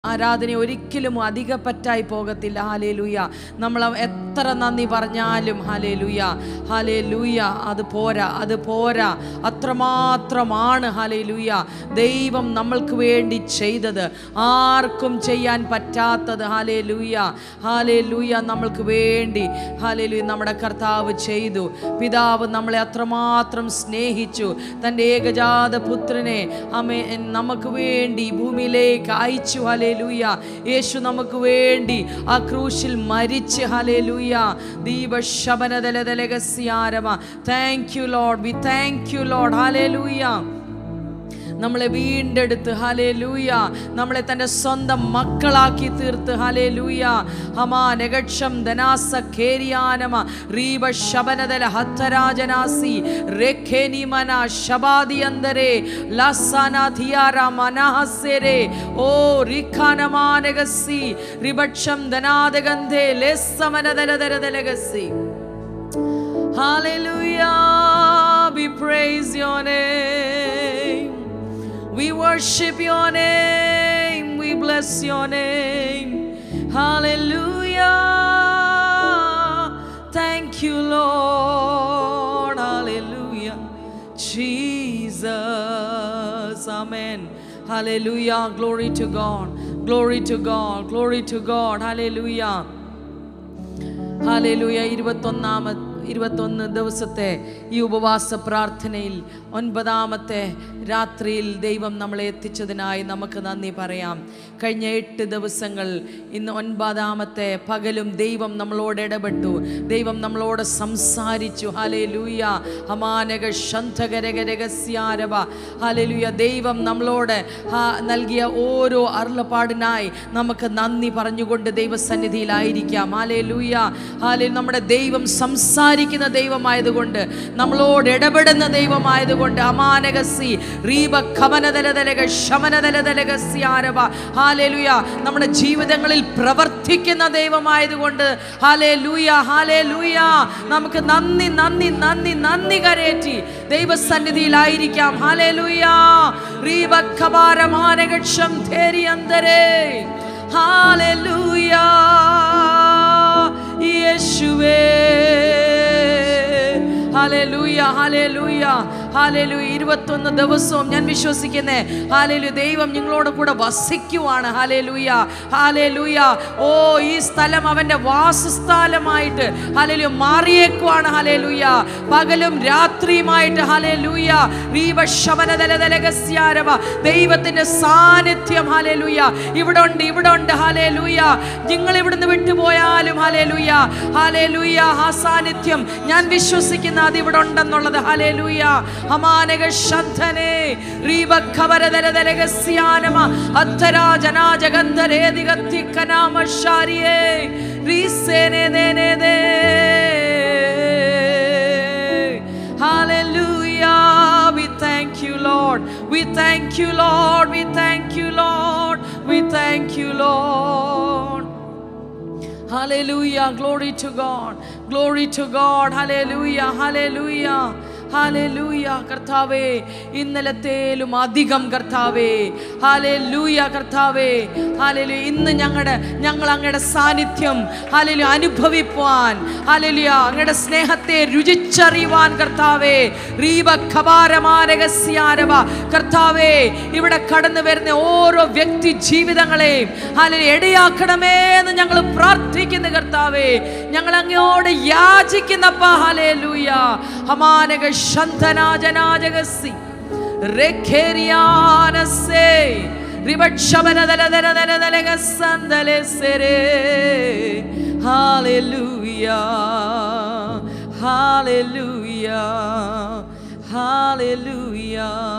ആരാധന ഒരിക്കലും അധികപ്പറ്റായി പോകത്തില്ല ഹാലേ ലൂയ നമ്മൾ എത്ര നന്ദി പറഞ്ഞാലും ഹാലേ ലൂയ ഹാലേ ലൂയ അത് പോരാ അത് പോരാ അത്രമാത്രമാണ് ഹാലേ ലൂയ ദൈവം നമ്മൾക്ക് വേണ്ടി ചെയ്തത് ആർക്കും ചെയ്യാൻ പറ്റാത്തത് ഹാലേ ലൂയ ഹാലേ ലൂയ നമ്മൾക്ക് വേണ്ടി ഹാലേ ലൂയ നമ്മുടെ കർത്താവ് ചെയ്തു പിതാവ് നമ്മളെ അത്രമാത്രം സ്നേഹിച്ചു തൻ്റെ ഏകജാത പുത്രനെ അമേ നമുക്ക് വേണ്ടി ഈ ഭൂമിയിലേക്ക് അയച്ചു ഹലേ ലൂയ യേശു നമുക്ക് വേണ്ടി ആ ക്രൂശിൽ മരിച്ച് ഹലേ ലൂയ ദീപ ശബനതലതലകസ്യാരമ thank you Lord we thank you Lord hallelujah നമ്മളെ വീണ്ടെടുത്ത് ഹലേ ലൂയ നമ്മളെ തൻ്റെ സ്വന്തം മക്കളാക്കി തീർത്ത് ഹലേ ലൂയ ഹമാ നഗക്ഷം ധനാസ ഖേരിയാനമ റീബ ശബനദല ഹത്തരാജനാസി രേഖേനിമന ശബാദിയന്തരെ ലസാന ധിയാര മനഹസെരെ ഓ റിഖാനമാനഗസി റിബക്ഷം ധനാദഗന്ധേ ലെസ്സമനദലദലദലഗസി Hallelujah. We praise your name. We worship your name. We bless your name. Hallelujah. Thank you, Lord. Hallelujah. Jesus. Amen. Hallelujah. Glory to God. Glory to God. Glory to God. Hallelujah. Hallelujah ഇരുപത്തൊന്നാമ ഇരുപത്തൊന്ന് ദിവസത്തെ ഈ ഉപവാസ പ്രാർത്ഥനയിൽ ഒൻപതാമത്തെ രാത്രിയിൽ ദൈവം നമ്മളെ എത്തിച്ചതിനായി നമുക്ക് നന്ദി പറയാം കഴിഞ്ഞ എട്ട് ദിവസങ്ങൾ ഇന്ന് ഒൻപതാമത്തെ പകലും ദൈവം നമ്മളോട് ഇടപെട്ടു ദൈവം നമ്മളോട് സംസാരിച്ചു ഹാലേ ലൂയ ഹമാനക ശന്ധകരകരകസ്യാരവ ഹാലേ ലൂയ ദൈവം നമ്മളോട് ഹാ നൽകിയ ഓരോ അരുളപ്പാടിനായി നമുക്ക് നന്ദി പറഞ്ഞുകൊണ്ട് ദൈവസന്നിധിയിലായിരിക്കാം ഹാലേ ലൂയ ഹാലേ നമ്മുടെ ദൈവം സംസാരിക്കുന്ന ദൈവമായതുകൊണ്ട് നമ്മളോട് ഇടപെടുന്ന ദൈവമായതുകൊണ്ട് അമാനകസി റീബ ഖമനതലതലക ശമനതലതലകസ്യാരവ ഹാലേ ലൂയ നമ്മുടെ ജീവിതങ്ങളിൽ പ്രവർത്തിക്കുന്ന ദൈവമായതുകൊണ്ട് ഹാലേ ലൂയ ഹാലേ ലൂയ നമുക്ക് നന്ദി നന്ദി നന്ദി നന്ദി കരയേറ്റി ദൈവസന്നിധിയിലായിരിക്കാം ഹാലേ ലൂയ റീബ ഖബാരമാനകക്ഷം ധേരിയന്തരേ ഹാലേ ലൂയ യേശുവേ ഹാലേലൂയ ഹാലേലൂയ ഹാലേലൂയ ഇരുപത്തൊന്ന് ദിവസവും ഞാൻ വിശ്വസിക്കുന്നേ ഹാലേലു ദൈവം നിങ്ങളോട് കൂടെ വസിക്കുവാണ് ഹാലേലൂയ ഹാലേലൂയ ഓ ഈ സ്ഥലം അവൻ്റെ വാസസ്ഥലമായിട്ട് ഹാലേലു മാറിയേക്കുവാണ് ഹാലേലൂയ പകലും രാത്രിയുമായിട്ട് ഹാലേലൂയ റീവശമനതലതലകസ്യാരവ ദൈവത്തിൻ്റെ സാന്നിധ്യം ഹാലേലൂയ ഇവിടെ ഉണ്ട് ഇവിടെ ഉണ്ട് ഹാലേലൂയ നിങ്ങൾ ഇവിടുന്ന് വിട്ടുപോയാലും ഹാലേലൂയ ഹാലേലൂയ ആ സാന്നിധ്യം ഞാൻ വിശ്വസിക്കുന്ന അത് ഇവിടെ ഉണ്ടെന്നുള്ളത് ഹാലേലൂയ ഹമാനക ശന്ധനെ റീവഖവരതരതരകസ്യാനമ അത്തരാജനാജഗന്ധരേതികത്തിക്കനാമശാരിയേ റീസേനെ ദേനേ ദേ Hallelujah. We thank you, Lord. We thank you, Lord. We thank you, Lord. We thank you, Lord. Hallelujah. Glory to God. Glory to God. Hallelujah. Hallelujah. ഹാലൂയ കർത്താവേ ഇന്നലത്തേലും അധികം കർത്താവേ ഹാലൂയ കർത്താവേ ഹാലലു ഇന്ന് ഞങ്ങളുടെ ഞങ്ങൾ അങ്ങയുടെ സാന്നിധ്യം ഹാലലു അനുഭവിപ്പാൻ ഹാലലുയ അങ്ങയുടെ സ്നേഹത്തെ രുചിച്ചറിയുവാൻ കർത്താവേ റീബ ഖബാരമാനകസ്യാരവ കർത്താവേ ഇവിടെ കടന്നു വരുന്ന ഓരോ വ്യക്തി ജീവിതങ്ങളെയും ഹാലലു ഇടയാക്കണമേ എന്ന് ഞങ്ങൾ പ്രാർത്ഥിക്കുന്നു കർത്താവേ ഞങ്ങൾ അങ്ങയോട് യാചിക്കുന്നപ്പ ഹാലേലൂയ ഹമാനക ശന്ധനാജനാജകസി രഖേരിയാനസേ റിവക്ഷമനദലദലദലദലഗസന്തലസരേ hallelujah hallelujah hallelujah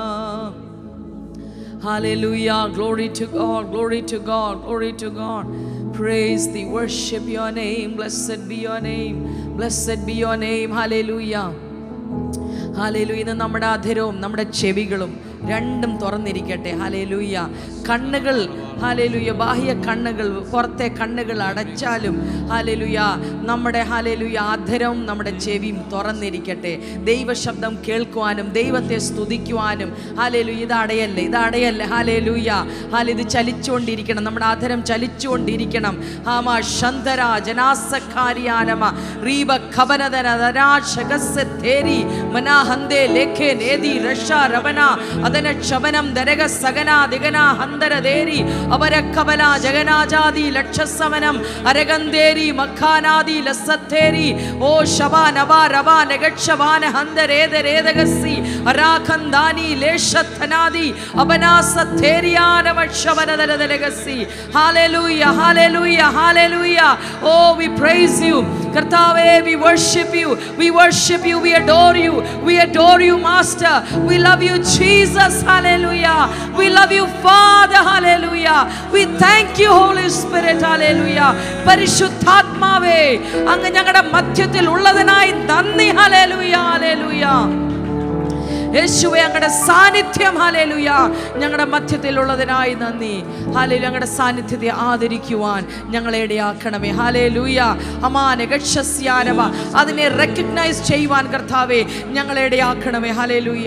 Hallelujah. Glory to God. Glory to God. Glory to God. Praise thee. Worship your name. Blessed be your name. Blessed be your name. Hallelujah. ഹാലേലു ഇന്ന് നമ്മുടെ അധരവും നമ്മുടെ ചെവികളും രണ്ടും തുറന്നിരിക്കട്ടെ ഹാലേലൂയ കണ്ണുകൾ ഹാലേലൂയ ബാഹ്യ കണ്ണുകൾ പുറത്തെ കണ്ണുകൾ അടച്ചാലും ഹാലേലൂയ നമ്മുടെ ഹാലേലൂയ ആധരവും നമ്മുടെ ചെവിയും തുറന്നിരിക്കട്ടെ ദൈവശബ്ദം കേൾക്കുവാനും ദൈവത്തെ സ്തുതിക്കുവാനും ഹാലേലു ഇത് അടയല്ലേ ഇത് അടയല്ലേ ഹാലേലൂയ ഹാല ഇത് ചലിച്ചുകൊണ്ടിരിക്കണം നമ്മുടെ ആധരം ചലിച്ചുകൊണ്ടിരിക്കണം ഹാമ ശന്തര ജനാസക്കാരിയാനമ റീബ ഖബനദന ദരാശകസ്സ തേരി മനാഹന്തേ ലേഖേ നേതി രഷ രവന അതന ക്ഷമനം ദരക സഗന ദിഗന ഹന്തര ദേരി അപരക്കബല ജഗനാജാതി ലക്ഷസമനം അരഗന്തേരി മഖാനാദി ലസത്തേരി ഓ ശബ നബ രബ നഗക്ഷവാന ഹന്തരേതരേതകസി അരാഖന്ദാനി ലേശത്തനാദി അപനാസത്തേരിയാനവക്ഷവനദലദലകസി hallelujah hallelujah hallelujah oh we praise you കർത്താവേ we worship you we worship you we adore you we adore you master we love you Jesus hallelujah we love you father hallelujah we thank you Holy Spirit hallelujah പരിശുദ്ധാത്മാവേ അങ്ങ് ഞങ്ങളുടെ മധ്യത്തിൽ ഉള്ളതിനായി നന്ദി hallelujah hallelujah യേശുവെ ഞങ്ങളുടെ സാന്നിധ്യം hallelujah ഞങ്ങളുടെ മധ്യത്തിലുള്ളതിനായി നന്ദി ഹാലേ ഞങ്ങളുടെ സാന്നിധ്യത്തെ ആദരിക്കുവാൻ ഞങ്ങളെ ഇടയാക്കണമേ ഹാലേ ലൂയ അമാന ഗക്ഷസ്യാനവ അതിനെ റെക്കഗ്നൈസ് ചെയ്യുവാൻ കർത്താവെ ഞങ്ങളെ ഇടയാക്കണമേ ഹാലേ ലൂയ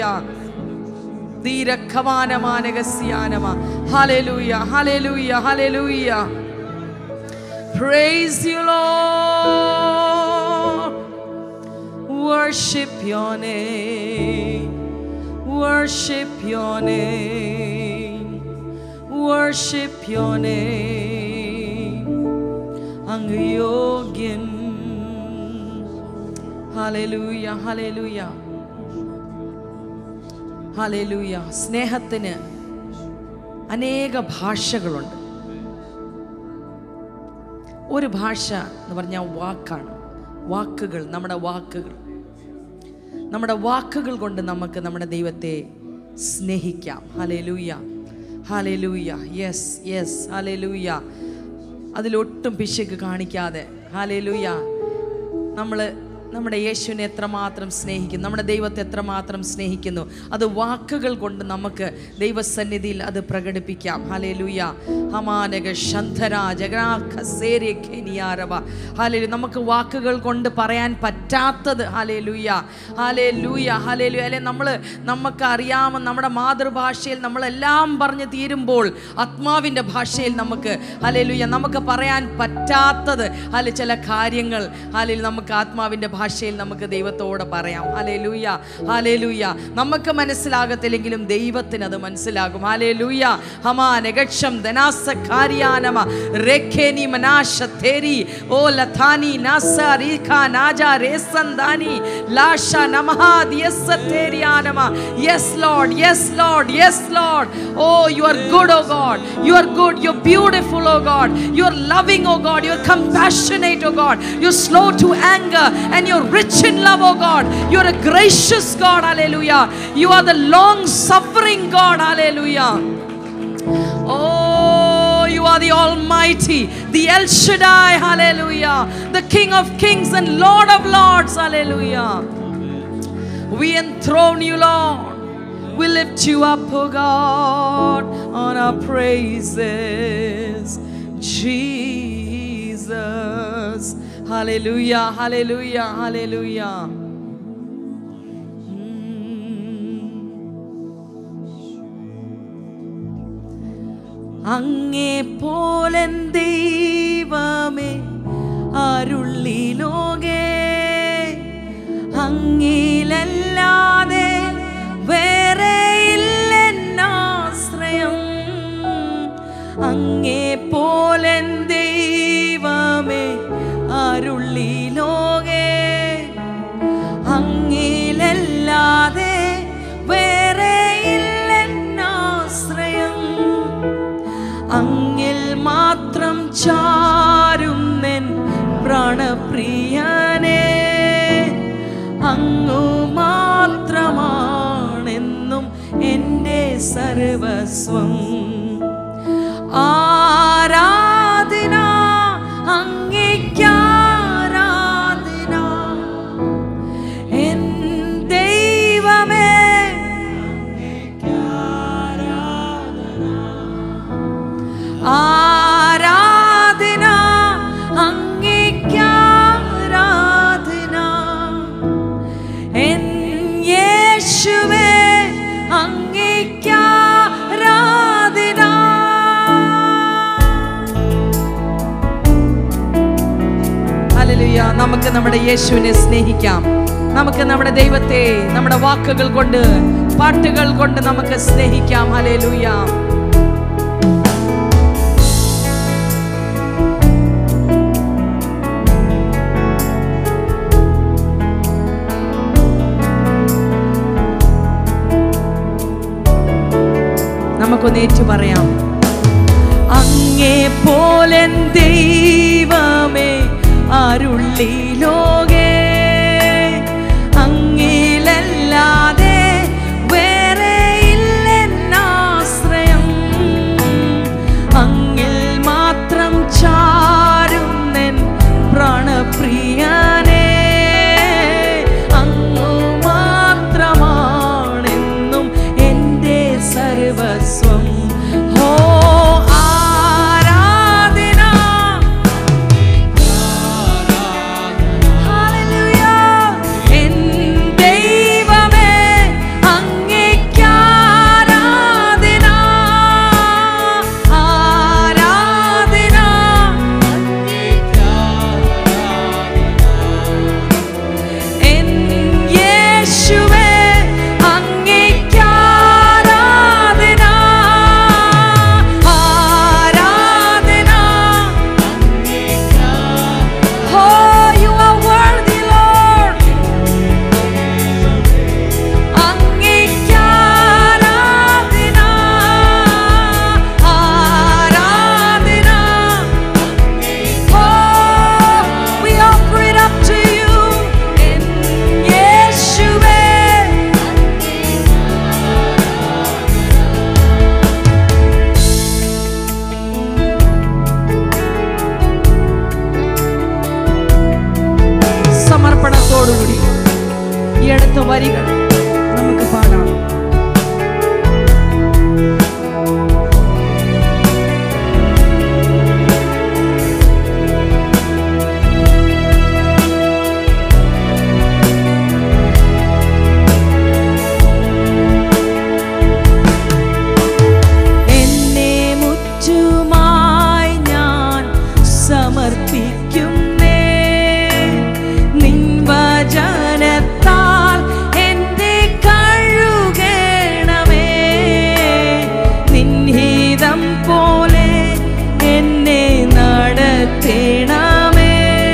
ധീരഖമാനമാനകസ്യാനമ ഹാലേ ലൂയ ഹാലേ ലൂയ ഹാലേ ലൂയ Praise you, Lord. Worship your name. Worship your name. Worship your name. അങ്ങ് യോഗ്യൻ ഹല്ലേലൂയ ഹല്ലേലൂയ ഹല്ലേലൂയ സ്നേഹത്തിന് അനേക ഭാഷകളുണ്ട് ഒരു ഭാഷ എന്ന് പറഞ്ഞാൽ വാക്കാണ് വാക്കുകൾ നമ്മുടെ വാക്കുകൾ നമ്മുടെ വാക്കുകൾ കൊണ്ട് നമുക്ക് നമ്മുടെ ദൈവത്തെ സ്നേഹിക്കാം hallelujah hallelujah yes yes hallelujah അതിലൊട്ടും പിശുക്ക് കാണിക്കാതെ ഹലേലൂയ നമ്മൾ നമ്മുടെ യേശുവിനെ എത്രമാത്രം സ്നേഹിക്കുന്നു നമ്മുടെ ദൈവത്തെ എത്രമാത്രം സ്നേഹിക്കുന്നു അത് വാക്കുകൾ കൊണ്ട് നമുക്ക് ദൈവസന്നിധിയിൽ അത് പ്രകടിപ്പിക്കാം ഹലേലൂയ ഹമാനക ശന്ധര ജഗനാഖസേരിയാരവ ഹാലേലു നമുക്ക് വാക്കുകൾ കൊണ്ട് പറയാൻ പറ്റാത്തത് ഹാലേലൂയ ഹാലേലൂയ ഹാലേലു അല്ലെ നമ്മൾ നമുക്ക് അറിയാമ നമ്മുടെ മാതൃഭാഷയിൽ നമ്മളെല്ലാം പറഞ്ഞ് തീരുമ്പോൾ ആത്മാവിൻ്റെ ഭാഷയിൽ നമുക്ക് ഹാലേലൂയ നമുക്ക് പറയാൻ പറ്റാത്തത് ഹാലെ ചില കാര്യങ്ങൾ ഹാലേലു നമുക്ക് ആത്മാവിൻ്റെ ഭാഷയിൽ നമുക്ക് ദൈവത്തോട് പറയാം ഹാലേ ലൂയ ഹാലേ ലൂയ നമുക്ക് മനസ്സിലാകത്തില്ലെങ്കിലും ദൈവത്തിന് അത് മനസ്സിലാകും ഹാലേ ലൂയ ഹമാ നഗക്ഷം ധനാസക്കാരിയാനമ രേഖേനി മനാശ തേരി ഓ ലഥാനി നാസ റീഖ നാജ രേസന്ദാനി ലാഷ നമഹാ ദിയസ്സ തേരിയാനമ yes Lord yes Lord yes Lord oh you are good oh God you are good you are beautiful oh God you are loving oh God you are compassionate oh God you are slow to anger and you're rich in love, oh God. You're a gracious God, hallelujah. You are the long suffering God, hallelujah. Oh, you are the Almighty, the El Shaddai, hallelujah. The King of Kings and Lord of Lords, hallelujah. We enthrone you, Lord. We lift you up, oh God, on our praises. Jesus. Hallelujah, hallelujah, hallelujah. അങ്ങേ പോലൻ ദൈവമേ അരുള്ളി ലോകേ അങ്ങിലല്ലാതെ വേറെ ഇല്ലെന്നാശ്രയം അങ്ങേ പോലൻ ദൈവമേ അരുള്ളി ലോകേ അങ്ങിലല്ലാതെ വേറെ ഇല്ലെന്നാശ്രയം അങ്ങിൽ മാത്രം ചാരുന്നെൻ പ്രാണപ്രിയനേ അങ്ങു മാത്രമാണെന്നും എൻ്റെ സർവസ്വം ആരാധന അങ്ങേക്കാരാധന എൻ ദൈവമേ നമുക്ക് നമ്മുടെ യേശുവിനെ സ്നേഹിക്കാം നമുക്ക് നമ്മുടെ ദൈവത്തെ നമ്മുടെ വാക്കുകൾ കൊണ്ട് പാട്ടുകൾ കൊണ്ട് നമുക്ക് സ്നേഹിക്കാം ഹല്ലേലൂയ നമുക്കൊന്ന് ഏറ്റു പറയാം അങ്ങേ പോലെ ദൈവമേ അരുള്ളി ലോകേ അങ്ങിലല്ലാതെ വേറെ ഇല്ലെന്നാശ്രയം അങ്ങിൽ മാത്രം ചാരുന്നെൻ പ്രാണപ്രിയനേ അങ്ങു മാത്രമാണെന്നും എൻ്റെ സർവസ്വം ഹോ ആരാധന ഹല്ലേലൂയ എൻ ദൈവമേ അങ്ങേക്ക് ആരാധന ആരാധന എൻ യേശുവേ അങ്ങേക്ക് ആരാധന ആരാധന Oh, you are worthy, Lord. അങ്ങേക്ക് ആരാധന ആരാധന Oh, we offer it up to you in യേശുവേ സമർപ്പണത്തോടുകൂടി ഈ അടുത്ത വരികൾ നമുക്ക് പാടാം എന്നെ മുറ്റുമായി ഞാൻ സമർപ്പിക്കുന്നേ നിൻ വചനത്താൽ എന്നെ കഴുകണമേ നിൻഹിതം പോലെ എന്നെ നടത്തണമേ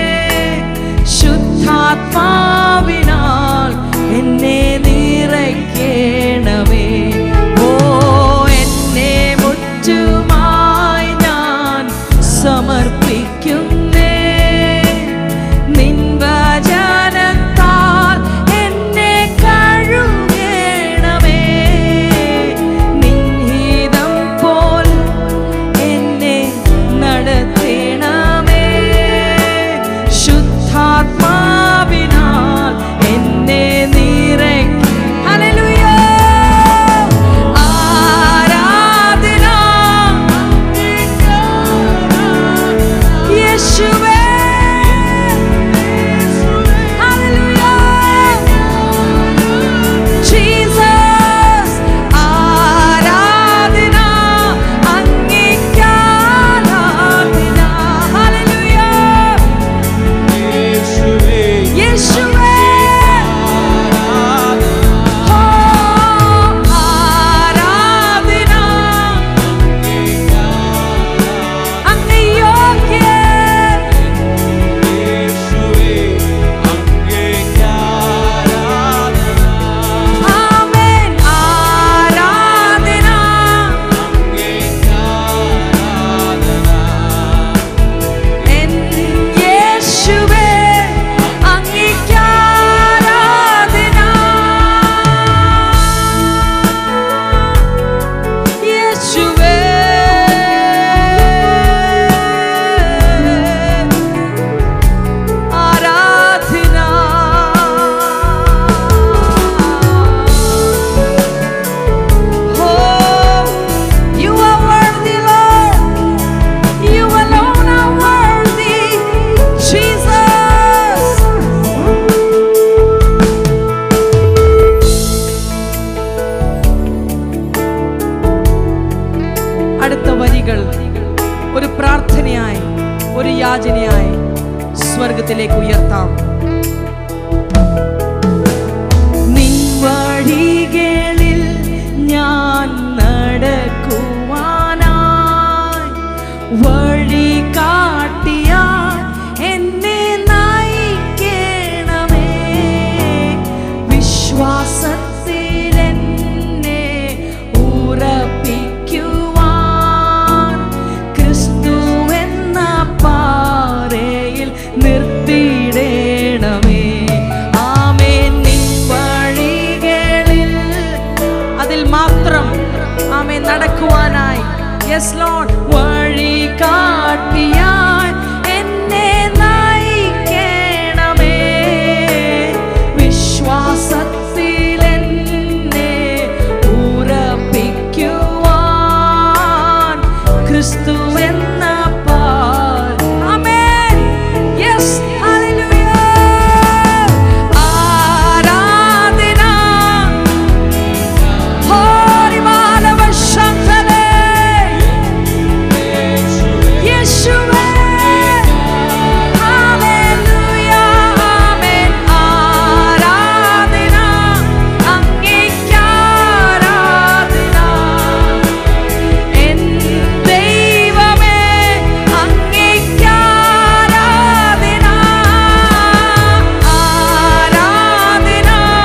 ശുദ്ധാത്മാവിനാൽ എന്നെ നിറയ്ക്കണമേ ഓ എന്നെ മുറ്റുമായി ഞാൻ സമർപ്പിക്കുന്നേ നിൻ വചനത്താൽ എന്നെ കഴുകണമേ നിൻഹിതം പോൽ എന്നെ നടത്തണമേ ശുദ്ധാത്മാവിനാൽ എന്നെ നിറയ്ക്ക ഹല്ലേലൂയ ആരാധന യേശുവേ ഹല്ലേലൂയ ജീസസ് ആരാധന അങ്ങേക്ക് ആരാധന ഹല്ലേലൂയ യേശുവേ ഓ ആരാധന അങ്ങ് യോഗ്യൻ ആമേൻ ആരാധന എൻ യേശുവേ അങ്ങേക്ക് ആരാധന യേശുവേ ആരാധന Oh, you are worthy, Lord. You alone are worthy, Jesus. അടുത്ത വരികൾ ഒരു പ്രാർത്ഥനയായി ഒരു യാചനയായി സ്വർഗത്തിലേക്ക് ഉയർത്താം നിൻ വഴികളിൽ ഞാൻ നടക്കുവാനായി വഴി കാട്ടിയാൽ എന്നെ നയിക്കണമേ വിശ്വാസത്തിൽ എന്നെ ഉറപ്പിക്കുവാൻ ക്രിസ്തു എന്ന പാറയിൽ നിർത്തിയിടേണമേ ആമേൻ നിൻ വഴികളിൽ അതിൽ മാത്രം ആമേൻ നടക്കുവാനായി യെസ് ലോഡ് വഴി കാട്ടിയാൽ എന്നെ നയിക്കണമേ വിശ്വാസത്തിൽ എന്നെ ഉറപ്പിക്കുവാൻ ക്രിസ്തു എന്ന പാൽ ആമേൻ യെസ് ഹല്ലേലൂയ ആരാധന ഹോരിമാനവശന്തനേ യേശുവേ ഹല്ലേലൂയ ആമേൻ ആരാധന അങ്ങേക്ക് ആരാധന എൻ ദൈവമേ അങ്ങേക്ക് ആരാധന ആരാധന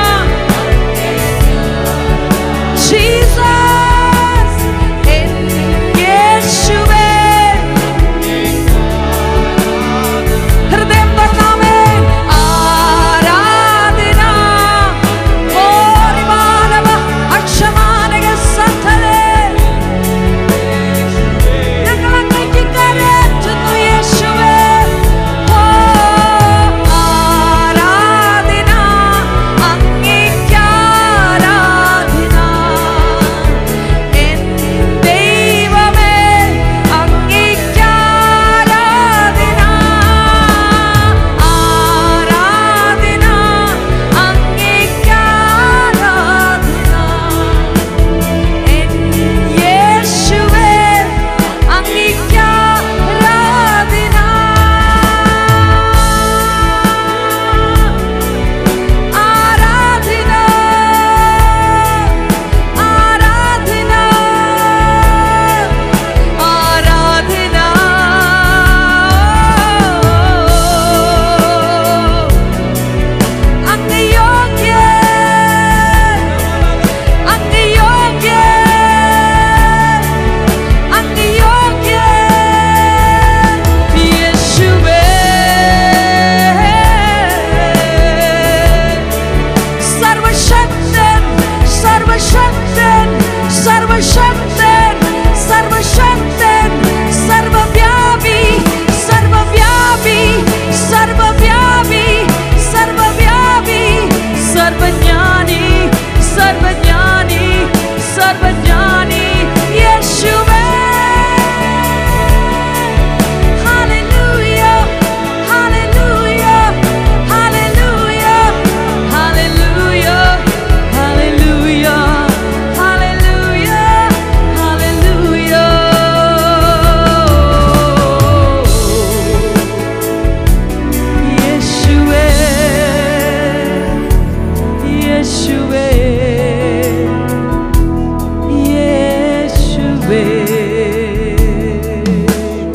ജീസസ് എൻ യേശുവേ ഹൃദയം തുറന്നാമേ ആരാധന ഓരിമാനവ അക്ഷമാനക സന്ധരേ ഞങ്ങൾ അങ്ങേക്ക് കരേറ്റുന്നു യേശുവേ ഓ ആരാധന അങ്ങേക്ക് ആരാധന എൻ ദൈവമേ അങ്ങേക്ക് ആരാധന ആരാധന അങ്ങേക്ക് ആരാധന എൻ യേശുവേ അങ്ങേക്ക് ആരാധന ആരാധന ആരാധന ആരാധന അങ്ങ് യോഗ്യൻ അങ്ങ് യോഗ്യൻ അങ്ങ് യോഗ്യൻ യേശുവേ സർവശക്തൻ സർവശക്തൻ സർവശക്തൻ സർവശക്തൻ സർവവ്യാപി സർവവ്യാപി സർവവ്യാപി സർവവ്യാപി സർവജ്ഞാനി സർവജ്ഞാനി സർവജ്ഞാനി യേശുവേ Hallelujah, hallelujah, hallelujah, hallelujah, hallelujah, hallelujah, hallelujah. യേശുവേ യേശുവേ യേശുവേ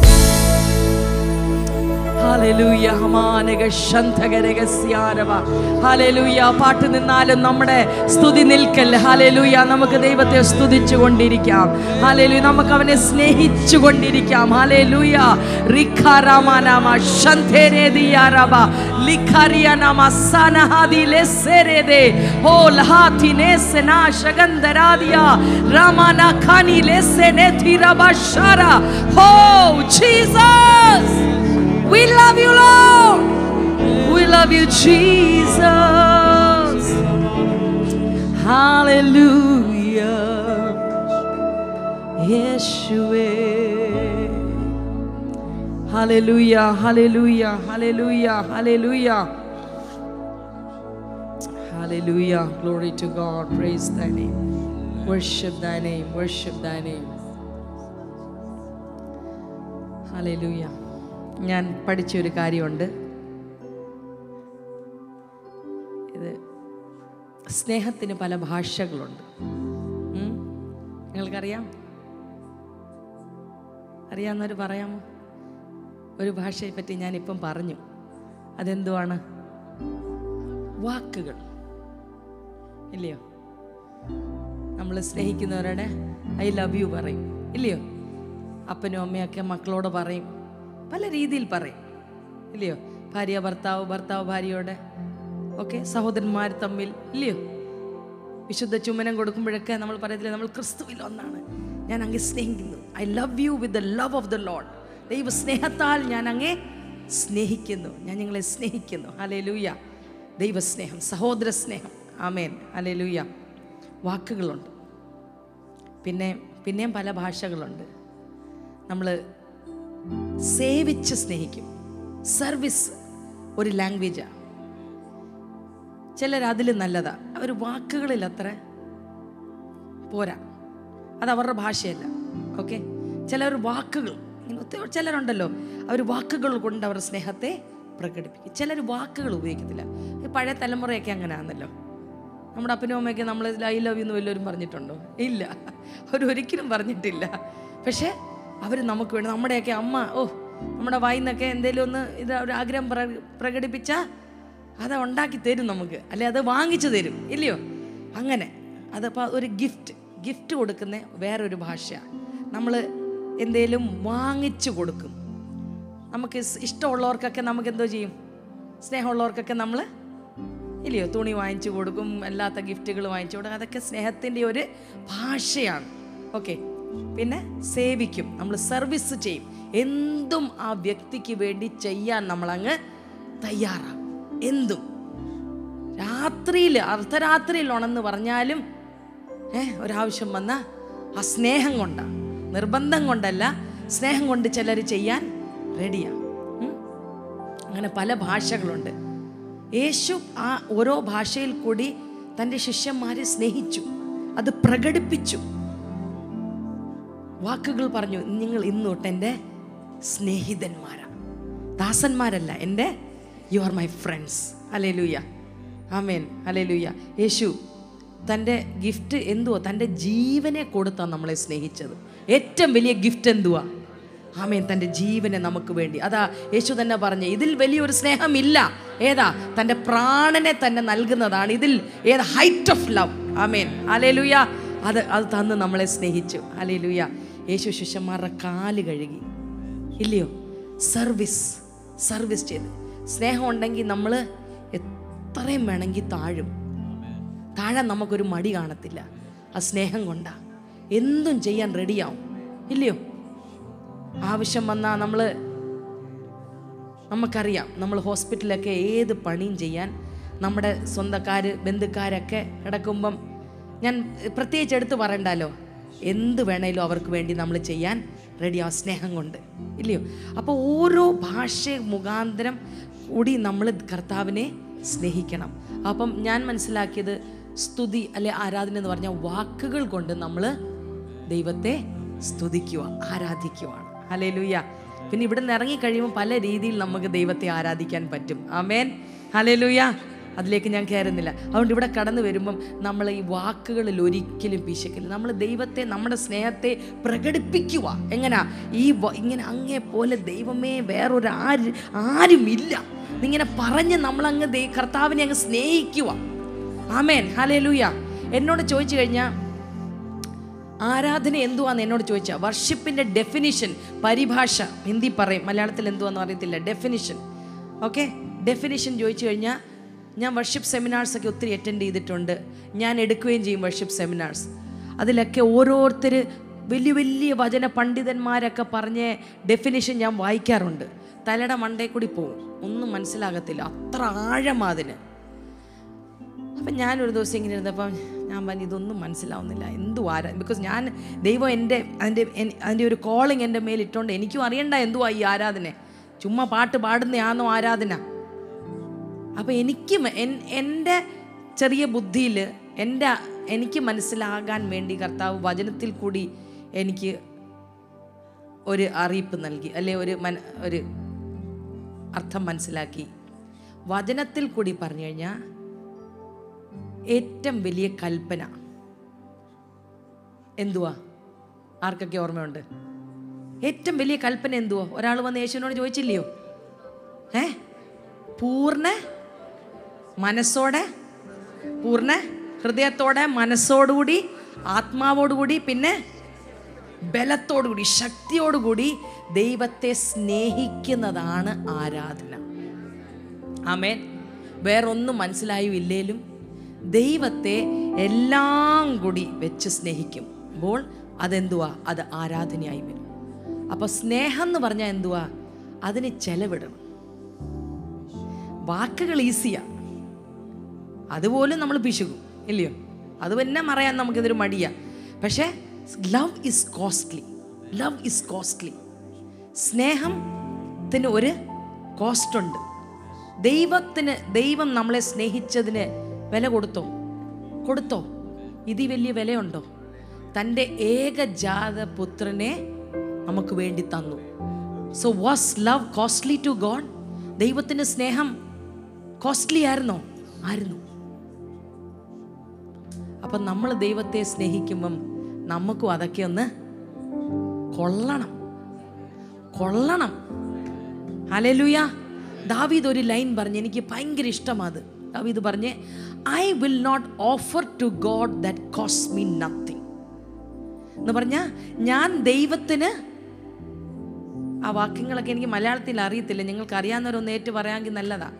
ഹല്ലേലൂയ ഹമാനക ശന്ധകരകസ്യാരവ ഹല്ലേലൂയ പാട്ട് നിന്നാലും നമ്മുടെ സ്തുതി നിൽക്കല്ല ഹല്ലേലൂയ നമുക്ക് ദൈവത്തെ സ്തുതിച്ചു കൊണ്ടിരിക്കാം ഹല്ലേലൂയ നമുക്ക് അവനെ സ്നേഹിച്ചു കൊണ്ടിരിക്കാം ഹല്ലേലൂയ റിഖാരാമാനാമ ശന്ധേരേദിയാരവ ലിഖാരിയനാമ സനഹാദി ലെസെരേദേ ഹോ ലഹാതി നെസന ശഗന്ധരാദിയ രാമാന ഖാനി ലെസെനെ തിരബശര oh Jesus We love you, Lord. We love you, Jesus. Hallelujah. Yeshua. Hallelujah, hallelujah, hallelujah, hallelujah. Hallelujah. Glory to God. Praise thy name. Worship thy name. Worship thy name. Hallelujah. ഞാൻ പഠിച്ച ഒരു കാര്യമുണ്ട് ഇത് സ്നേഹത്തിന് പല ഭാഷകളുണ്ട് ഉം? നിങ്ങൾക്കറിയാം അറിയാവുന്നവർ പറയാമോ ഒരു ഭാഷയെ പറ്റി ഞാനിപ്പം പറഞ്ഞു അതെന്തുവാണ് വാക്കുകൾ ഇല്ലയോ നമ്മൾ സ്നേഹിക്കുന്നവരുടെ ഐ ലവ് യു പറയും ഇല്ലയോ അപ്പനും അമ്മയൊക്കെ മക്കളോട് പറയും പല രീതിയിൽ പറയും ഇല്ലയോ ഭാര്യ ഭർത്താവ് ഭർത്താവ് ഭാര്യയോട് ഓക്കെ സഹോദരന്മാർ തമ്മിൽ ഇല്ലയോ വിശുദ്ധ ചുമനം കൊടുക്കുമ്പോഴൊക്കെ നമ്മൾ പറയത്തില്ല നമ്മൾ ക്രിസ്തുവിൽ ഒന്നാണ് ഞാൻ അങ്ങ് സ്നേഹിക്കുന്നു I love you with the love of the Lord ദൈവ സ്നേഹത്താൽ ഞാൻ അങ്ങേ സ്നേഹിക്കുന്നു ഞാൻ നിങ്ങളെ സ്നേഹിക്കുന്നു ഹലേ ലൂയ ദൈവസ്നേഹം സഹോദര സ്നേഹം ആമേൻ ഹലേ ലൂയ വാക്കുകളുണ്ട് പിന്നെ പിന്നെയും പല ഭാഷകളുണ്ട് നമ്മൾ സേവിച്ച് സ്നേഹിക്കും സർവീസ് ഒരു ലാംഗ്വേജാണ് ചിലർ അതിൽ നല്ലതാ അവർ വാക്കുകളിൽ അത്ര പോരാ അത് അവരുടെ ഭാഷയല്ല ഓക്കെ ചിലർ വാക്കുകൾ ഇങ്ങനെ ഒത്തിരി ചിലരുണ്ടല്ലോ അവർ വാക്കുകൾ കൊണ്ട് അവരുടെ സ്നേഹത്തെ പ്രകടിപ്പിക്കും ചിലർ വാക്കുകൾ ഉപയോഗിക്കത്തില്ല ഈ പഴയ തലമുറയൊക്കെ അങ്ങനെ ആണല്ലോ നമ്മുടെ അപ്പനും അമ്മയൊക്കെ നമ്മൾ ഐ ലവ് യു എന്ന് വല്ലവരും പറഞ്ഞിട്ടുണ്ടോ ഇല്ല അവർ ഒരിക്കലും പറഞ്ഞിട്ടില്ല പക്ഷേ അവർ നമുക്ക് വേണ്ടി നമ്മുടെയൊക്കെ അമ്മ ഓ നമ്മുടെ വായിന്നൊക്കെ എന്തെങ്കിലും ഒന്ന് ഇത് ഒരു ആഗ്രഹം പ്ര പ്രകടിപ്പിച്ചാൽ അത് ഉണ്ടാക്കി തരും നമുക്ക് അല്ലെ അത് വാങ്ങിച്ചു തരും ഇല്ലയോ അങ്ങനെ അതപ്പോൾ ഒരു ഗിഫ്റ്റ് ഗിഫ്റ്റ് കൊടുക്കുന്ന വേറൊരു ഭാഷയാണ് നമ്മൾ എന്തേലും വാങ്ങിച്ചു കൊടുക്കും നമുക്ക് സ് ഇഷ്ടമുള്ളവർക്കൊക്കെ നമുക്ക് എന്തോ ചെയ്യും സ്നേഹമുള്ളവർക്കൊക്കെ നമ്മൾ ഇല്ലയോ തുണി വാങ്ങിച്ചു കൊടുക്കും അല്ലാത്ത ഗിഫ്റ്റുകൾ വാങ്ങിച്ചു കൊടുക്കും അതൊക്കെ സ്നേഹത്തിൻ്റെ ഒരു ഭാഷയാണ് ഓക്കെ പിന്നെ സേവിക്കും നമ്മൾ സർവീസ് ചെയ്യും എന്തും ആ വ്യക്തിക്ക് വേണ്ടി ചെയ്യാൻ നമ്മളങ്ങ് തയ്യാറാണ് എന്തും രാത്രിയിൽ അർദ്ധരാത്രിയിൽ ഉണന്ന് പറഞ്ഞാലും ഏ ഒരാവശ്യം വന്ന ആ സ്നേഹം കൊണ്ടാണ് നിർബന്ധം കൊണ്ടല്ല സ്നേഹം കൊണ്ട് ചിലർ ചെയ്യാൻ റെഡിയാണ് അങ്ങനെ പല ഭാഷകളുണ്ട് യേശു ആ ഓരോ ഭാഷയിൽ കൂടി തൻ്റെ ശിഷ്യന്മാരെ സ്നേഹിച്ചു അത് പ്രകടിപ്പിച്ചു വാക്കുകൾ പറഞ്ഞു നിങ്ങൾ ഇന്ന് തൊട്ട് എൻ്റെ സ്നേഹിതന്മാരാണ് ദാസന്മാരല്ല എൻ്റെ you are my friends hallelujah ആമേൻ അലേ ലൂയ യേശു തൻ്റെ ഗിഫ്റ്റ് എന്തുവാ തൻ്റെ ജീവനെ കൊടുത്താണ് നമ്മളെ സ്നേഹിച്ചത് ഏറ്റവും വലിയ ഗിഫ്റ്റ് എന്തുവാ ആമേൻ തൻ്റെ ജീവനെ നമുക്ക് വേണ്ടി അതാ യേശു തന്നെ പറഞ്ഞു ഇതിൽ വലിയൊരു സ്നേഹമില്ല ഏതാ തൻ്റെ പ്രാണനെ തന്നെ നൽകുന്നതാണ് ഇതിൽ ഏത് ഹൈറ്റ് ഓഫ് ലവ് ആമേൻ അലേ ലൂയ അത് അത് തന്ന് നമ്മളെ സ്നേഹിച്ചു അലേ ലൂയ യേശു ശിഷ്യന്മാരുടെ കാല് കഴുകി ഇല്ലയോ സർവീസ് സർവീസ് ചെയ്ത് സ്നേഹം ഉണ്ടെങ്കിൽ നമ്മൾ എത്രയും വേണമെങ്കിൽ താഴും താഴാൻ നമുക്കൊരു മടി കാണത്തില്ല ആ സ്നേഹം കൊണ്ടാ എന്തും ചെയ്യാൻ റെഡിയാവും ഇല്ലയോ ആവശ്യം വന്നാൽ നമ്മൾ നമുക്കറിയാം നമ്മൾ ഹോസ്പിറ്റലിലൊക്കെ ഏത് പണിയും ചെയ്യാൻ നമ്മുടെ സ്വന്തക്കാർ ബന്ധുക്കാരൊക്കെ കിടക്കുമ്പം ഞാൻ പ്രത്യേകിച്ച് എടുത്ത് പറയണ്ടല്ലോ എന്ത് വേണേലും അവർക്ക് വേണ്ടി നമ്മൾ ചെയ്യാൻ റെഡിയാവും സ്നേഹം കൊണ്ട് ഇല്ലയോ അപ്പോൾ ഓരോ ഭാഷ മുഖാന്തരം കൂടി നമ്മൾ കർത്താവിനെ സ്നേഹിക്കണം അപ്പം ഞാൻ മനസ്സിലാക്കിയത് സ്തുതി അല്ലെ ആരാധന എന്ന് പറഞ്ഞാൽ വാക്കുകൾ കൊണ്ട് നമ്മൾ ദൈവത്തെ സ്തുതിക്കുക ആരാധിക്കുവാണ് ഹലേ പിന്നെ ഇവിടെ നിന്ന് ഇറങ്ങി കഴിയുമ്പോൾ പല രീതിയിൽ നമുക്ക് ദൈവത്തെ ആരാധിക്കാൻ പറ്റും ആമേൻ ഹലേ അതിലേക്ക് ഞാൻ കയറുന്നില്ല അതുകൊണ്ട് ഇവിടെ കടന്നു വരുമ്പം നമ്മൾ ഈ വാക്കുകളിൽ ഒരിക്കലും പിശക്കില്ല നമ്മൾ ദൈവത്തെ നമ്മുടെ സ്നേഹത്തെ പ്രകടിപ്പിക്കുക എങ്ങനാ ഈ വ- ഇങ്ങനെ അങ്ങേ പോലെ ദൈവമേ വേറൊരു ആര് ആരുമില്ല ഇങ്ങനെ പറഞ്ഞ് നമ്മളങ്ങ് ദൈ കർത്താവിനെ അങ്ങ് സ്നേഹിക്കുക ആമേൻ ഹലേ എന്നോട് ചോദിച്ചു കഴിഞ്ഞാൽ ആരാധന എന്തുവാന്ന് എന്നോട് ചോദിച്ചാൽ വർഷിപ്പിൻ്റെ ഡെഫിനിഷൻ പരിഭാഷ ഹിന്ദി പറയും മലയാളത്തിൽ എന്തുവാന്ന് അറിയത്തില്ല ഡെഫിനിഷൻ ഓക്കെ ഡെഫിനിഷൻ ചോദിച്ചു കഴിഞ്ഞാൽ ഞാൻ വർഷിപ്പ് സെമിനാർസ് ഒക്കെ ഒത്തിരി അറ്റൻഡ് ചെയ്തിട്ടുണ്ട് ഞാൻ എടുക്കുകയും ചെയ്യും വർഷിപ്പ് സെമിനാർസ് അതിലൊക്കെ ഓരോരുത്തർ വലിയ വലിയ വചന പണ്ഡിതന്മാരൊക്കെ പറഞ്ഞ ഡെഫിനിഷൻ ഞാൻ വായിക്കാറുണ്ട് തലയുടെ മണ്ടേ കൂടി പോവും ഒന്നും മനസ്സിലാകത്തില്ല അത്ര ആഴമാ അതിന് അപ്പം ഞാനൊരു ദിവസം ഇങ്ങനെ ഇരുന്നപ്പം ഞാൻ പറഞ്ഞു ഇതൊന്നും മനസ്സിലാവുന്നില്ല എന്തു ആരാ ബിക്കോസ് ഞാൻ ദൈവം എൻ്റെ അതിൻ്റെ എൻ- അതിൻ്റെ ഒരു കോളിങ് എൻ്റെ മേൽ ഇട്ടുകൊണ്ട് എനിക്കും അറിയണ്ട എന്തുവാ ഈ ആരാധന ചുമ്മാ പാട്ട് പാടുന്നയാണോ ആരാധന അപ്പം എനിക്ക് മ- എൻ- എൻ്റെ ചെറിയ ബുദ്ധിയിൽ എൻ്റെ എനിക്ക് മനസ്സിലാകാൻ വേണ്ടി കർത്താവ് വചനത്തിൽ കൂടി എനിക്ക് ഒരു അറിയിപ്പ് നൽകി അല്ലെ ഒരു മന ഒരു അർത്ഥം മനസ്സിലാക്കി വചനത്തിൽ കൂടി പറഞ്ഞു കഴിഞ്ഞാൽ ഏറ്റവും വലിയ കൽപ്പന എന്തുവാ ആർക്കൊക്കെ ഓർമ്മയുണ്ട് ഏറ്റവും വലിയ കൽപ്പന എന്തുവാ ഒരാൾ വന്ന് യേശുവിനോട് ചോദിച്ചില്ലയോ ഏ പൂർണ്ണ മനസ്സോടെ പൂർണ്ണ ഹൃദയത്തോടെ മനസ്സോടുകൂടി ആത്മാവോടുകൂടി പിന്നെ ബലത്തോടുകൂടി ശക്തിയോടുകൂടി ദൈവത്തെ സ്നേഹിക്കുന്നതാണ് ആരാധന ആമേൻ വേറൊന്നും മനസ്സിലായോ ഇല്ലേലും ദൈവത്തെ എല്ലാം കൂടി വെച്ച് സ്നേഹിക്കുമ്പോൾ അതെന്തുവാ അത് ആരാധനയായി വരും അപ്പോൾ സ്നേഹം എന്ന് പറഞ്ഞാൽ എന്തുവാ അതിന് ചെലവിടണം വാക്കുകൾ ഈസിയാ അതുപോലും നമ്മൾ പിശുകും ഇല്ലയോ അത് തന്നെ മറയാൻ നമുക്കിതൊരു മടിയാ പക്ഷേ love is costly love is costly സ്നേഹത്തിന് ഒരു കോസ്റ്റ് ഉണ്ട് ദൈവത്തിന് ദൈവം നമ്മളെ സ്നേഹിച്ചതിന് വില കൊടുത്തോ കൊടുത്തോ ഇതി വലിയ വിലയുണ്ടോ തൻ്റെ ഏകജാത പുത്രനെ നമുക്ക് വേണ്ടി തന്നു so was love costly to God ദൈവത്തിൻ്റെ സ്നേഹം കോസ്റ്റ്ലി ആയിരുന്നോ ആയിരുന്നു അപ്പം നമ്മൾ ദൈവത്തെ സ്നേഹിക്കുമ്പം നമുക്കും അതൊക്കെ ഒന്ന് കൊള്ളണം കൊള്ളണം ഹലലുയ ദാവീദ് ഒരു ലൈൻ പറഞ്ഞ് എനിക്ക് ഭയങ്കര ഇഷ്ടമാത് ദാവീദ് പറഞ്ഞ് I will not offer to God that cost me nothing എന്ന് പറഞ്ഞാൽ ഞാൻ ദൈവത്തിന് ആ വാക്യങ്ങളൊക്കെ എനിക്ക് മലയാളത്തിൽ അറിയത്തില്ല നിങ്ങൾക്ക് അറിയാവുന്നവരൊന്ന് ഏറ്റു പറയാമെങ്കിൽ നല്ലതാ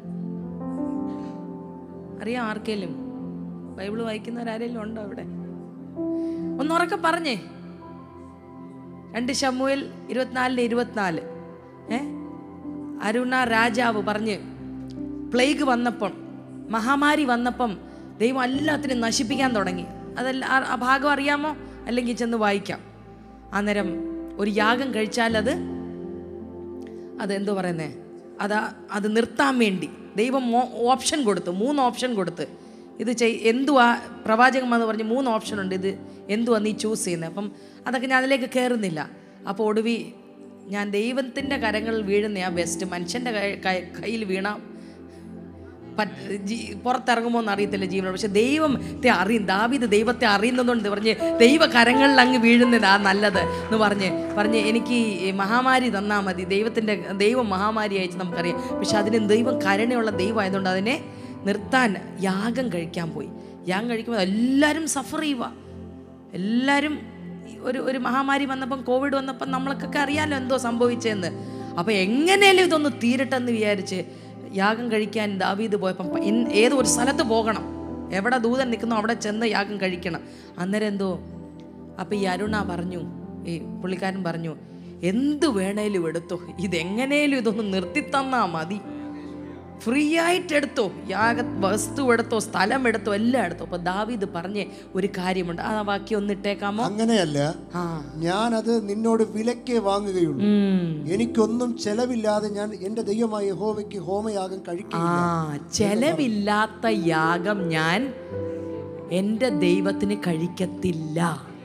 അറിയാം ആർക്കേലും ബൈബിൾ വായിക്കുന്നവരാരെങ്കിലും ഉണ്ടോ അവിടെ ഒന്നുറക്കെ പറഞ്ഞേ രണ്ട് ശമുവേൽ ഇരുപത്തിനാലിന് ഇരുപത്തിനാല് ഏ അരുണ രാജാവ് പറഞ്ഞ് പ്ലേഗ് വന്നപ്പം മഹാമാരി വന്നപ്പം ദൈവം എല്ലാത്തിനും നശിപ്പിക്കാൻ തുടങ്ങി അതല്ല ആ- ആ ഭാഗം അറിയാമോ അല്ലെങ്കിൽ ചെന്ന് വായിക്കാം അന്നേരം ഒരു യാഗം കഴിച്ചാൽ അത് അത് എന്തോ പറയുന്നേ അത് അത് നിർത്താൻ വേണ്ടി ദൈവം ഓപ്ഷൻ കൊടുത്തു മൂന്ന് ഓപ്ഷൻ കൊടുത്ത് ഇത് ചെയ് എന്തുവാ പ്രവാചകൻ എന്ന് പറഞ്ഞ് മൂന്ന് ഓപ്ഷൻ ഉണ്ട് ഇത് എന്തുവാ നീ ചൂസ് ചെയ്യുന്നത് അപ്പം അതൊക്കെ ഞാൻ അതിലേക്ക് കയറുന്നില്ല അപ്പോൾ ഒടുവി ഞാൻ ദൈവത്തിൻ്റെ കരങ്ങളിൽ വീഴുന്നയാ ബെസ്റ്റ് മനുഷ്യൻ്റെ കൈ- കൈ- കയ്യിൽ വീണ പറ്റ് ജീ- പുറത്തിറങ്ങുമോ എന്ന് അറിയത്തില്ല ജീവനോട് പക്ഷെ ദൈവത്തെ അറിയും ദാവീദ് ദൈവത്തെ അറിയുന്നതുകൊണ്ട് പറഞ്ഞ് ദൈവ കരങ്ങളിൽ അങ്ങ് വീഴുന്നതാ നല്ലത് എന്ന് പറഞ്ഞ് പറഞ്ഞ് എനിക്ക് ഈ മഹാമാരി തന്നാൽ മതി ദൈവത്തിൻ്റെ ദൈവം മഹാമാരി അയച്ച് നമുക്കറിയാം പക്ഷെ അതിന് ദൈവം കരുണയുള്ള ദൈവം ആയതുകൊണ്ട് അതിനെ നിർത്താൻ യാഗം കഴിക്കാൻ പോയി യാഗം കഴിക്കുമ്പോൾ എല്ലാവരും സഫർ ചെയ്യുക എല്ലാവരും ഒരു ഒരു മഹാമാരി വന്നപ്പം കോവിഡ് വന്നപ്പം നമ്മൾക്കൊക്കെ അറിയാലോ എന്തോ സംഭവിച്ചതെന്ന് അപ്പോൾ എങ്ങനെയാലും ഇതൊന്ന് തീരട്ടെന്ന് വിചാരിച്ച് യാഗം കഴിക്കാൻ ദാവീദ് പോയപ്പം പ- ഇൻ- ഏതോ ഒരു സ്ഥലത്ത് പോകണം എവിടെ ദൂതൻ നിൽക്കുന്നോ അവിടെ ചെന്ന് യാഗം കഴിക്കണം അന്നേരം എന്തോ അപ്പം ഈ അരുണ പറഞ്ഞു ഈ പുള്ളിക്കാരൻ പറഞ്ഞു എന്ത് വേണേലും എടുത്തോ ഇതെങ്ങനേലും ഇതൊന്ന് നിർത്തിത്തന്നാ മതി ഫ്രീ ആയിട്ട് എടുത്തോ യാഗ വസ്തു എടുത്തോ സ്ഥലം എടുത്തോ എല്ലാം എടുത്തോ അപ്പൊ ദാവീദ് പറഞ്ഞ ഒരു കാര്യമുണ്ട് ആ വാക്യം ഒന്ന് ഇട്ടേക്കാമോ അങ്ങനെയല്ല ആ ഞാനത് നിന്നോട് വിലയ്ക്ക് വാങ്ങുകയുള്ളൂ ഉം. എനിക്കൊന്നും ചെലവില്ലാതെ ഞാൻ എന്റെ ദൈവമായ യഹോവയ്ക്ക് ഹോമയാഗം ആ കഴിക്കുക ചെലവില്ലാത്ത യാഗം ഞാൻ എൻ്റെ ദൈവത്തിന് കഴിക്കത്തില്ല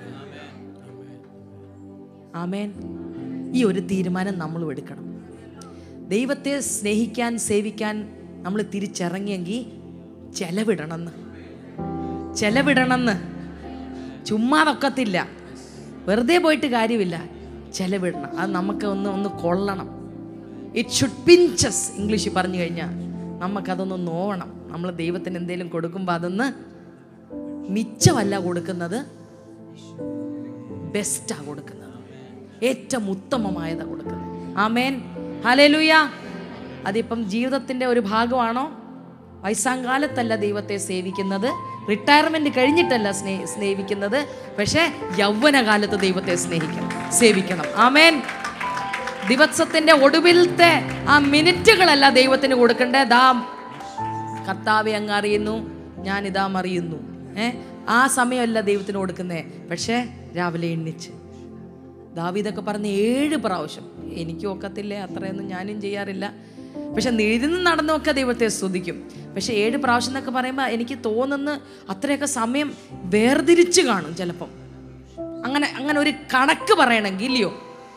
ആമേൻ ഈ ഒരു തീരുമാനം നമ്മളും എടുക്കണം ദൈവത്തെ സ്നേഹിക്കാൻ സേവിക്കാൻ നമ്മൾ തിരിച്ചിറങ്ങിയെങ്കിൽ ചെലവിടണമെന്ന് ചെലവിടണമെന്ന് ചുമ്മാതൊക്കത്തില്ല വെറുതെ പോയിട്ട് കാര്യമില്ല ചെലവിടണം അത് നമുക്ക് ഒന്ന് ഒന്ന് കൊള്ളണം ഇറ്റ് ഷുഡ് പിഞ്ചസ് ഇംഗ്ലീഷിൽ പറഞ്ഞു കഴിഞ്ഞാൽ നമുക്കതൊന്ന് നോവണം നമ്മൾ ദൈവത്തിന് എന്തെങ്കിലും കൊടുക്കുമ്പോൾ അതൊന്ന് മിച്ചമല്ല കൊടുക്കുന്നത് ബെസ്റ്റാ കൊടുക്കുന്നത് ഏറ്റവും ഉത്തമമായതാ കൊടുക്കുന്നത് ആമേൻ ഹലേലുയ അതിപ്പം ജീവിതത്തിൻ്റെ ഒരു ഭാഗമാണോ വയസ്സാങ്കാലത്തല്ല ദൈവത്തെ സേവിക്കുന്നത് റിട്ടയർമെന്റ് കഴിഞ്ഞിട്ടല്ല സ്നേ സ്നേഹിക്കുന്നത് പക്ഷേ യൗവനകാലത്ത് ദൈവത്തെ സ്നേഹിക്കണം സേവിക്കണം ആമേൻ ദിവസത്തിന്റെ ഒടുവിലത്തെ ആ മിനിറ്റുകളല്ല ദൈവത്തിന് കൊടുക്കണ്ടേ ദാ കർത്താവെ അങ്ങ് അറിയുന്നു ഞാൻ ഇതാ അറിയുന്നു ഏ ആ സമയമല്ല ദൈവത്തിന് കൊടുക്കുന്നേ പക്ഷേ രാവിലെ എണ്ണിച്ച് ദാവീദൊക്കെ പറഞ്ഞ ഏഴ് പ്രാവശ്യം എനിക്കും ഒക്കത്തില്ലേ അത്രയൊന്നും ഞാനും ചെയ്യാറില്ല പക്ഷെ ഇരുന്ന് നടന്നൊക്കെ ദൈവത്തെ സ്തുതിക്കും പക്ഷെ ഏഴ് പ്രാവശ്യം എന്നൊക്കെ പറയുമ്പോൾ എനിക്ക് തോന്നുന്ന അത്രയൊക്കെ സമയം വേർതിരിച്ച് കാണും ചിലപ്പം അങ്ങനെ അങ്ങനെ ഒരു കണക്ക് പറയണമെങ്കിൽ ഇല്ലയോ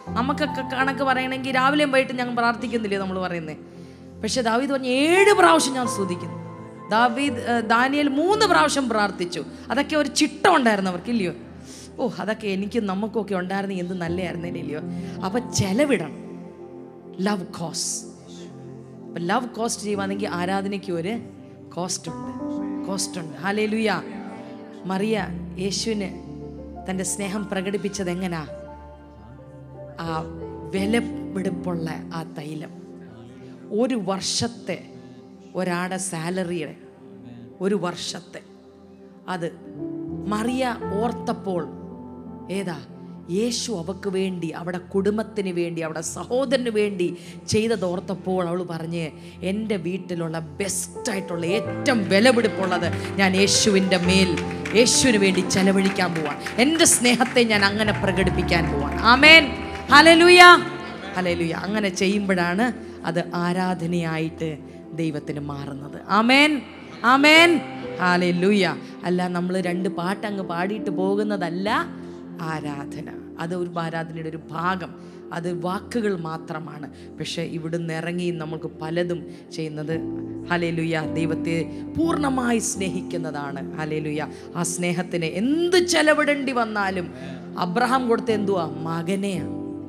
നമുക്കൊക്കെ കണക്ക് പറയണമെങ്കിൽ രാവിലെയും വൈകിട്ട് ഞങ്ങൾ പ്രാർത്ഥിക്കുന്നില്ലേ നമ്മൾ പറയുന്നത് പക്ഷെ ദാവീദ് പറഞ്ഞ ഏഴ് പ്രാവശ്യം ഞാൻ സ്തുതിക്കുന്നു ദാവീദ് ഏഹ്, ദാനിയേൽ മൂന്ന് പ്രാവശ്യം പ്രാർത്ഥിച്ചു അതൊക്കെ ഒരു ചിട്ട ഉണ്ടായിരുന്നു അവർക്കില്ലയോ ഓ അതൊക്കെ എനിക്കും നമുക്കൊക്കെ ഉണ്ടായിരുന്നെങ്കിൽ എന്ത് നല്ലതായിരുന്നില്ലയോ അപ്പം ചെലവിടണം ലവ് കോസ് അപ്പം ലവ് കോസ്റ്റ് ചെയ്യുവാണെങ്കിൽ ആരാധനയ്ക്ക് ഒരു കോസ്റ്റ് ഉണ്ട് കോസ്റ്റ് ഉണ്ട് ഹാലേ ലുയ മറിയ യേശുവിന് തൻ്റെ സ്നേഹം പ്രകടിപ്പിച്ചത് എങ്ങനാ ആ വിലപിടിപ്പുള്ള ആ തൈലം ഒരു വർഷത്തെ ഒരാടെ സാലറിയുടെ ഒരു വർഷത്തെ അത് മറിയ ഓർത്തപ്പോൾ ഏതാ യേശു അവക്ക് വേണ്ടി അവിടെ കുടുംബത്തിന് വേണ്ടി അവിടെ സഹോദരന് വേണ്ടി ചെയ്തത് ഓർത്തപ്പോൾ അവൾ പറഞ്ഞ് എൻ്റെ വീട്ടിലുള്ള ബെസ്റ്റായിട്ടുള്ള ഏറ്റവും വിലപിടിപ്പുള്ളത് ഞാൻ യേശുവിൻ്റെ മേൽ യേശുവിന് വേണ്ടി ചെലവഴിക്കാൻ പോവാൻ എൻ്റെ സ്നേഹത്തെ ഞാൻ അങ്ങനെ പ്രകടിപ്പിക്കാൻ പോവാൻ ആമേൻ ഹലലുയ ഹലലുയ അങ്ങനെ ചെയ്യുമ്പോഴാണ് അത് ആരാധനയായിട്ട് ദൈവത്തിന് മാറുന്നത് ആമേൻ ആമേൻ ഹാലലുയ അല്ല നമ്മൾ രണ്ട് പാട്ടങ്ങ് പാടിയിട്ട് പോകുന്നതല്ല ആരാധന അത് ഒരു ആരാധനയുടെ ഒരു ഭാഗം അത് വാക്കുകൾ മാത്രമാണ് പക്ഷേ ഇവിടുന്ന് ഇറങ്ങി നമുക്ക് പലതും ചെയ്യുന്നത് ഹലേലുയ ദൈവത്തെ പൂർണ്ണമായി സ്നേഹിക്കുന്നതാണ് ഹലേലുയ ആ സ്നേഹത്തിന് എന്ത് ചെലവിടേണ്ടി വന്നാലും അബ്രഹാം കൊടുത്ത എന്തുവാ മകനെയാണ്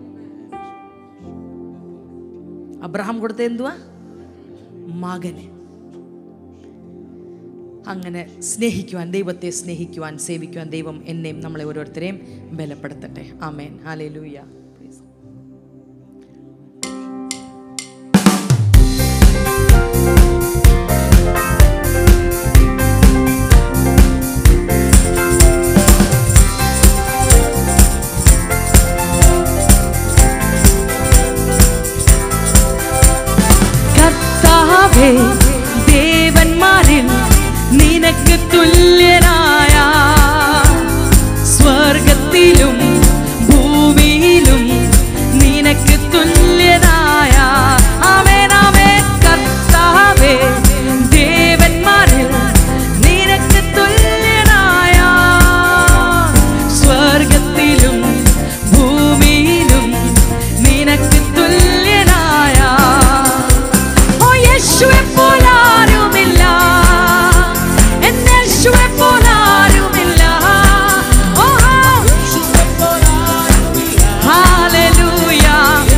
അബ്രഹാം കൊടുത്ത എന്തുവാ മകന് അങ്ങനെ സ്നേഹിക്കുവാൻ ദൈവത്തെ സ്നേഹിക്കുവാൻ സേവിക്കുവാൻ ദൈവം എന്നെയും നമ്മളെ ഓരോരുത്തരെയും ബലപ്പെടുത്തട്ടെ ആമേൻ ഹാലേ ലൂയ കർത്താവേ ദേവന്മാരിൽ നിനക്ക് തുല്യനായ സ്വർഗത്തിലും ഭൂമിയിലും നിനക്ക് തുല്യനായ ആമേൻ ആമേൻ കർത്താവേ ദേവന്മാരിൽ നിനക്ക് തുല്യനായ സ്വർഗത്തിലും ഭൂമിയിലും നിനക്ക് തുല്യനായ ഓ യേശുവെ പോലാരുമില്ല എൻ യേശുവെ പോലാരുമില്ല ഓ ഹല്ലേലൂയ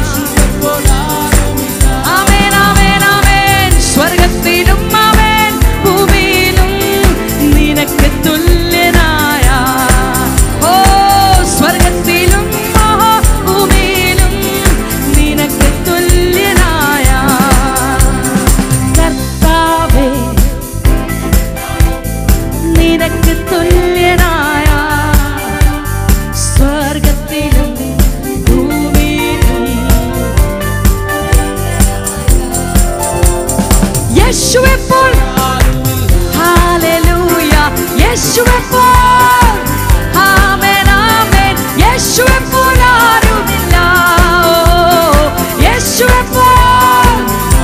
ആമേൻ ആമേൻ ആമേൻ സ്വർഗ്ഗത്തിലും ആമേൻ ഭൂമിയിലും നിനക്ക് തുല്യനായ ഓ സ്വർഗ്ഗത്തിലും ആഹാ, ഭൂമിയിലും നിനക്ക് തുല്യനായ കർത്താവേ നിനക്ക് തുല്യനായ സ്വർഗത്തിലും ഭൂമിയിലും യേശുവെ പോൽ ഹല്ലേലൂയ യേശുവെ പോൽ ആമേൻ ആമേൻ യേശുവെ പോൽ ആരുമില്ല ഓ, യേശുവെ പോൽ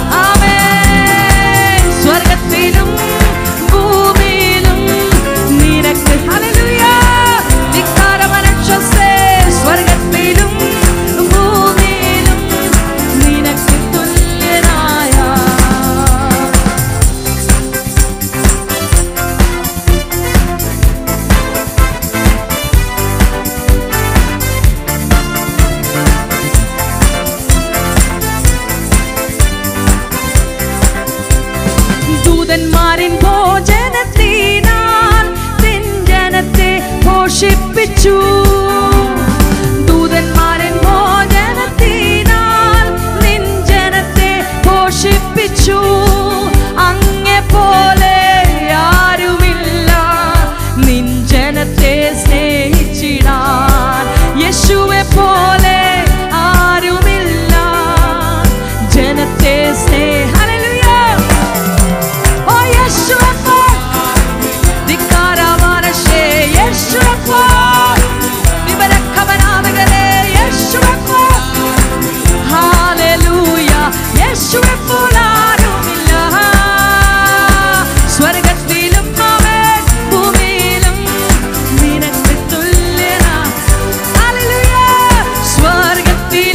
ആമേൻ സ്വർഗത്തിലും ഭൂമിയിലും നിനക്ക് ഹല്ലേലൂയ ധിക്കാരമനക്ഷസേ സ്വർഗത്തിലും ഭൂമിയിലും നിനക്ക് തുല്യനായ ദൂതന്മാരിൻ ഭോജനത്തിനാൽ തിഞ്ചനത്തെ പോഷിപ്പിച്ചു ദൂതന്മാരിൻ ഭോജനത്തിനാൽ നിഞ്ചനത്തെ പോഷിപ്പിച്ചു അങ്ങെ പോലെ ആരുമില്ല നിഞ്ചനത്തെ സ്നേഹിച്ചിടാൻ യേശുവെ പോലെ ആരുമില്ല ജനത്തെ സ്നേഹ ഓ യേശുവേ ധിക്കാരമാനശേ യേശുവേ വിവരക്കവനാമകരെ യേശുവേ ഹല്ലേലൂയ യേശുവേ പോലാരുമില്ല സ്വർഗത്തിലും ആമേൻ ഭൂമിയിലും നിനക്ക് തുല്യനാ ഹല്ലേലൂയ സ്വർഗത്തിൽ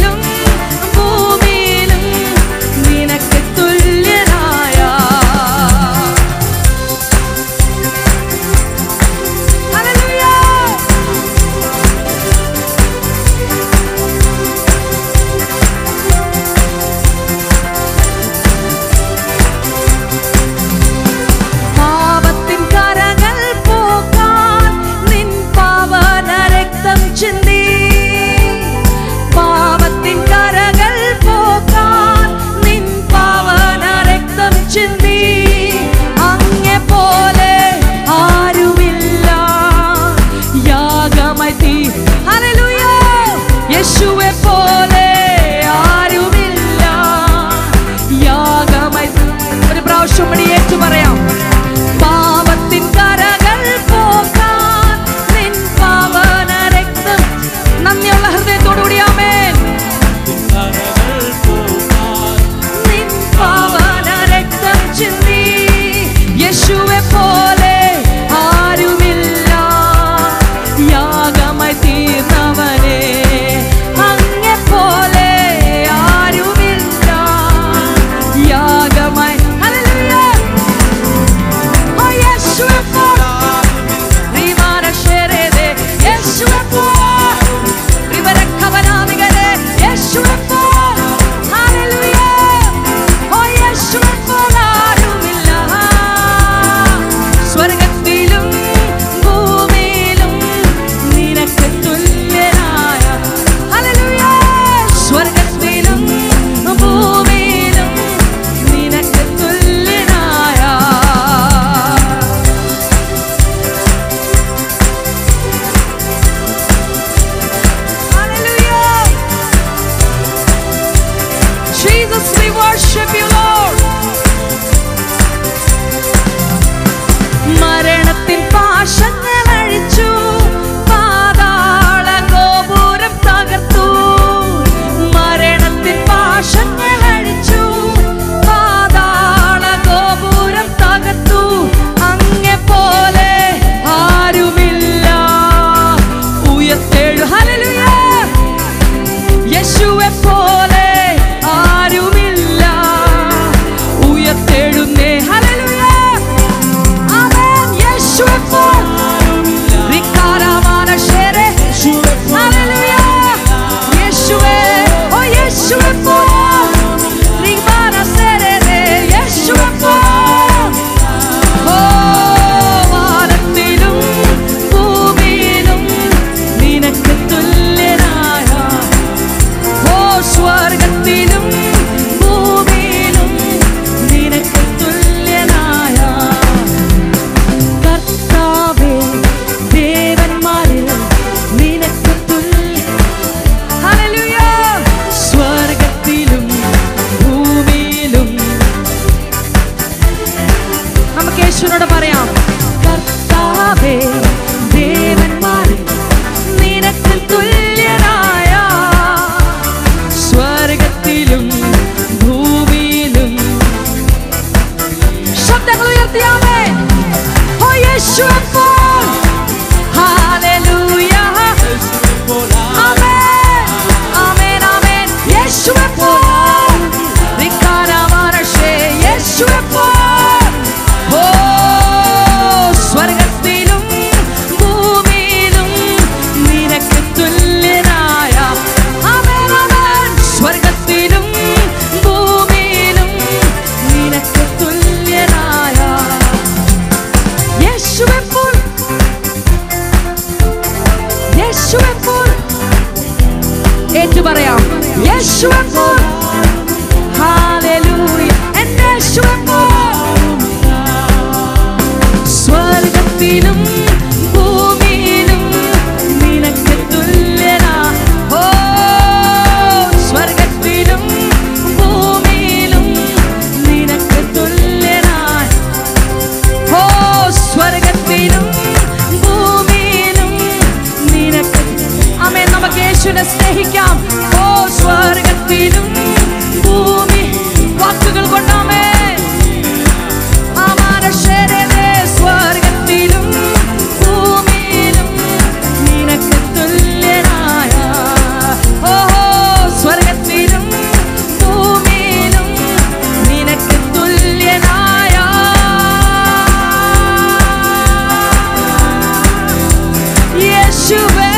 Jesus, we worship you, Lord. മരണത്തിൻ പാശങ്ങൾ അഴിച്ചു പാതാള ഗോപുരം തകർത്തു മരണത്തിൻ പാശങ്ങൾ അഴിച്ചു പാതാള ഗോപുരം തകർത്തു അങ്ങെ പോലെ ആരുമില്ല ഉയർത്തെഴു ഹല്ലേലൂയ യേശുവെ പോലെ ആരുമില്ല ഉയർത്തെഴുന്നേ ഹല്ലേലൂയ ആമേൻ യേശുവെ പോലെ റിക്കാരാമാന ശേരെ ഹല്ലേലൂയ യേശുവേ ഓ യേശുവെ പോലെ റിമാന ശേരെ യേശുവെ പോലെ ഓ വാനത്തിലും ഭൂമിയിലും നിനക്ക് തുല്യനായ ഓ സ്വർഗത്തിലും ഭൂമിയിലും നിനക്ക് തുല്യനായ കർത്താവേ ദേവന്മാരിൽ നിനക്ക് തുല്യ ഹല്ലേലൂയ സ്വർഗത്തിലും ഭൂമിയിലും നമുക്ക് യേശുവിനോട് പറയാം കർത്താവേ ദേവന്മാരിൽ നിനക്ക് തുല്യനായ സ്വർഗത്തിലും ഭൂമിയിലും ശബ്ദങ്ങൾ ഉയർത്തിയാമേ ഓ യേശുവപ്പോൾ ഹല്ലേലൂയ ആമേൻ ആമേൻ ആമേൻ യേശുവപ്പോൾ വികാരമാനശേ യേശുവപ്പോൾ ഓ സ്വർഗത്തിലും ഭൂമിയിലും നിനക്ക് തുല്യനായ ആമേൻ ആമേൻ സ്വർഗത്തിലും ഭൂമിയിലും നിനക്ക് തുല്യനായ യേശുവെപ്പോൾ യേശുവെപ്പോൾ ഏറ്റു പറയാം യേശുവെപ്പോൾ ഹല്ലേലൂയ എൻ്റെ യേശുവെപ്പോൾ സ്വർഗത്തിലും ഭൂമിയിലും നിനക്ക് തുല്യനാ ഓ സ്വർഗത്തിലും ഭൂമിയിലും നിനക്ക് തുല്യനായി ഓ സ്വർഗത്തിലും ഭൂമിയിലും നിനക്ക് അമേ നമുക്ക് യേശുവിനെ സ്നേഹിക്കാം ഓ സ്വർഗത്തിലും ഭൂമി വാക്കുകൾ കൊണ്ടാമേ ആമാനശരമേ സ്വർഗത്തിലും ഭൂമിയിലും നിനക്ക് തുല്യനായ ഓ സ്വർഗത്തിലും ഭൂമിയിലും നിനക്ക് തുല്യനായ യേശുവേ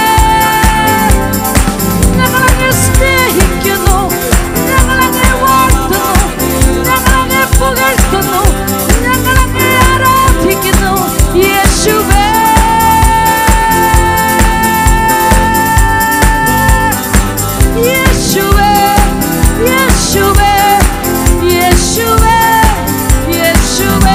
ഞങ്ങളങ്ങ് സ്നേഹിക്കുന്നു ഞങ്ങളങ്ങ് വാഴ്ത്തുന്നു ഞങ്ങളങ്ങ് പുകഴ്ത്തുന്നു ഞങ്ങളങ്ങ് ആരാധിക്കുന്നു യേശുവേ യേശുവേ യേശുവേ യേശുവേ യേശുവേ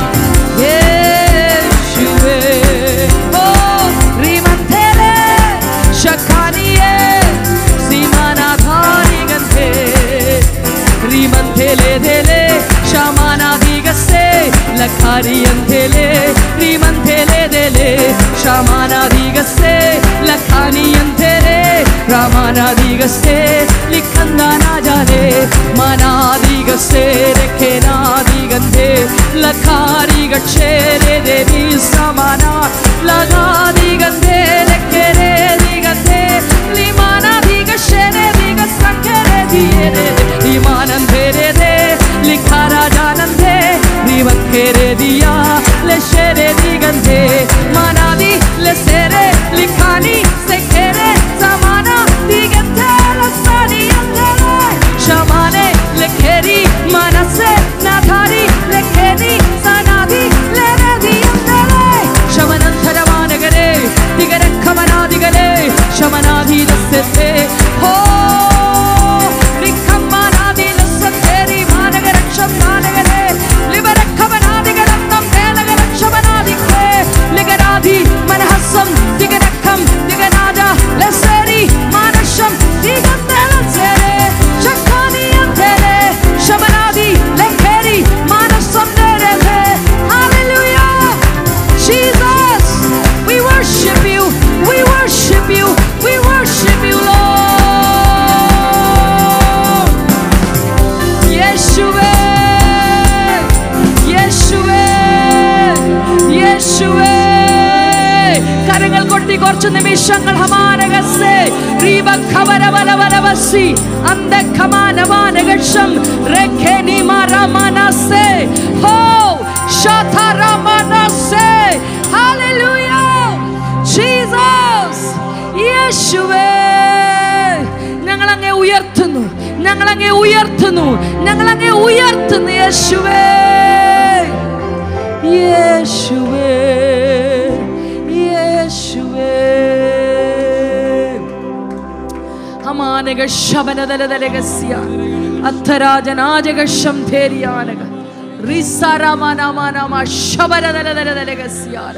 യേശുവേ ഓ റിമന്ധേലേ ശഖാനിയേ സീമാനാധാരികന്ധേ റിമന്ധേലേ ധേലേ ശമാനാധികസേ ലഖാരിയന്ധേലേ റിമന്ധേലേ ധേലേ ശമാനാധികസേ ലഖാനിയന്ധേലേ രാമാനാധികസേ ലിഖന്ദാനാജാലേ മനാധികസേ രഖേനാധികന്ധേ ലഖാരികക്ഷേരേ ദേവി സമാന ലഗാധികന്ധേ രഖേരേ ദിഗന്ധേ ലിമാനാധികക്ഷേരേ ദിഗസംഖരേ ദിയേരേ ലിമാനന്ധേരേ ദേ ലിഖാരാജാനന്ധേ ദിവഖേരേ ദിയാ ലശേരേ ദിഗന്ധേ മനാദി ലസേരേ ലിഖാനി സെഖേരേ സമാന ദിഗന്ധേ ലസാനി അന്ധേരേ ശമാനെ ലഖേരി മനസ്സേ നാധാരി ലഖേരി സനാധി ലരതി അന്ധേരേ ശമനന്ധരമാനകരേ ദിഗരഖമനാദികളേ ശമനാധീനസ്യത്തെ ഹോ ലിഖമ്മനാദിനസ്യത്തേരി മാനകരക്ഷം മാനകരേ ലിവരഖമനാദികളം സ്തുതി കുറച്ച് നിമിഷങ്ങൾ ഹമാനകസേ റീബഖവരവലവലവസി അന്തഖമാനവാനകഷം രഖേനി മരമനസേ ഹോ ശതരമനസേ ഹല്ലേലൂയ ജീസസ് യേശുവേ ഞങ്ങൾ അങ്ങേ ഉയർത്തുന്നു ഞങ്ങൾ അങ്ങേ ഉയർത്തുന്നു ഞങ്ങൾ അങ്ങേ ഉയർത്തുന്നു യേശുവേ യേശുവേ യേശുവേ അമാനക ശബനദലദലഗസ്യ അത്തരാജനാജകഷം ധേരിയാനക റിസരമനമനമ ശബനദലദലദലഗസ്യാന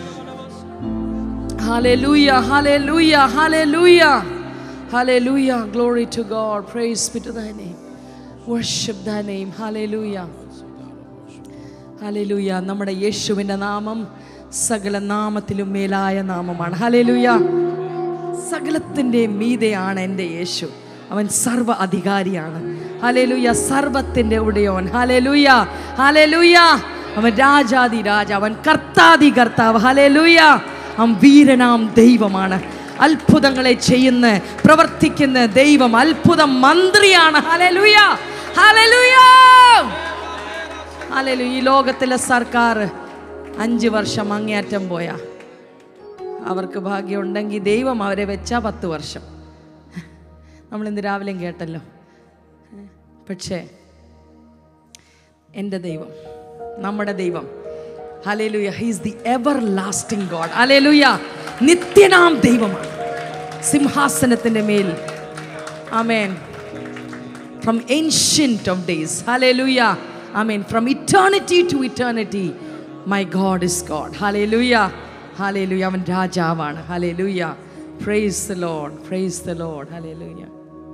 Hallelujah, hallelujah, hallelujah, hallelujah. Glory to God. Praise be to thy name. Worship thy name. Hallelujah. ഹലലുയ നമ്മുടെ യേശുവിൻ്റെ നാമം സകല നാമത്തിലും മേലായ നാമമാണ് ഹലലുയ സകലത്തിൻ്റെ മീതെയാണ് എൻ്റെ യേശു അവൻ സർവ അധികാരിയാണ് ഹലലുയ സർവത്തിൻ്റെ ഉടയോൻ ഹലലുയ ഹലലുയ അവൻ രാജാതി രാജ അവൻ കർത്താതി കർത്താവ് ഹലലുയ അവൻ വീരനാം ദൈവമാണ് അത്ഭുതങ്ങളെ ചെയ്യുന്ന പ്രവർത്തിക്കുന്ന ദൈവം അത്ഭുത മന്ത്രിയാണ് ഹലലുയ ഹലലുയ അല്ലല്ലോ ഈ ലോകത്തിലെ സർക്കാർ അഞ്ച് വർഷം അങ്ങേയറ്റം പോയാ അവർക്ക് ഭാഗ്യമുണ്ടെങ്കിൽ ദൈവം അവരെ വെച്ചാൽ പത്ത് വർഷം നമ്മൾ ഇന്ന് രാവിലെയും കേട്ടല്ലോ പക്ഷേ എൻ്റെ ദൈവം നമ്മുടെ ദൈവം hallelujah he's the everlasting God hallelujah നിത്യനാം ദൈവമാണ് സിംഹാസനത്തിൻ്റെ മേൽ ആമേൻ from ancient of days. Hallelujah. Amen. From eternity to eternity, my God is God. Hallelujah. Hallelujah. അവൻ രാജാവാണ് Hallelujah. Praise the Lord. Praise the Lord. Hallelujah.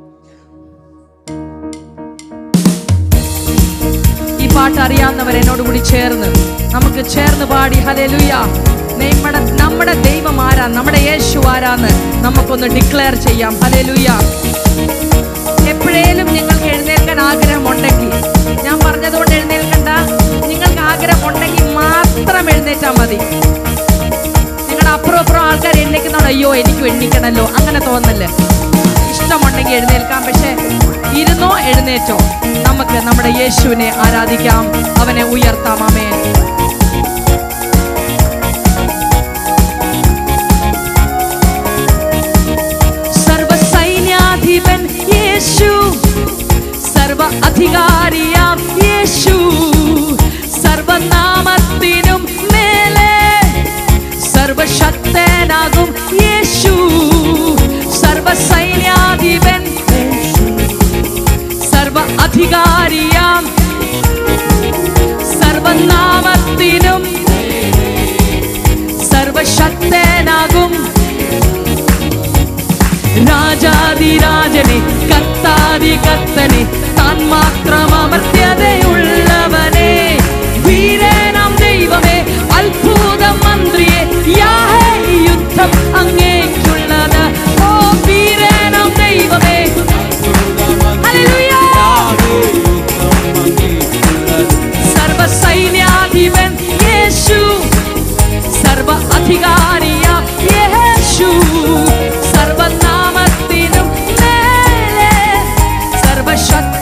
ഈ പാട്ട് അറിയാവുന്നവർ എന്നോട് കൂടി ചേർന്ന് നമുക്ക് ചേർന്ന് പാടി ഹലേലുയ നമ്മുടെ നമ്മുടെ ദൈവം ആരാ നമ്മുടെ യേശു ആരാന്ന് നമുക്കൊന്ന് ഡിക്ലെയർ ചെയ്യാം ഹലേലുയ എപ്പോഴേലും നിങ്ങൾക്ക് എഴുന്നേൽക്കാൻ ആഗ്രഹമുണ്ടെങ്കിൽ ഞാൻ പറഞ്ഞതുകൊണ്ട് എഴുന്നേൽക്കണ്ട നിങ്ങൾക്ക് ആഗ്രഹമുണ്ടെങ്കിൽ മാത്രം എഴുന്നേറ്റാൽ മതി നിങ്ങളുടെ അപ്പുറം അപ്പുറം ആൾക്കാർ എഴുന്നേക്കുന്നോണ്ട് അയ്യോ എനിക്കും എണ്ണിക്കണല്ലോ അങ്ങനെ തോന്നല്ലേ ഇഷ്ടമുണ്ടെങ്കിൽ എഴുന്നേൽക്കാം പക്ഷെ ഇരുന്നോ എഴുന്നേറ്റോ നമുക്ക് നമ്മുടെ യേശുവിനെ ആരാധിക്കാം അവനെ ഉയർത്താം അമേൻ സർവസൈന്യാധിപൻ യേശു സർവ അധികാരിയാം യേശു സർവനാമത്തിനും മേലെ സർവശക്തനാകും യേശു സർവസൈന്യാധിപൻ സർവ അധികാരിയാം സർവനാമത്തിനും സർവശക്തനാകും രാജാതിരാജനെ കത്താതി കത്തനെ താൻ മാത്രം അമർത്യതയുള്ളവനെ വീരനാം ദൈവമേ അത്ഭുത മന്ത്രിയെ യാഹേ ഈ യുദ്ധം അങ്ങേക്കുള്ളത് ഓ വീരനാം ദൈവമേ ഹല്ലേലൂയ സർവസൈന്യാധിപൻ യേശു സർവ അധികാരിയ യേശു സർവനാമത്തിനും മേലെ സർവശക്തി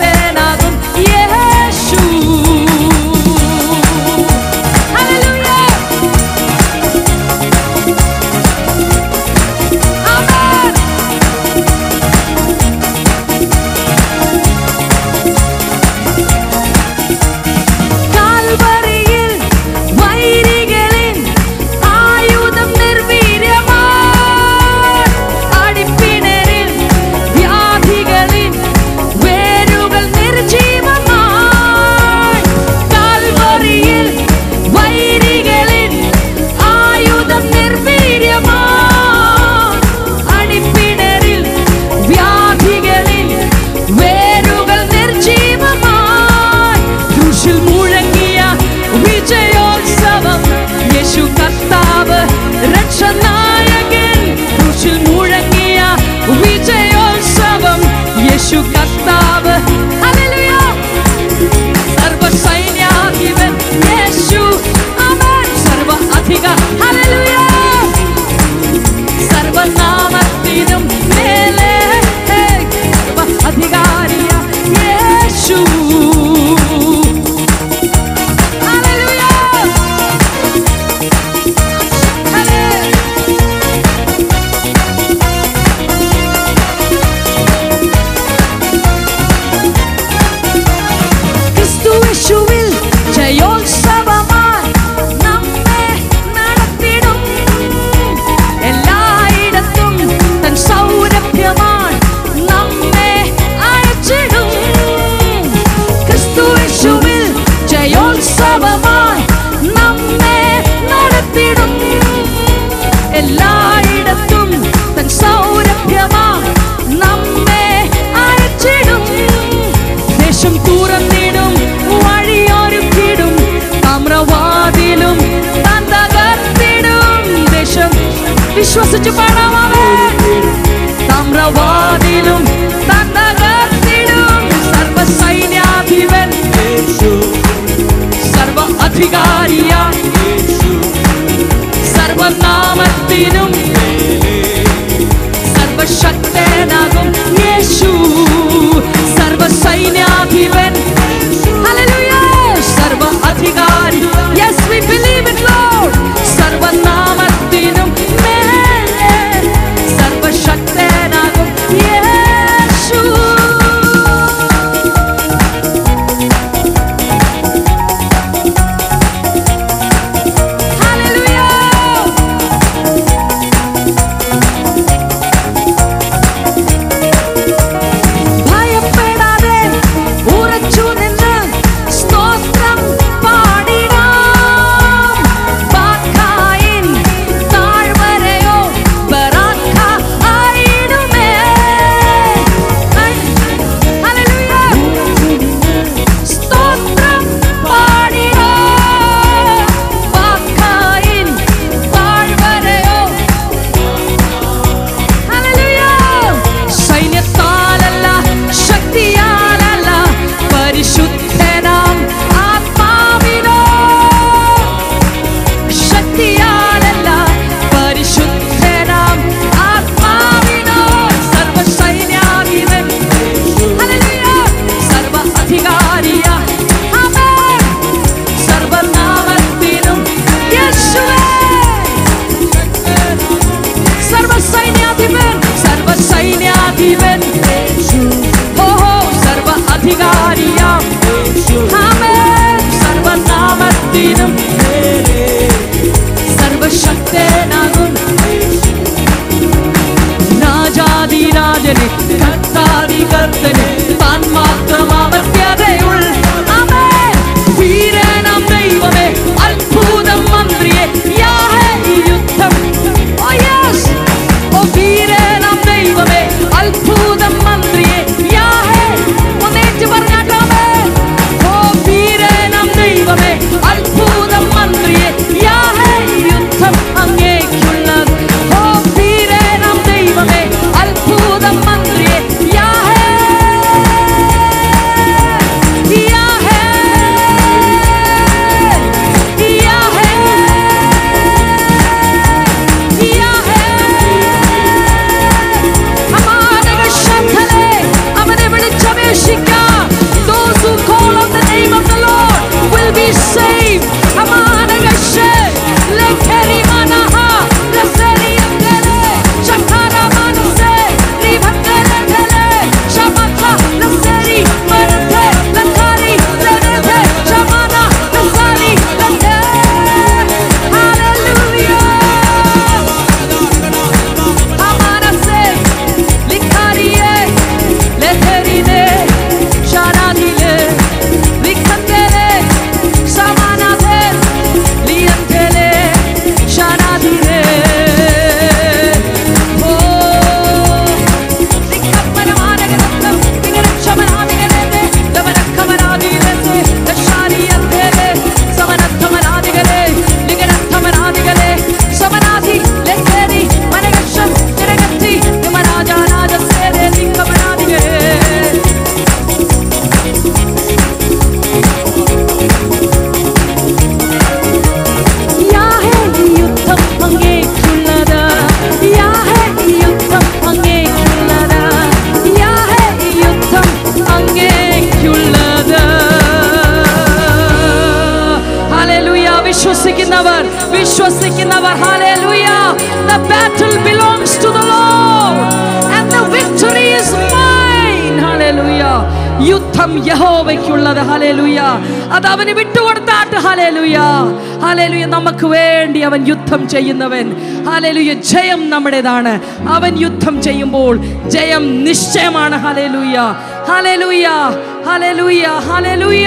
the battle belongs to the Lord and the victory is mine. Hallelujah. യുദ്ധം യഹോവയ്ക്കുള്ളത് ഹലേലുയ അത് അവന് വിട്ടുകൊടുത്താട്ട് ഹലേലുയ ഹലേലുയ നമുക്ക് വേണ്ടി അവൻ യുദ്ധം ചെയ്യുന്നവൻ ഹലേലുയ ജയം നമ്മുടേതാണ് അവൻ യുദ്ധം ചെയ്യുമ്പോൾ ജയം നിശ്ചയമാണ് hallelujah hallelujah hallelujah hallelujah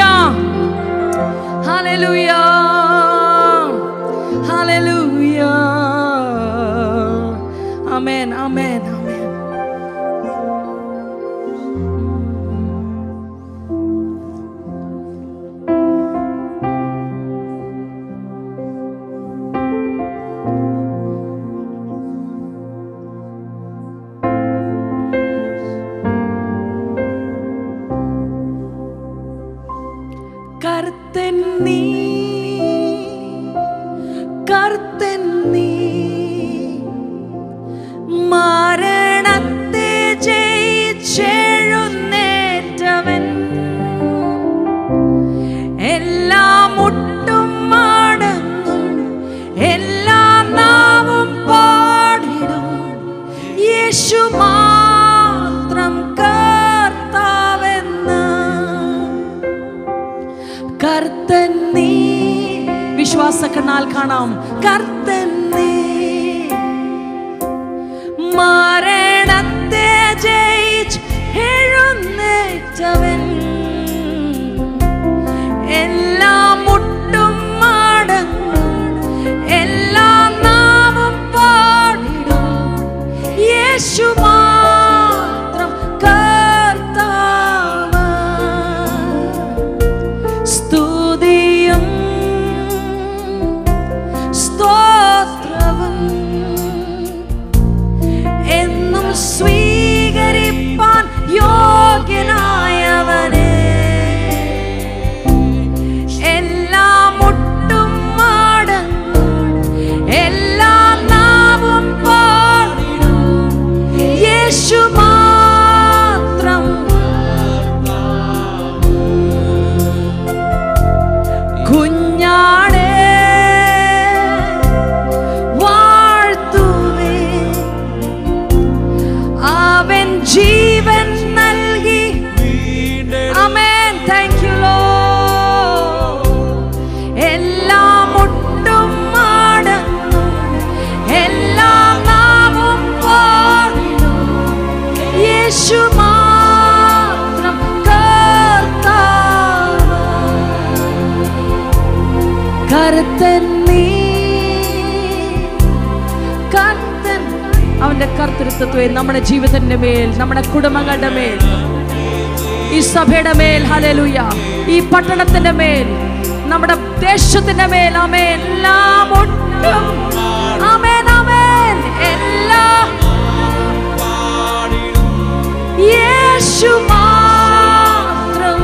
hallelujah hallelujah ആമേൻ ആമേൻ ആമേൻ കർത്തൻ നീ കർത്തൻ നീ മരണത്തെ ജയിച്ചെഴുന്നേറ്റവൻ എല്ലാം മുട്ടും മടങ്ങും എല്ലാ നാവും പാടിടും യേശു മാത്രം കർത്താവെന്ന് കർത്തൻ നീ വിശ്വാസ കണ്ണാൽ കാണാം കർത്തൻ നീ മരണത്തെ ജയിച്ച് എഴുന്നേറ്റവൻ എല്ലാം മുട്ടും മടങ്ങും എല്ലാ നാവും പാടിടും യേശു മാത്രം കർത്താവ് സ്തുതിയും സ്തോത്രവും എന്നും സ്വീകരിപ്പാൻ യോഗ്യനായവനെ എല്ലാം മുട്ടും മടങ്ങും എല്ലാ നാവും പാടിടും യേശു മാത്രം കുഞ്ഞാടേ വാഴ്ത്തുവേ അവൻ ജീവൻ നൽകി അമേൻ താങ്ക് യു ലോ എല്ലാം മുട്ടും മടങ്ങും എല്ലാം നാവും പാടിടും യേശു മാത്രം കർത്താവ് കർത്തൻ നീ കർത്തൻ അവന്റെ കർത്തൃത്വത്തെ നമ്മുടെ ജീവിതത്തിന്റെ മേൽ നമ്മുടെ കുടുംബങ്ങളുടെ മേൽ ഈ സഭയുടെ മേൽ ഹലലുയ ഈ പട്ടണത്തിന്റെ മേൽ നമ്മുടെ ദേശത്തിന്റെ മേൽ അമേൻ എല്ലാം ഒട്ടും അമേൻ അമേൻ എല്ലാം യേശു മാത്രം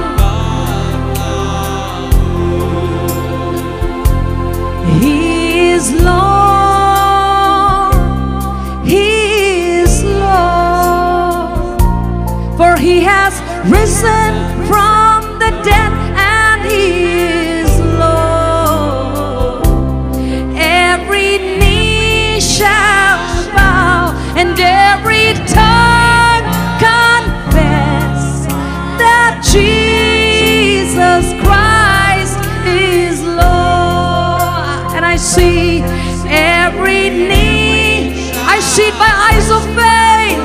He is Lord. He is Lord. For he has risen from the dead and he is Lord. Every knee shall bow and every tongue confess that Jesus Christ is Lord. And I see every knee, I see it by eyes of faith.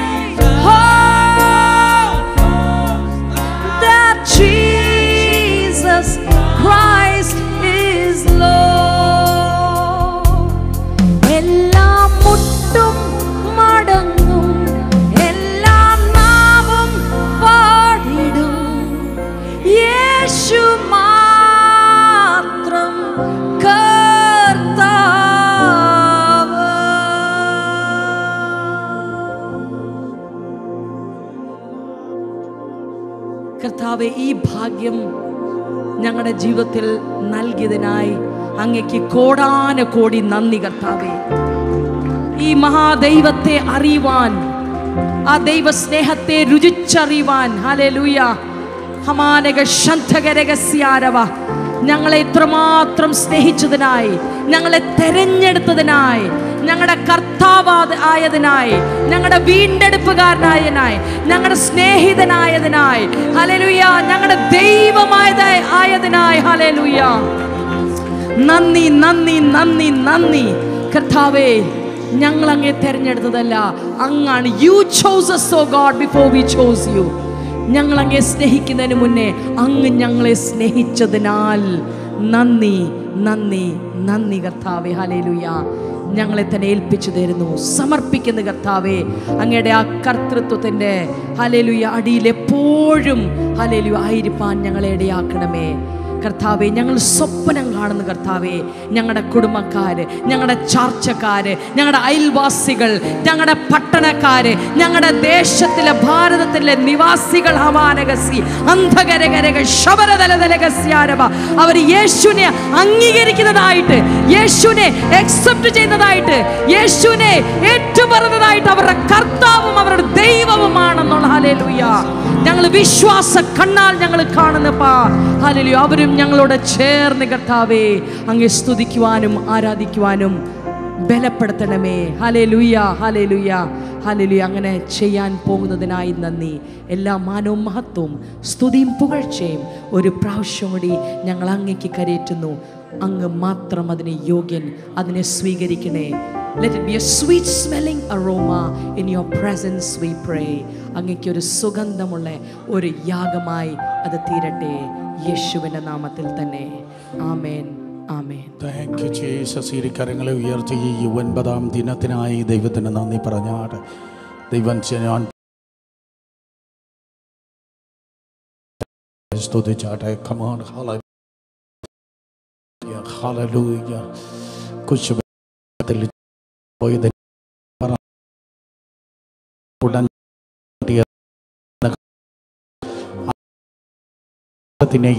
Oh, that Jesus Christ is Lord. എല്ലാം മുട്ടും മടങ്ങും എല്ലാം നാവും പാടിടും യേശു മാത്രം കർത്താവ് കർത്താവെ ഈ ഭാഗ്യം ഞങ്ങളുടെ ജീവിതത്തിൽ നൽകിയതിനായി അങ്ങയ്ക്ക് കോടാന കോടി നന്ദി കർത്താവേ ഈ മഹാദൈവത്തെ അറിയുവാൻ ആ ദൈവ സ്നേഹത്തെ രുചിച്ചറിയുവാൻ ഹല്ലേലൂയ ഹമാനക ശന്ധകരകസ്യാരവ ഞങ്ങളെ ഇത്രമാത്രം സ്നേഹിച്ചതിനായി ഞങ്ങളെ തെരഞ്ഞെടുത്തതിനായി ഞങ്ങളുടെ കർത്താവ് ആയതിനായി ഞങ്ങളുടെ വീണ്ടെടുപ്പുകാരനായതിനായി ഞങ്ങളുടെ സ്നേഹിതനായതിനായി ഹലലുയ ഞങ്ങളുടെ ദൈവമായതായി ആയതിനായി ഹലലുയ നന്ദി നന്ദി നന്ദി നന്ദി കർത്താവേ ഞങ്ങൾ അങ്ങേ തെരഞ്ഞെടുത്തതല്ല അങ്ങാണ് you chose so God before we chose you ഞങ്ങൾ അങ്ങേ സ്നേഹിക്കുന്നതിന് മുന്നേ അങ്ങ് ഞങ്ങളെ സ്നേഹിച്ചതിനാൽ നന്ദി നന്ദി നന്ദി കർത്താവേ ഹലേലുയ ഞങ്ങളെ തന്നെ ഏൽപ്പിച്ചു തരുന്നു സമർപ്പിക്കുന്ന കർത്താവേ അങ്ങയുടെ ആ കർത്തൃത്വത്തിൻ്റെ ഹലേലുയ അടിയിൽ എപ്പോഴും ഹലേലു ആയിരിക്കാൻ ഞങ്ങളെ ഇടയാക്കണമേ കർത്താവെ ഞങ്ങൾ സ്വപ്നം കാണുന്നു കർത്താവെ ഞങ്ങളുടെ കുടുംബക്കാര് ഞങ്ങളുടെ ചാർച്ചക്കാര് ഞങ്ങളുടെ അയൽവാസികൾ ഞങ്ങളുടെ പട്ടണക്കാര് ഞങ്ങളുടെ ദേശത്തിലെ ഭാരതത്തിലെ നിവാസികൾ ഹമാനകസി അന്ധകരകരക ശബരതലതലകസ്യാരവ അവർ യേശുവിനെ അംഗീകരിക്കുന്നതായിട്ട് യേശുവിനെ എക്സെപ്റ്റ് ചെയ്യുന്നതായിട്ട് യേശുവിനെ ഏറ്റുപറഞ്ഞതായിട്ട് അവരുടെ കർത്താവും അവരുടെ ദൈവവുമാണെന്നുള്ള ഹലേലുയ്യ ഞങ്ങൾ വിശ്വാസ കണ്ണാൽ ഞങ്ങൾ കാണുന്നപ്പാ ഹലേലു അവരും ഞങ്ങളോട് ചേർന്ന് കർത്താവേ അങ്ങ് സ്തുതിക്കുവാനും ആരാധിക്കുവാനും ബലപ്പെടുത്തണമേ ഹലേ ലുയ്യ ഹലേ ലുയ്യ ഹലേ ലുയ്യ അങ്ങനെ ചെയ്യാൻ പോകുന്നതിനായി നന്ദി എല്ലാ മാനവും മഹത്വവും സ്തുതിയും പുകഴ്ചയും ഒരു പ്രാവശ്യം കൂടി ഞങ്ങൾ അങ്ങേക്ക് കരയേറ്റുന്നു അങ്ങ് മാത്രം അതിന് യോഗ്യൻ അതിനെ സ്വീകരിക്കണേ let it be a sweet smelling aroma in your presence we pray അങ്ങയ്ക്ക് ഒരു സുഗന്ധമുള്ള ഒരു യാഗമായി അത് തീരട്ടെ യേശുവിൻ്റെ നാമത്തിൽ തന്നെ ആമേൻ ആമേൻ താങ്ക് യു ജീസസ് ഇരു കരങ്ങളെ ഉയർത്തി ഈ ഒൻപതാം ദിനത്തിനായി ദൈവത്തിന് നന്ദി പറഞ്ഞാട് ദൈവം ഞാൻ സ്തുതിച്ചാട്ടെ കമാൻ ഹല്ലേലൂയ കുശുബത്തിൽ പോയത് പറ. ഉടൻ ത്തിനെ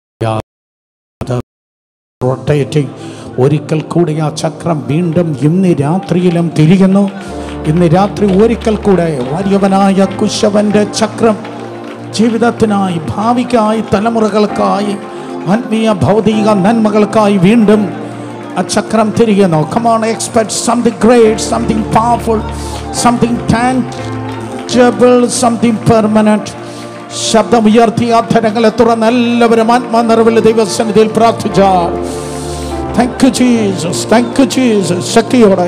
റൊട്ടേറ്റിംഗ് ഒരിക്കൽ കൂടി ആ ചക്രം വീണ്ടും ഇന്ന് രാത്രിയിലും തിരിയുന്നു ഇന്ന് രാത്രി ഒരിക്കൽ കൂടെ വലിയവനായ കുശവന്റെ ചക്രം ജീവിതത്തിനായി ഭാവിക്കായി തലമുറകൾക്കായി ആത്മീയ ഭൗതിക നന്മകൾക്കായി വീണ്ടും ആ ചക്രം തിരിയുന്നു come on expect something great something powerful something tangible something permanent ശബ്ദമുയർത്തി അധരങ്ങളെ തുറന്ന് എല്ലാവരും ആത്മാനിറവിൽ ദൈവസന്നിധിയിൽ പ്രാർത്ഥിച്ചാൽ thank you Jesus thank you Jesus ശക്തിയോടെ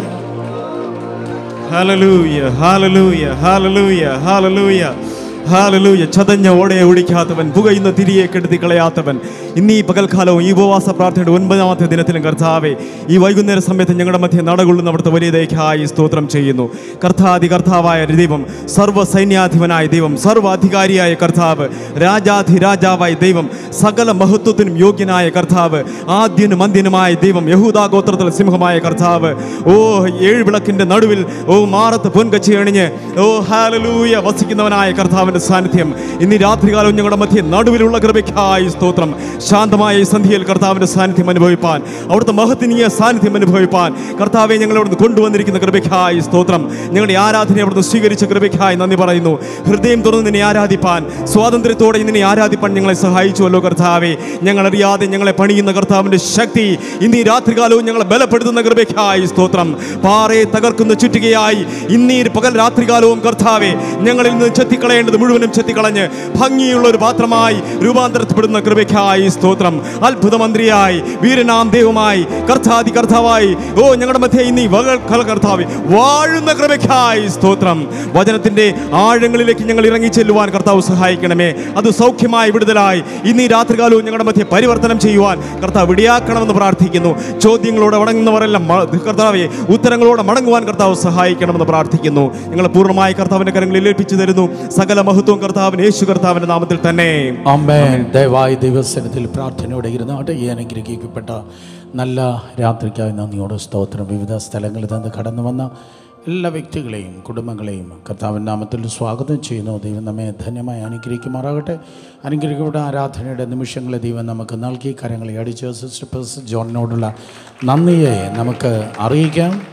ഹാലലൂയ ഹാലലൂയ ഹാലലൂയ ഹാലലൂയ ഹാലലൂയ ചതഞ്ഞ ഓടയെ ഓടിക്കാത്തവൻ പുകയുന്ന തിരിയെ കെടുത്തി കളയാത്തവൻ ഇന്ന് ഈ പകൽക്കാലവും ഈ ഉപവാസ പ്രാർത്ഥനയുടെ ഒൻപതാമത്തെ ദിനത്തിലും കർത്താവെ ഈ വൈകുന്നേര സമയത്ത് ഞങ്ങളുടെ മധ്യ നടകൊള്ളുന്ന അവിടുത്തെ വലിയ ദയക്കായി സ്തോത്രം ചെയ്യുന്നു കർത്താധി കർത്താവായ ദൈവം സർവ്വ സൈന്യാധിപനായ ദൈവം സർവ്വ അധികാരിയായ കർത്താവ് രാജാധി രാജാവായ ദൈവം സകല മഹത്വത്തിനും യോഗ്യനായ കർത്താവ് ആദ്യനും അന്ത്യനുമായ ദൈവം യഹൂദാ ഗോത്രത്തിൽ സിംഹമായ കർത്താവ് ഓ ഏഴ് വിളക്കിന്റെ നടുവിൽ ഓ മാറത്ത് പൊൻകച്ചി അണിഞ്ഞ് ഓ ഹാലലൂയ വസിക്കുന്നവനായ കർത്താവിന്റെ സാന്നിധ്യം ഇന്ന് ഈ രാത്രികാലം ഞങ്ങളുടെ മധ്യ നടുവിലുള്ള കൃപയ്ക്കായി സ്തോത്രം ശാന്തമായ ഈ സന്ധ്യയിൽ കർത്താവിന്റെ സാന്നിധ്യം അനുഭവിപ്പാൻ അവിടുത്തെ മഹത്തിനീയ സാന്നിധ്യം അനുഭവിപ്പാൻ കർത്താവെ ഞങ്ങൾ അവിടുന്ന് കൊണ്ടുവന്നിരിക്കുന്ന കൃപയ്ക്കായി സ്തോത്രം ഞങ്ങളുടെ ആരാധന അവിടുന്ന് സ്വീകരിച്ച കൃപയ്ക്കായി നന്ദി പറയുന്നു ഹൃദയം തുറന്ന് നിന്നെ ആരാധിപ്പാൻ സ്വാതന്ത്ര്യത്തോടെ നിന്നെ ആരാധിപ്പാൻ ഞങ്ങളെ സഹായിച്ചുവല്ലോ കർത്താവെ ഞങ്ങൾ അറിയാതെ ഞങ്ങളെ പണിയുന്ന കർത്താവിന്റെ ശക്തി ഇന്ന് ഈ രാത്രികാലവും ഞങ്ങളെ ബലപ്പെടുത്തുന്ന കൃപയ്ക്കായി സ്തോത്രം പാറയെ തകർക്കുന്ന ചുറ്റികയായി ഇന്ന് ഈ പകൽ രാത്രികാലവും കർത്താവെ ഞങ്ങളിൽ നിന്ന് ചെത്തിക്കളയേണ്ടത് മുഴുവനും ചെത്തിക്കളഞ്ഞ് ഭംഗിയുള്ള ഒരു പാത്രമായി രൂപാന്തരപ്പെടുന്ന കൃപയ്ക്കായി സ്തോത്രം അത്ഭുത മന്ത്രിയായി വീരനാം ദൈവമായി കർത്താതി കർത്താവായി ഓ ഞങ്ങളുടെ മധ്യ ഇന്ന് ഈ വകൾ കർത്താവ് വാഴുന്ന കൃപയ്ക്കായി സ്തോത്രം വചനത്തിന്റെ ആഴങ്ങളിലേക്ക് ഞങ്ങൾ ഇറങ്ങി ചെല്ലുവാൻ കർത്താവ് സഹായിക്കണമേ അത് സൗഖ്യമായി വിടുതലായി ഇന്ന് ഈ രാത്രികാലവും ഞങ്ങളുടെ മധ്യ പരിവർത്തനം ചെയ്യുവാൻ കർത്താവ് വിടിയാക്കണമെന്ന് പ്രാർത്ഥിക്കുന്നു ചോദ്യങ്ങളോടെ മടങ്ങുന്നവരെല്ലാം മ- കർത്താവെ ഉത്തരങ്ങളോടെ മടങ്ങുവാൻ കർത്താവ് സഹായിക്കണമെന്ന് പ്രാർത്ഥിക്കുന്നു ഞങ്ങൾ പൂർണ്ണമായി കർത്താവിന്റെ കരങ്ങളിൽ ഏൽപ്പിച്ചു തരുന്നു സകല മഹത്വം കർത്താവിന് യേശു കർത്താവിന്റെ നാമത്തിൽ തന്നെ അമ്മേൻ ദയവായി ദൈവസനത്തിൽ പ്രാർത്ഥനയോടെ ഇരുന്നാട്ട് ഈ അനുഗ്രഹിക്കപ്പെട്ട നല്ല രാത്രിക്കായി നന്ദിയോടെ സ്തോത്രം വിവിധ സ്ഥലങ്ങളിൽ നിന്ന് കടന്നു വന്ന എല്ലാ വ്യക്തികളെയും കുടുംബങ്ങളെയും കർത്താവിൻ നാമത്തിൽ സ്വാഗതം ചെയ്യുന്നു ദൈവം നമ്മെ ധന്യമായി അനുഗ്രഹിക്കുമാറാകട്ടെ അനുഗ്രഹിക്കപ്പെട്ട ആരാധനയുടെ നിമിഷങ്ങളെ ദൈവം നമുക്ക് നൽകി കരങ്ങളെ അടിച്ച് സിസ്റ്റർ പേഴ്സ് ജോണിനോടുള്ള നന്ദിയെ നമുക്ക് അറിയിക്കാം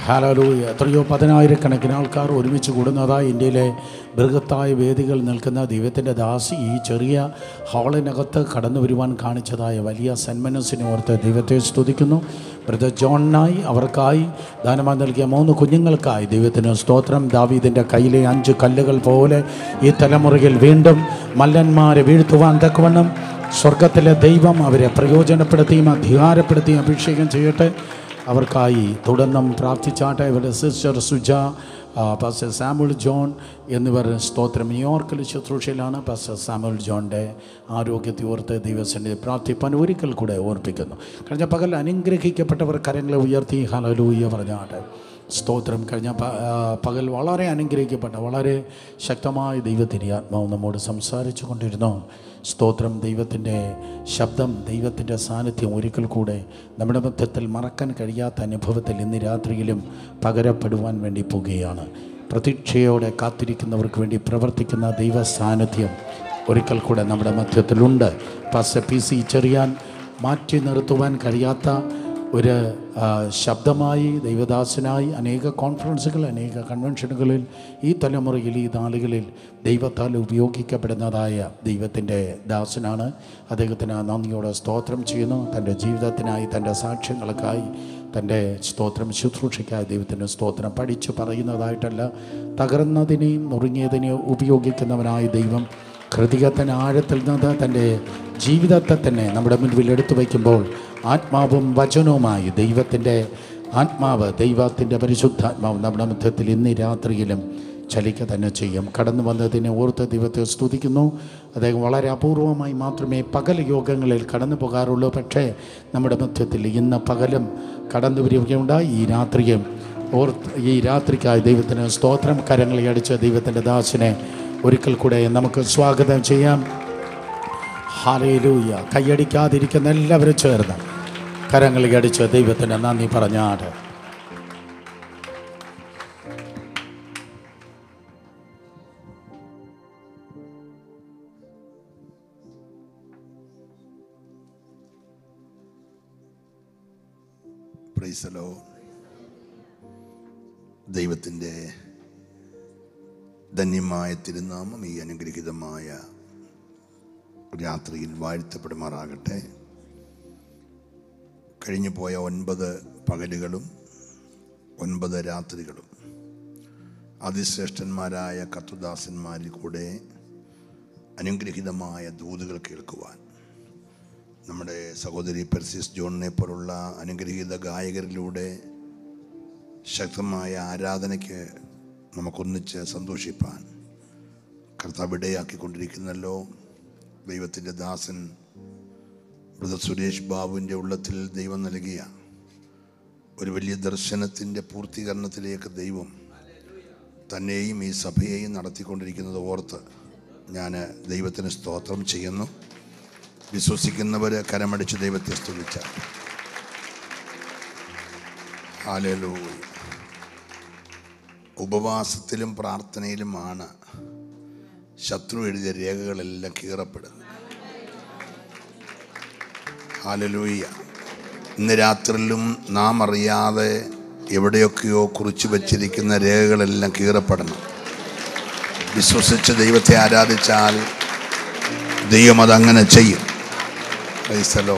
ഹാലലൂയ എത്രയോ പതിനായിരക്കണക്കിന് ആൾക്കാർ ഒരുമിച്ച് കൂടുന്നതായി ഇന്ത്യയിലെ ബൃഹത്തായ വേദികൾ നിൽക്കുന്ന ദൈവത്തിൻ്റെ ദാസി ഈ ചെറിയ ഹാളിനകത്ത് കടന്നു വരുവാൻ കാണിച്ചതായ വലിയ സന്മനസ്സിനെ ഓർത്ത് ദൈവത്തെ സ്തുതിക്കുന്നു ബ്രദർ ജോണിനായി അവർക്കായി ദാനമായി നൽകിയ മൂന്ന് കുഞ്ഞുങ്ങൾക്കായി ദൈവത്തിന് സ്തോത്രം ദാവീദിൻ്റെ കയ്യിലെ അഞ്ച് കല്ലുകൾ പോലെ ഈ തലമുറയിൽ വീണ്ടും മല്ലന്മാരെ വീഴ്ത്തുവാൻ തക്കവണ്ണം സ്വർഗത്തിലെ ദൈവം അവരെ പ്രയോജനപ്പെടുത്തിയും അധികാരപ്പെടുത്തിയും അഭിഷേകം ചെയ്യട്ടെ അവർക്കായി തുടർന്നും പ്രാർത്ഥിച്ചാട്ടെ ഇവരുടെ സിസ്റ്റർ സുജ ആ, പാസ്റ്റർ സാമുൽ ജോൺ എന്നിവർ സ്തോത്രം ന്യൂയോർക്കിൽ ശുശ്രൂഷയിലാണ് പാസ്റ്റർ സാമുൽ ജോണിൻ്റെ ആരോഗ്യത്തെ ഓർത്ത് ദൈവസന്നിധി പ്രാർത്ഥിപ്പാൻ ഒരിക്കൽ കൂടെ ഓർപ്പിക്കുന്നു കഴിഞ്ഞ പകൽ അനുഗ്രഹിക്കപ്പെട്ടവർ കരങ്ങളെ ഉയർത്തി ഹലലൂയ പറഞ്ഞാട്ടെ സ്തോത്രം കഴിഞ്ഞ പ- ആ, പകൽ വളരെ അനുഗ്രഹിക്കപ്പെട്ട വളരെ ശക്തമായ ദൈവത്തിൻ്റെ ആത്മാവ് നമ്മോട് സംസാരിച്ചു കൊണ്ടിരുന്നു സ്തോത്രം ദൈവത്തിൻ്റെ ശബ്ദം ദൈവത്തിൻ്റെ സാന്നിധ്യം ഒരിക്കൽ കൂടെ നമ്മുടെ മധ്യത്തിൽ മറക്കാൻ കഴിയാത്ത അനുഭവത്തിൽ ഇന്ന് രാത്രിയിലും പകരപ്പെടുവാൻ വേണ്ടി പോവുകയാണ് പ്രതീക്ഷയോടെ കാത്തിരിക്കുന്നവർക്ക് വേണ്ടി പ്രവർത്തിക്കുന്ന ദൈവ സാന്നിധ്യം ഒരിക്കൽ കൂടെ നമ്മുടെ മധ്യത്തിലുണ്ട് പാസ്റ്റർ പി സി ചെറിയാൻ മാറ്റി നിർത്തുവാൻ കഴിയാത്ത ഒരു ആ, ശബ്ദമായി ദൈവദാസനായി അനേക കോൺഫറൻസുകൾ അനേക കൺവെൻഷനുകളിൽ ഈ തലമുറയിൽ ഈ നാളുകളിൽ ദൈവത്താൽ ഉപയോഗിക്കപ്പെടുന്നതായ ദൈവത്തിൻ്റെ ദാസനാണ് അദ്ദേഹത്തിന് നന്ദിയോടെ സ്തോത്രം ചെയ്യുന്നു തൻ്റെ ജീവിതത്തിനായി തൻ്റെ സാക്ഷ്യങ്ങൾക്കായി തൻ്റെ സ്തോത്രം ശുശ്രൂഷയ്ക്കായി ദൈവത്തിൻ്റെ സ്തോത്രം പഠിച്ചു പറയുന്നതായിട്ടല്ല തകർന്നതിനെയും നുറുങ്ങിയതിനെയും ഉപയോഗിക്കുന്നവനായ ദൈവം ഹൃദയത്തിന് ആഴത്തിൽ നിന്ന് തൻ്റെ ജീവിതത്തെ തന്നെ നമ്മുടെ മുൻപിൽ എടുത്തു വയ്ക്കുമ്പോൾ ആത്മാവും വചനവുമായി ദൈവത്തിൻ്റെ ആത്മാവ് ദൈവത്തിൻ്റെ പരിശുദ്ധാത്മാവ് നമ്മുടെ മധ്യത്തിൽ ഇന്ന് രാത്രിയിലും ചലിക്കുക തന്നെ ചെയ്യും കടന്നു വന്നതിനെ ഓർത്ത് ദൈവത്തെ സ്തുതിക്കുന്നു അദ്ദേഹം വളരെ അപൂർവമായി മാത്രമേ പകൽ യോഗങ്ങളിൽ കടന്നു പോകാറുള്ളൂ പക്ഷേ നമ്മുടെ മധ്യത്തിൽ ഇന്ന് പകലും കടന്നു വരികയുണ്ടായി ഈ രാത്രിയും ഓർത്ത് ഈ രാത്രിക്കായി ദൈവത്തിന് സ്തോത്രം കരങ്ങളെ അടിച്ച ദൈവത്തിൻ്റെ ദാസിനെ ഒരിക്കൽ കൂടെ നമുക്ക് സ്വാഗതം ചെയ്യാം ഹാലയിലൂയ കൈയടിക്കാതിരിക്കുന്ന എല്ലാവരും ചേർന്ന് കരങ്ങളെ അടിച്ച് ദൈവത്തിന് നന്ദി പറഞ്ഞാട് പ്രൈസലോ ദൈവത്തിൻ്റെ ധന്യമായ തിരുനാമം ഈ അനുഗ്രഹീതമായ രാത്രിയിൽ വാഴ്ത്തപ്പെടുമാറാകട്ടെ കഴിഞ്ഞു പോയ ഒൻപത് പകലുകളും ഒൻപത് രാത്രികളും അതിശ്രേഷ്ഠന്മാരായ കത്തുദാസന്മാരിൽ കൂടെ അനുഗ്രഹീതമായ ദൂതുകൾ കേൾക്കുവാൻ നമ്മുടെ സഹോദരി പെർസിസ് ജോണിനെ പോലുള്ള അനുഗ്രഹീത ഗായകരിലൂടെ ശക്തമായ ആരാധനയ്ക്ക് നമുക്കൊന്നിച്ച് സന്തോഷിപ്പാൻ കർത്താവ് ഇടയാക്കിക്കൊണ്ടിരിക്കുന്നല്ലോ ദൈവത്തിൻ്റെ ദാസൻ ബ്രദർ സുരേഷ് ബാബുവിൻ്റെ ഉള്ളത്തിൽ ദൈവം നൽകിയ ഒരു വലിയ ദർശനത്തിൻ്റെ പൂർത്തീകരണത്തിലേക്ക് ദൈവം തന്നെയും ഈ സഭയെയും നടത്തിക്കൊണ്ടിരിക്കുന്നത് ഓർത്ത് ഞാൻ ദൈവത്തിന് സ്തോത്രം ചെയ്യുന്നു വിശ്വസിക്കുന്നവർ കരമടിച്ച് ദൈവത്തെ സ്തുതിച്ച ഹാലലൂയ ഉപവാസത്തിലും പ്രാർത്ഥനയിലുമാണ് ശത്രു എഴുതിയ രേഖകളെല്ലാം കീറപ്പെടുന്നത് ഹാലലൂയ ഇന്ന് രാത്രിയിലും നാം അറിയാതെ എവിടെയൊക്കെയോ കുറിച്ചു വച്ചിരിക്കുന്ന രേഖകളെല്ലാം കീറപ്പെടണം വിശ്വസിച്ച് ദൈവത്തെ ആരാധിച്ചാൽ ദൈവം അതങ്ങനെ ചെയ്യും ക്രൈസ്തലോ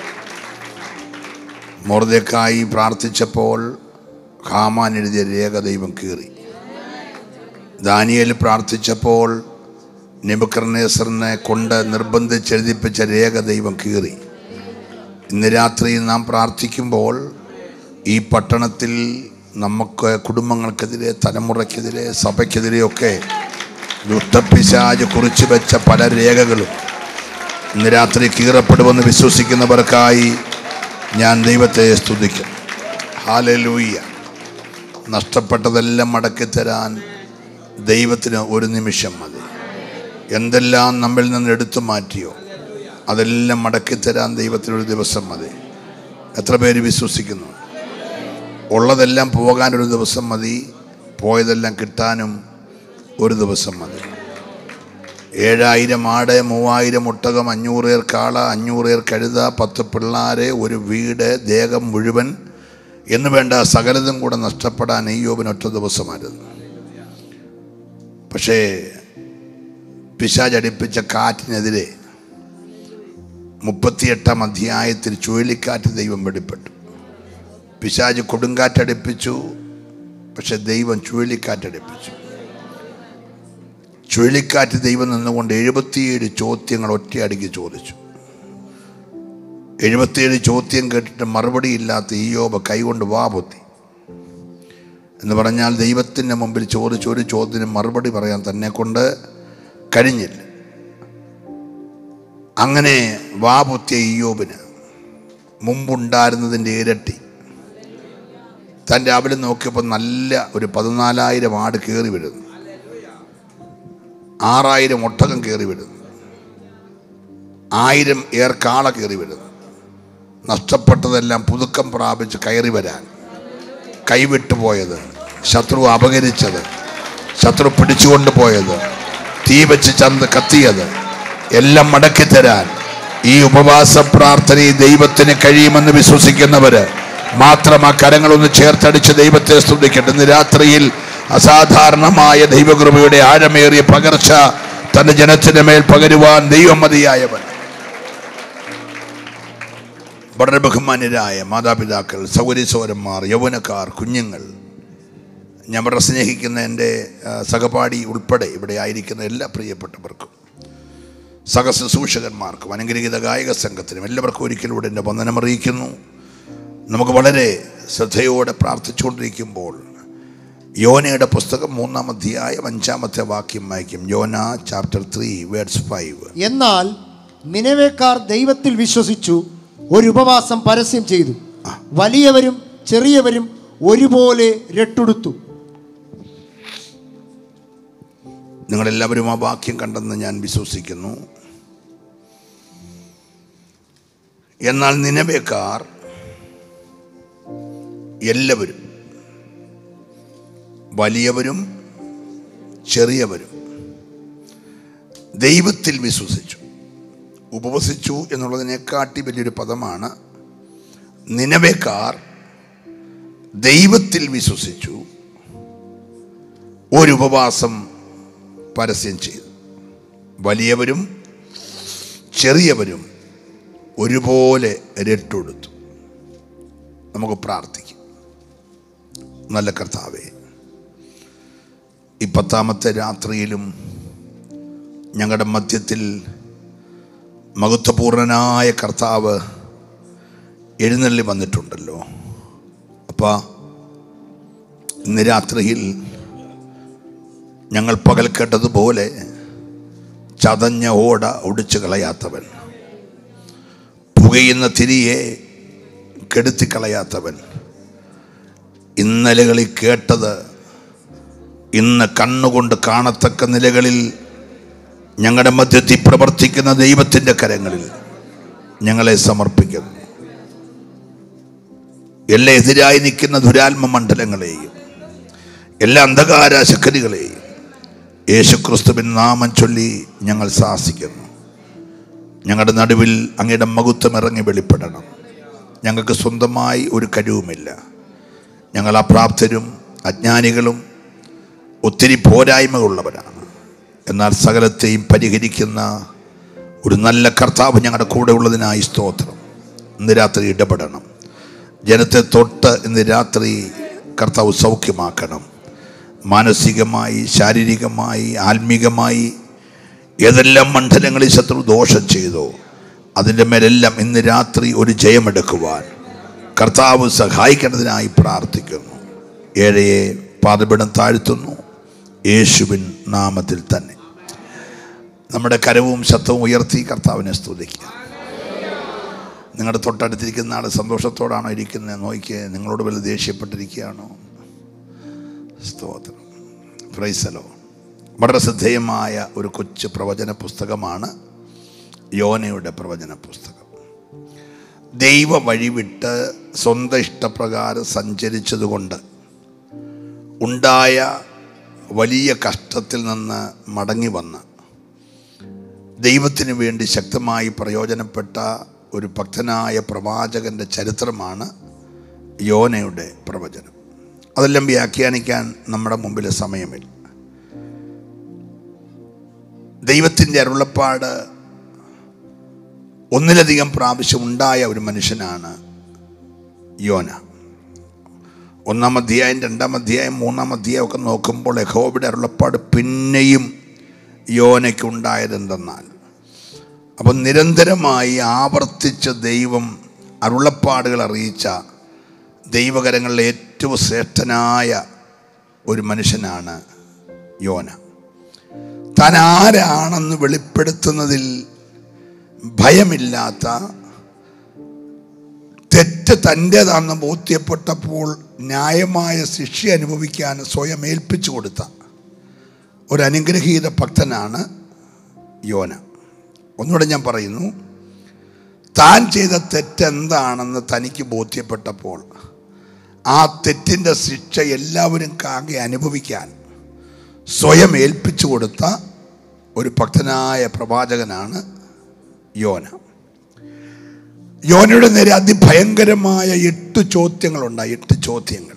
മോർദക്കായി പ്രാർത്ഥിച്ചപ്പോൾ ഹാമാൻ എഴുതിയ രേഖ ദൈവം കീറി ദാനിയേൽ പ്രാർത്ഥിച്ചപ്പോൾ നെബുക്കർണേസറിനെ കൊണ്ട് നിർബന്ധിച്ചെഴുതിപ്പിച്ച രേഖ ദൈവം കീറി ഇന്ന് രാത്രി നാം പ്രാർത്ഥിക്കുമ്പോൾ ഈ പട്ടണത്തിൽ നമുക്ക് കുടുംബങ്ങൾക്കെതിരെ തലമുറയ്ക്കെതിരെ സഭയ്ക്കെതിരെയൊക്കെ ദുഷ്ടപ്പിശാജ് കുറിച്ചു വെച്ച പല രേഖകളും ഇന്ന് രാത്രി കീറപ്പെടുമെന്ന് വിശ്വസിക്കുന്നവർക്കായി ഞാൻ ദൈവത്തെ സ്തുതിക്കും ഹാലലൂയ്യ നഷ്ടപ്പെട്ടതെല്ലാം മടക്കിത്തരാൻ ദൈവത്തിന് ഒരു നിമിഷം മതി എന്തെല്ലാം നമ്മിൽ നിന്ന് എടുത്തു മാറ്റിയോ അതെല്ലാം മടക്കിത്തരാൻ ദൈവത്തിനൊരു ദിവസം മതി എത്ര പേര് വിശ്വസിക്കുന്നു ഉള്ളതെല്ലാം പോകാനൊരു ദിവസം മതി പോയതെല്ലാം കിട്ടാനും ഒരു ദിവസം മതി ഏഴായിരം ആട് മൂവായിരം ഒട്ടകം അഞ്ഞൂറേർ കാള അഞ്ഞൂറേർ കഴുത പത്ത് പിള്ളാരെ ഒരു വീട് ദേഹം മുഴുവൻ എന്ന് വേണ്ട സകലതും കൂടെ നഷ്ടപ്പെടാൻ ഈയോബിന് ഒറ്റ ദിവസമായിരുന്നു പക്ഷേ പിശാചടിപ്പിച്ച കാറ്റിനെതിരെ മുപ്പത്തിയെട്ടാം അധ്യായത്തിൽ ചുഴലിക്കാറ്റ് ദൈവം വെളിപ്പെട്ടു പിശാജ് കൊടുങ്കാറ്റടിപ്പിച്ചു പക്ഷെ ദൈവം ചുഴലിക്കാറ്റടിപ്പിച്ചു ചുഴലിക്കാറ്റ് ദൈവം നിന്നുകൊണ്ട് എഴുപത്തിയേഴ് ചോദ്യങ്ങൾ ഒറ്റയടിക്ക് ചോദിച്ചു എഴുപത്തിയേഴ് ചോദ്യം കേട്ടിട്ട് മറുപടിയില്ലാത്ത ഈയോബ കൈകൊണ്ട് വാ പൊത്തി എന്ന് പറഞ്ഞാൽ ദൈവത്തിൻ്റെ മുമ്പിൽ ചോദിച്ച ഒരു ചോദ്യത്തിന് മറുപടി പറയാൻ തന്നെ കൊണ്ട് കഴിഞ്ഞില്ല അങ്ങനെ വാ പൊത്തിയ ഈയോബിന് മുമ്പുണ്ടായിരുന്നതിൻ്റെ ഇരട്ടി താൻ രാവിലെ നോക്കിയപ്പോൾ നല്ല ഒരു പതിനാലായിരം ആട് കയറി വരുന്നു ആറായിരം ഒട്ടകം കയറി വരുന്നു ആയിരം ഏർക്കാള കയറി വരുന്നു നഷ്ടപ്പെട്ടതെല്ലാം പുതുക്കം പ്രാപിച്ച് കയറി വരാൻ കൈവിട്ടു പോയത് ശത്രു അപകരിച്ചത് ശത്രു പിടിച്ചുകൊണ്ട് പോയത് തീ വെച്ച് ചന്ത് കത്തിയത് എല്ലാം മടക്കി തരാൻ ഈ ഉപവാസ പ്രാർത്ഥനയിൽ ദൈവത്തിന് കഴിയുമെന്ന് വിശ്വസിക്കുന്നവര് മാത്രം ആ കരങ്ങളൊന്ന് ചേർത്തടിച്ച് ദൈവത്തെ സ്തുതിക്കട്ടെ ഇന്ന് രാത്രിയിൽ അസാധാരണമായ ദൈവകൃപയുടെ ആഴമേറിയ പകർച്ച തന്റെ ജനത്തിന്റെ മേൽ പകരുവാൻ ദൈവം മതിയായവൻ വളരെ ബഹുമാന്യരായ മാതാപിതാക്കൾ സൗകര്യസോരന്മാർ യൗവനക്കാർ കുഞ്ഞുങ്ങൾ ഞാൻ വളരെ സ്നേഹിക്കുന്ന എൻ്റെ ആ, സഹപാഠി ഉൾപ്പെടെ ഇവിടെ ആയിരിക്കുന്ന എല്ലാ പ്രിയപ്പെട്ടവർക്കും സഹശുശ്രൂഷകന്മാർക്കും അനുഗ്രഹീത ഗായക സംഘത്തിനും എല്ലാവർക്കും ഒരിക്കലൂടെ എൻ്റെ വന്ദനം അറിയിക്കുന്നു നമുക്ക് വളരെ ശ്രദ്ധയോടെ പ്രാർത്ഥിച്ചുകൊണ്ടിരിക്കുമ്പോൾ യോനയുടെ പുസ്തകം മൂന്നാം അധ്യായം അഞ്ചാമത്തെ വാക്യം വായിക്കും യോന ചാപ്റ്റർ ത്രീ വേർഡ്സ് ഫൈവ് എന്നാൽ നിലവേക്കാർ ദൈവത്തിൽ വിശ്വസിച്ചു ഒരു ഉപവാസം പരസ്യം ചെയ്തു വലിയവരും ചെറിയവരും ഒരുപോലെ രട്ടുടുത്തു നിങ്ങളെല്ലാവരും ആ വാക്യം കണ്ടെന്ന് ഞാൻ വിശ്വസിക്കുന്നു എന്നാൽ നിലവേക്കാർ എല്ലാവരും വലിയവരും ചെറിയവരും ദൈവത്തിൽ വിശ്വസിച്ചു ഉപവസിച്ചു എന്നുള്ളതിനെക്കാട്ടി വലിയൊരു പദമാണ് നിലവേക്കാർ ദൈവത്തിൽ വിശ്വസിച്ചു ഒരു ഉപവാസം പരസ്യം ചെയ്തു വലിയവരും ചെറിയവരും ഒരുപോലെ രട്ടുകൊടുത്തു നമുക്ക് പ്രാർത്ഥിക്കാം നല്ല കർത്താവേ ഈ പത്താമത്തെ രാത്രിയിലും ഞങ്ങളുടെ മധ്യത്തിൽ മഹത്വപൂർണനായ കർത്താവ് എഴുന്നള്ളി വന്നിട്ടുണ്ടല്ലോ അപ്പാ ഇന്ന് രാത്രിയിൽ ഞങ്ങൾ പകൽ കേട്ടതുപോലെ ചതഞ്ഞ ഓട ഒടിച്ചു കളയാത്തവൻ പുകയുന്ന തിരിയെ കെടുത്തിക്കളയാത്തവൻ ഇന്നലകളിൽ കേട്ടത് ഇന്ന് കണ്ണുകൊണ്ട് കാണത്തക്ക നിലകളിൽ ഞങ്ങളുടെ മധ്യത്തിൽ പ്രവർത്തിക്കുന്ന ദൈവത്തിൻ്റെ കരങ്ങളിൽ ഞങ്ങളെ സമർപ്പിക്കുന്നു എല്ലാ എതിരായി നിൽക്കുന്ന ദുരാത്മ മണ്ഡലങ്ങളെയും എല്ലാ അന്ധകാര ശക്തികളെയും യേശുക്രിസ്തുവിൻ നാമം ചൊല്ലി ഞങ്ങൾ സാഹസിക്കുന്നു ഞങ്ങളുടെ നടുവിൽ അങ്ങയുടെ മകുത്വം ഇറങ്ങി വെളിപ്പെടണം ഞങ്ങൾക്ക് സ്വന്തമായി ഒരു കഴിവുമില്ല ഞങ്ങൾ അപ്രാപ്തരും അജ്ഞാനികളും ഒത്തിരി പോരായ്മകളുള്ളവരാണ് എന്നാൽ സകലത്തെയും പരിഹരിക്കുന്ന ഒരു നല്ല കർത്താവ് ഞങ്ങളുടെ കൂടെ ഉള്ളതിനായി സ്തോത്രം ഇന്ന് രാത്രി ഇടപെടണം ജനത്തെ തൊട്ട് ഇന്ന് രാത്രി കർത്താവ് സൗഖ്യമാക്കണം മാനസികമായി ശാരീരികമായി ആത്മീകമായി ഏതെല്ലാം മണ്ഡലങ്ങളിൽ ശത്രു ദോഷം ചെയ്തോ അതിൻ്റെ മേലെല്ലാം ഇന്ന് രാത്രി ഒരു ജയമെടുക്കുവാൻ കർത്താവ് സഹായിക്കേണ്ടതിനായി പ്രാർത്ഥിക്കുന്നു ഏഴയെ പാതപിടം താഴ്ത്തുന്നു യേശുവിൻ നാമത്തിൽ തന്നെ നമ്മുടെ കരവും ശബ്ദവും ഉയർത്തി കർത്താവിനെ സ്തുതിക്കുക നിങ്ങളുടെ തൊട്ടടുത്തിരിക്കുന്ന ആൾ സന്തോഷത്തോടാണോ ഇരിക്കുന്നത് നോക്കിയേ നിങ്ങളോട് വല്ല ദേഷ്യപ്പെട്ടിരിക്കുകയാണോ സ്തോത്രം പ്രൈസലോ വളരെ ശ്രദ്ധേയമായ ഒരു കൊച്ചു പ്രവചന പുസ്തകമാണ് യോനയുടെ പ്രവചന പുസ്തകം ദൈവ വഴിവിട്ട് സ്വന്തം ഇഷ്ടപ്രകാരം സഞ്ചരിച്ചതുകൊണ്ട് ഉണ്ടായ വലിയ കഷ്ടത്തിൽ നിന്ന് മടങ്ങി വന്ന് ദൈവത്തിന് വേണ്ടി ശക്തമായി പ്രയോജനപ്പെട്ട ഒരു ഭക്തനായ പ്രവാചകൻ്റെ ചരിത്രമാണ് യോനയുടെ പ്രവചനം അതെല്ലാം വ്യാഖ്യാനിക്കാൻ നമ്മുടെ മുമ്പിൽ സമയമില്ല ദൈവത്തിൻ്റെ അരുളപ്പാട് ഒന്നിലധികം പ്രാവശ്യം ഉണ്ടായ ഒരു മനുഷ്യനാണ് യോന ഒന്നാം അധ്യായം രണ്ടാം അധ്യായം മൂന്നാം അധ്യായം ഒക്കെ നോക്കുമ്പോൾ യഹോബയുടെ അരുളപ്പാട് പിന്നെയും യോനയ്ക്ക് ഉണ്ടായതെന്തെന്നാൽ അപ്പം നിരന്തരമായി ആവർത്തിച്ച് ദൈവം അരുളപ്പാടുകൾ അറിയിച്ച ദൈവകരങ്ങളിലെ ഏറ്റവും ശ്രേഷ്ഠനായ ഒരു മനുഷ്യനാണ് യോന താൻ ആരാണെന്ന് വെളിപ്പെടുത്തുന്നതിൽ ഭയമില്ലാത്ത തെറ്റ് തൻ്റേതാണെന്ന് ബോധ്യപ്പെട്ടപ്പോൾ ന്യായമായ ശിക്ഷ അനുഭവിക്കാൻ സ്വയം ഏൽപ്പിച്ചു കൊടുത്ത ഒരു അനുഗ്രഹീത ഭക്തനാണ് യോന ഒന്നുകൂടെ ഞാൻ പറയുന്നു താൻ ചെയ്ത തെറ്റെന്താണെന്ന് തനിക്ക് ബോധ്യപ്പെട്ടപ്പോൾ ആ തെറ്റിൻ്റെ ശിക്ഷ എല്ലാവരും കാകെ അനുഭവിക്കാൻ സ്വയം ഏൽപ്പിച്ചു കൊടുത്ത ഒരു ഭക്തനായ പ്രവാചകനാണ് യോന യോനയുടെ നേരെ അതിഭയങ്കരമായ എട്ട് ചോദ്യങ്ങളുണ്ടായി എട്ട് ചോദ്യങ്ങൾ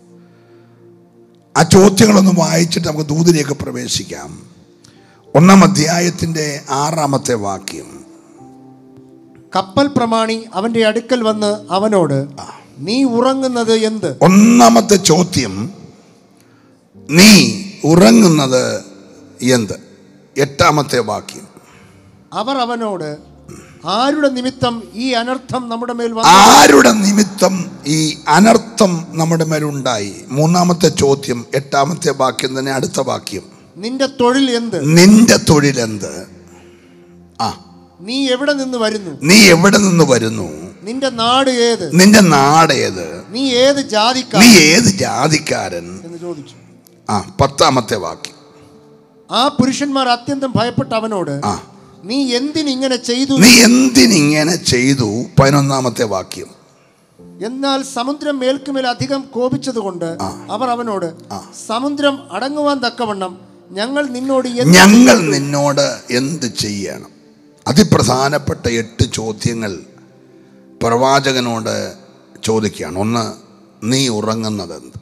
ആ ചോദ്യങ്ങളൊന്ന് വായിച്ചിട്ട് നമുക്ക് ദൂതിലേക്ക് പ്രവേശിക്കാം ഒന്നാം അധ്യായത്തിൻ്റെ ആറാമത്തെ വാക്യം കപ്പൽ പ്രമാണി അവന്റെ അടുക്കൽ വന്ന് അവനോട് നീ ഉറങ്ങുന്നത് എന്ത് ഒന്നാമത്തെ ചോദ്യം നീ ഉറങ്ങുന്നത് എന്ത് എട്ടാമത്തെ വാക്യം അവർ അവനോട് ആരുടെ നിമിത്തം ഈ അനർത്ഥം നമ്മുടെ മേൽ വന്നു ആരുടെ നിമിത്തം ഈ അനർത്ഥം നമ്മുടെ മേലുണ്ടായി മൂന്നാമത്തെ ചോദ്യം എട്ടാമത്തെ വാക്യം തന്നെ അടുത്ത വാക്യം നിന്റെ തൊഴിൽ എന്ത് നിന്റെ തൊഴിലെന്ത് ആ നീ എവിടെ നിന്ന് വരുന്നു നീ എവിടെ നിന്ന് വരുന്നു നിന്റെ നാട് ഏത് നിന്റെ നാടേത് നീ ഏത് നീ ജാതിക്കാർ ഏത് ജാതിക്കാരൻ എന്ന് ചോദിച്ചു ആ പത്താമത്തെ വാക്യം ആ പുരുഷന്മാർ അത്യന്തം ഭയപ്പെട്ട അവനോട് ആ നീ എന്തിനിങ്ങനെ ചെയ്തു നീ എന്തിനിങ്ങനെ ചെയ്തു പതിനൊന്നാമത്തെ വാക്യം എന്നാൽ സമുദ്രം മേൽക്കുമേൽ അധികം കോപിച്ചതുകൊണ്ട് അവർ അവനോട് സമുദ്രം അടങ്ങുവാൻ തക്കവണ്ണം ഞങ്ങൾ നിന്നോട് എന്ത് ഞങ്ങൾ നിന്നോട് എന്ത് ചെയ്യണം അതിപ്രധാനപ്പെട്ട എട്ട് ചോദ്യങ്ങൾ പ്രവാചകനോട് ചോദിക്കുകയാണ് ഒന്ന് നീ ഉറങ്ങുന്നതെന്ത്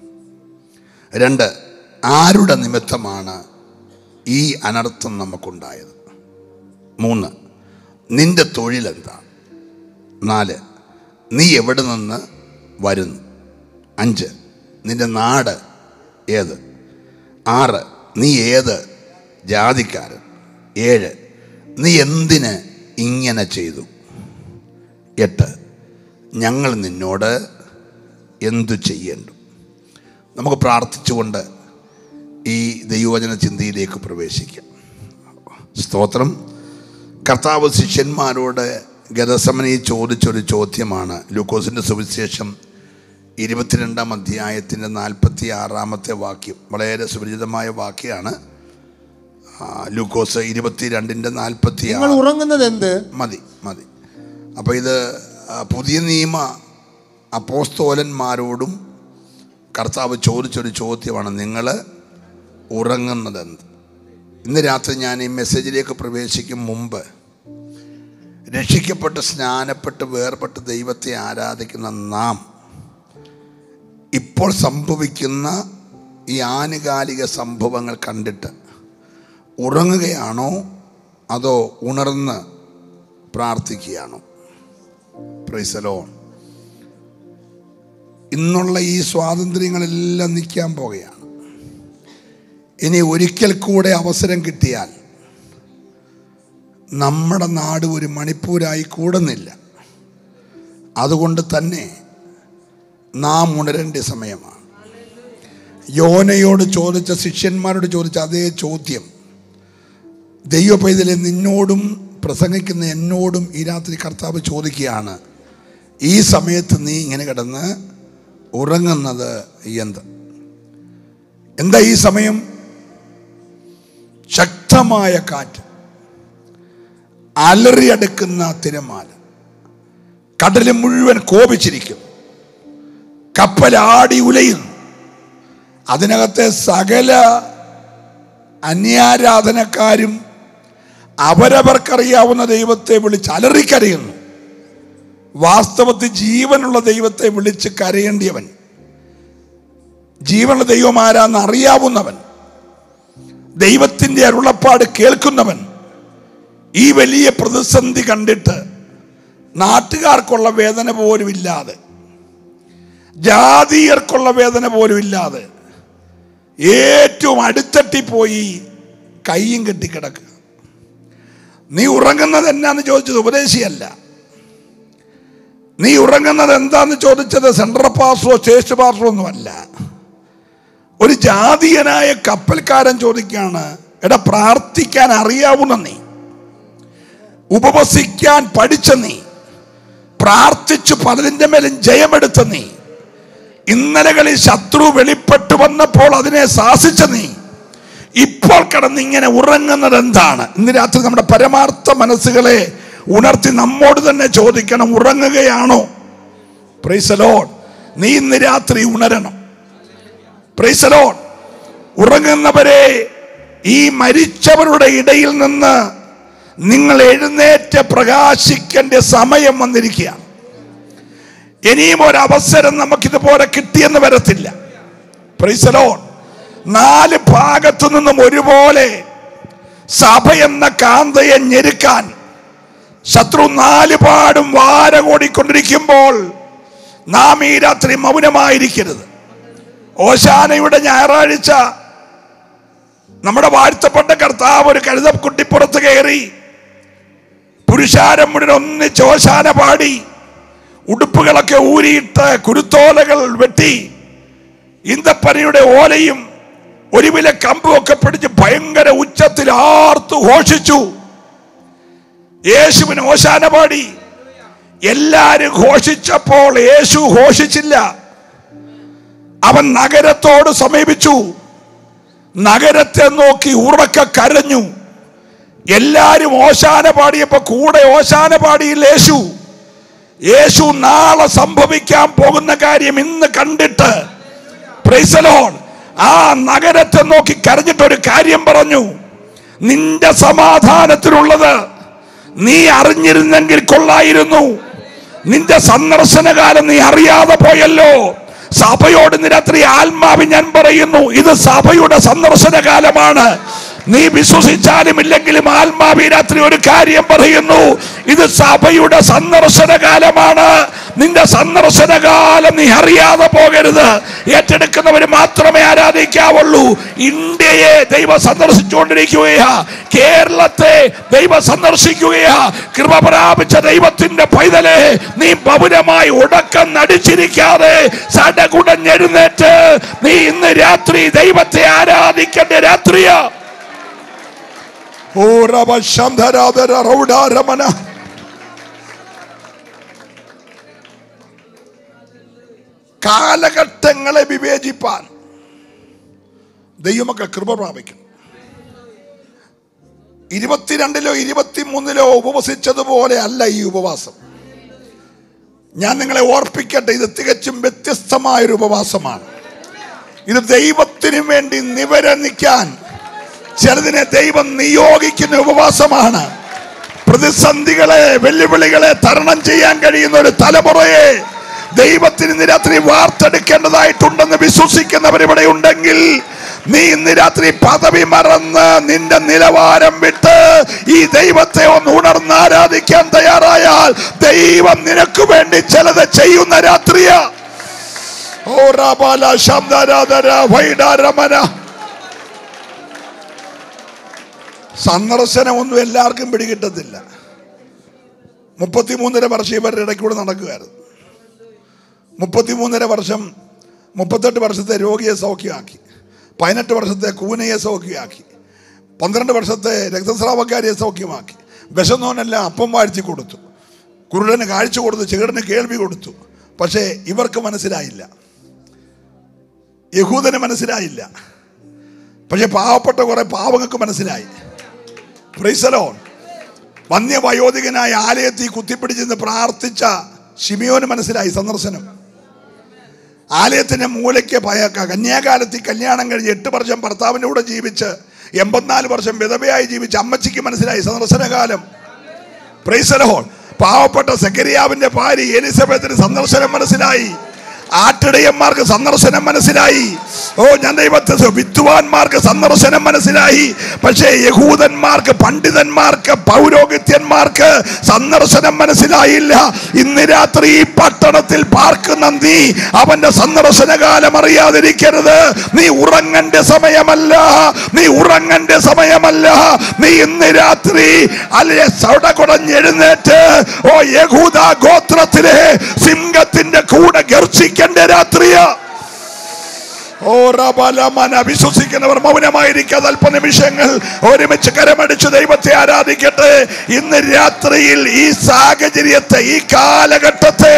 രണ്ട് ആരുടെ നിമിത്തമാണ് ഈ അനർത്ഥം നമുക്കുണ്ടായത് മൂന്ന് നിന്റെ തൊഴിലെന്താണ് നാല് നീ എവിടെ നിന്ന് വരുന്നു അഞ്ച് നിന്റെ നാട് ഏത് ആറ് നീ ഏത് ജാതിക്കാരൻ ഏഴ് നീ എന്തിന് ഇങ്ങനെ ചെയ്തു എട്ട് ഞങ്ങൾ നിന്നോട് എന്തു ചെയ്യേണ്ടു നമുക്ക് പ്രാർത്ഥിച്ചുകൊണ്ട് ഈ ദൈവവചന ചിന്തയിലേക്ക് പ്രവേശിക്കാം സ്തോത്രം കർത്താവ് ശിഷ്യന്മാരോട് ഗതസമനി ചോദിച്ചൊരു ചോദ്യമാണ് ലൂക്കോസിൻ്റെ സുവിശേഷം ഇരുപത്തിരണ്ടാം അധ്യായത്തിൻ്റെ നാൽപ്പത്തി ആറാമത്തെ വാക്യം വളരെ സുപരിചിതമായ വാക്യമാണ് ആ, ലൂക്കോസ് ഇരുപത്തിരണ്ടിൻ്റെ നാൽപ്പത്തി നിങ്ങൾ ഉറങ്ങുന്നത് എന്ത് മതി മതി അപ്പോൾ ഇത് ആ, പുതിയ നിയമ അപ്പോസ്തോലന്മാരോടും കർത്താവ് ചോദിച്ചൊരു ചോദ്യമാണ് നിങ്ങൾ ഉറങ്ങുന്നതെന്ത് ഇന്ന് രാത്രി ഞാൻ ഈ മെസ്സേജിലേക്ക് പ്രവേശിക്കും മുമ്പ് രക്ഷിക്കപ്പെട്ട് സ്നാനപ്പെട്ട് വേർപെട്ട് ദൈവത്തെ ആരാധിക്കുന്ന നാം ഇപ്പോൾ സംഭവിക്കുന്ന ഈ ആനുകാലിക സംഭവങ്ങൾ കണ്ടിട്ട് ഉറങ്ങുകയാണോ അതോ ഉണർന്ന് പ്രാർത്ഥിക്കുകയാണോ പ്രൈസലോ ഇന്നുള്ള ഈ സ്വാതന്ത്ര്യങ്ങളെല്ലാം നിൽക്കാൻ പോകുകയാണ് ഇനി ഒരിക്കൽ കൂടെ അവസരം കിട്ടിയാൽ നമ്മുടെ നാട് ഒരു മണിപ്പൂരായി കൂടുന്നില്ല അതുകൊണ്ട് തന്നെ നാം ഉണരേണ്ട സമയമാണ് യോനയോട് ചോദിച്ച ശിഷ്യന്മാരോട് ചോദിച്ച അതേ ചോദ്യം ദൈവ പൈതലെ നിന്നോടും പ്രസംഗിക്കുന്ന എന്നോടും ഈ രാത്രി കർത്താവ് ചോദിക്കുകയാണ് ഈ സമയത്ത് നീ ഇങ്ങനെ കിടന്ന് ഉറങ്ങുന്നത് എന്ത് എന്താ ഈ സമയം ശക്തമായ കാറ്റ് അലറിയടുക്കുന്ന തിരമാല കടല് മുഴുവൻ കോപിച്ചിരിക്കും കപ്പലാടി ഉലയുന്നു അതിനകത്തെ സകല അന്യാരാധനക്കാരും അവരവർക്കറിയാവുന്ന ദൈവത്തെ വിളിച്ച് അലറിക്കരയുന്നു വാസ്തവത്തിൽ ജീവനുള്ള ദൈവത്തെ വിളിച്ച് കരയേണ്ടിയവൻ ജീവനുള്ള ദൈവം ആരാന്ന് അറിയാവുന്നവൻ ദൈവത്തിൻ്റെ അരുളപ്പാട് കേൾക്കുന്നവൻ ഈ വലിയ പ്രതിസന്ധി കണ്ടിട്ട് നാട്ടുകാർക്കുള്ള വേദന പോലും ഇല്ലാതെ ജാതീയർക്കുള്ള വേദന പോലും ഇല്ലാതെ ഏറ്റവും അടുത്തട്ടി പോയി കയ്യും കെട്ടിക്കിടക്കുക നീ ഉറങ്ങുന്നത് എന്നാന്ന് ചോദിച്ചത് ഉപദേശിയല്ല നീ ഉറങ്ങുന്നത് എന്താന്ന് ചോദിച്ചത് സെൻട്രൽ പാസ്റ്ററോ സ്റ്റേറ്റ് പാസ്റ്ററോ ഒന്നുമല്ല ഒരു ജാതീയനായ കപ്പൽക്കാരൻ ചോദിക്കുകയാണ് എടാ പ്രാർത്ഥിക്കാൻ അറിയാവുന്ന നീ ഉപവസിക്കാൻ പഠിച്ച നീ പ്രാർത്ഥിച്ചു പലതിൻ്റെ മേലും ജയമെടുത്ത നീ ഇന്നലകളിൽ ശത്രു വെളിപ്പെട്ടു വന്നപ്പോൾ അതിനെ ശാസിച്ച നീ ഇപ്പോൾ കിടന്ന് ഇങ്ങനെ ഉറങ്ങുന്നത് എന്താണ് ഇന്ന് രാത്രി നമ്മുടെ പരമാർത്ഥ മനസ്സുകളെ ഉണർത്തി നമ്മോട് തന്നെ ചോദിക്കണം ഉറങ്ങുകയാണോ പ്രൈസലോൺ നീ ഇന്ന് രാത്രി ഉണരണം പ്രൈസലോൺ ഉറങ്ങുന്നവരെ ഈ മരിച്ചവരുടെ ഇടയിൽ നിന്ന് നിങ്ങൾ എഴുന്നേറ്റ് പ്രകാശിക്കേണ്ട സമയം വന്നിരിക്കുകയാണ് ഇനിയും ഒരു അവസരം നമുക്കിതുപോലെ കിട്ടിയെന്ന് വരത്തില്ല പ്രൈസലോൺ നാല് ഭാഗത്തു നിന്നും ഒരുപോലെ സഭ എന്ന കാന്തയെ ഞെരുക്കാൻ ശത്രു നാല് പാടും വാര ഓടിക്കൊണ്ടിരിക്കുമ്പോൾ നാം ഈ രാത്രി മൗനമായിരിക്കരുത് ഓശാനയുടെ ഞായറാഴ്ച നമ്മുടെ വാഴ്ത്തപ്പെട്ട കർത്താവ് ഒരു കഴുതക്കുട്ടിപ്പുറത്ത് കയറി പുരുഷാരം മുഴുവൻ ഒന്നിച്ച് ഓശാന പാടി ഉടുപ്പുകളൊക്കെ ഊരിയിട്ട് കുരുത്തോലകൾ വെട്ടി ഇന്തപ്പനയുടെ ഓലയും ഒരു വില കമ്പും ഒക്കെ പിടിച്ച് ഭയങ്കര ഉച്ചത്തിൽ ആർത്തു ഘോഷിച്ചു യേശുവിന് ഓശാന പാടി എല്ലാരും ഘോഷിച്ചപ്പോൾ യേശു ഘോഷിച്ചില്ല അവൻ നഗരത്തോട് സമീപിച്ചു നഗരത്തെ നോക്കി ഉറക്ക കരഞ്ഞു എല്ലാരും ഓശാന പാടിയപ്പോ കൂടെ ഓശാന പാടിയില്ല യേശു യേശു നാളെ സംഭവിക്കാൻ പോകുന്ന കാര്യം ഇന്ന് കണ്ടിട്ട് പ്രൈസലോൺ ആ നഗരത്തെ നോക്കി കരഞ്ഞിട്ട് ഒരു കാര്യം പറഞ്ഞു നിന്റെ സമാധാനത്തിനുള്ളത് നീ അറിഞ്ഞിരുന്നെങ്കിൽ കൊള്ളായിരുന്നു നിന്റെ സന്ദർശനകാലം നീ അറിയാതെ പോയല്ലോ സഭയോട് ഇന്ന് രാത്രി ആത്മാവ് ഞാൻ പറയുന്നു ഇത് സഭയുടെ സന്ദർശന കാലമാണ് നീ വിശ്വസിച്ചാലും ഇല്ലെങ്കിലും ആത്മാവ് ഈ രാത്രി ഒരു കാര്യം പറയുന്നു ഇത് സഭയുടെ സന്ദർശന കാലമാണ് നിന്റെ സന്ദർശന കാലം നീ അറിയാതെ പോകരുത് ഏറ്റെടുക്കുന്നവർ മാത്രമേ ആരാധിക്കാവുള്ളൂ ഇന്ത്യയെ ദൈവം സന്ദർശിച്ചുകൊണ്ടിരിക്കുകയാ കേരളത്തെ ദൈവം സന്ദർശിക്കുകയാ കൃപ പ്രാപിച്ച ദൈവത്തിന്റെ പൈതലെ നീ മൗനമായി ഉടക്കം നടിച്ചിരിക്കാതെ സടകുടഞ്ഞെഴുന്നേറ്റ് നീ ഇന്ന് രാത്രി ദൈവത്തെ ആരാധിക്കേണ്ട രാത്രിയാ ഓ രവ ശംധരാധര റൗഡാരമന കാലഘട്ടങ്ങളെ വിവേചിപ്പാൻ ദൈവമക്കൾ കൃപ പ്രാപിക്കും ഇരുപത്തിരണ്ടിലോ ഇരുപത്തിമൂന്നിലോ ഉപവസിച്ചതുപോലെ അല്ല ഈ ഉപവാസം ഞാൻ നിങ്ങളെ ഓർപ്പിക്കട്ടെ ഇത് തികച്ചും വ്യത്യസ്തമായൊരു ഉപവാസമാണ് ഇത് ദൈവത്തിനു വേണ്ടി നിവര നിൽക്കാൻ ചിലതിനെ ദൈവം നിയോഗിക്കുന്ന ഉപവാസമാണ് പ്രതിസന്ധികളെ വെല്ലുവിളികളെ തരണം ചെയ്യാൻ കഴിയുന്ന ഒരു തലമുറയെ ദൈവത്തിന് ഇന്ന് രാത്രി വാർത്തെടുക്കേണ്ടതായിട്ടുണ്ടെന്ന് വിശ്വസിക്കുന്നവർ ഇവിടെ ഉണ്ടെങ്കിൽ നീ ഇന്ന് രാത്രി പദവി മറന്ന് നിന്റെ നിലവാരം വിട്ട് ഈ ദൈവത്തെ ഒന്ന് ഉണർന്ന് ആരാധിക്കാൻ തയ്യാറായാൽ ദൈവം നിനക്ക് വേണ്ടി ചിലത് ചെയ്യുന്ന രാത്രിയാ ഓ റബാല ശബ്ദരാധര വൈഡാരമന സന്ദർശനമൊന്നും എല്ലാവർക്കും പിടികിട്ടത്തില്ല മുപ്പത്തിമൂന്നര വർഷം ഇവരുടെ ഇടയ്ക്കൂടെ നടക്കുകയായിരുന്നു മുപ്പത്തിമൂന്നര വർഷം മുപ്പത്തെട്ട് വർഷത്തെ രോഗിയെ സൗഖ്യമാക്കി പതിനെട്ട് വർഷത്തെ കൂനയെ സൗഖ്യമാക്കി പന്ത്രണ്ട് വർഷത്തെ രക്തസ്രാവക്കാരിയെ സൗഖ്യമാക്കി വിശന്നോനെല്ലാം അപ്പം വാഴ്ത്തി കൊടുത്തു കുരുടന് കാഴ്ച കൊടുത്തു ചെകിടന് കേൾവി കൊടുത്തു പക്ഷേ ഇവർക്ക് മനസ്സിലായില്ല യഹൂദന് മനസ്സിലായില്ല പക്ഷെ പാവപ്പെട്ട കുറെ പാവങ്ങൾക്ക് മനസ്സിലായി ഫ്രൈസലോൺ വന്യവയോധികനായ ആലയത്തിൽ കുത്തിപ്പിടിച്ചെന്ന് പ്രാർത്ഥിച്ച ഷിമിയോന് മനസ്സിലായി സന്ദർശനം ആലയത്തിന്റെ മൂലയ്ക്ക് പയക്ക കന്യാകാലത്തിൽ കല്യാണം കഴിഞ്ഞ് എട്ട് വർഷം ഭർത്താവിൻ്റെ കൂടെ ജീവിച്ച് എൺപത്തിനാല് വർഷം വിധവയായി ജീവിച്ച് അമ്മച്ചിക്ക് മനസ്സിലായി സന്ദർശനകാലം പ്രൈസലഹോൾ പാവപ്പെട്ട സെക്കരിയാവിന്റെ ഭാര്യ എലിസബത്തിന് സന്ദർശനം മനസ്സിലായി ആട്ടിടയന്മാർക്ക് സന്ദർശനം മനസ്സിലായി ഓ ഞാൻ ദൈവത്തെ സ്തുതി- വിദ്വാൻമാർക്ക് സന്ദർശനം മനസ്സിലായി പക്ഷേ യഹൂദന്മാർക്ക് പണ്ഡിതന്മാർക്ക് പൗരോഹിത്യന്മാർക്ക് സന്ദർശനം മനസ്സിലായില്ല ഇന്ന് രാത്രി ഈ പട്ടണത്തിൽ പാർക്കുന്ന നീ അവന്റെ സന്ദർശന കാലം അറിയാതിരിക്കരുത് നീ ഉറങ്ങണ്ട സമയമല്ല നീ ഉറങ്ങണ്ട സമയമല്ല നീ ഇന്ന് രാത്രി അല്ലെ സട കുടഞ്ഞെഴുന്നേറ്റ് ഓ യഹൂദ ഗോത്രത്തിലെ സിംഹത്തിന്റെ കൂടെ ഗർജിക്കേണ്ട രാത്രിയാ ഓ റബലമന വിശ്വസിക്കുന്നവർ മൗനമായിരിക്കാതെ അല്പനിമിഷങ്ങൾ ഒരുമിച്ച് കരമടിച്ച് ദൈവത്തെ ആരാധിക്കട്ടെ ഇന്ന് രാത്രിയിൽ ഈ സാഹചര്യത്തെ ഈ കാലഘട്ടത്തെ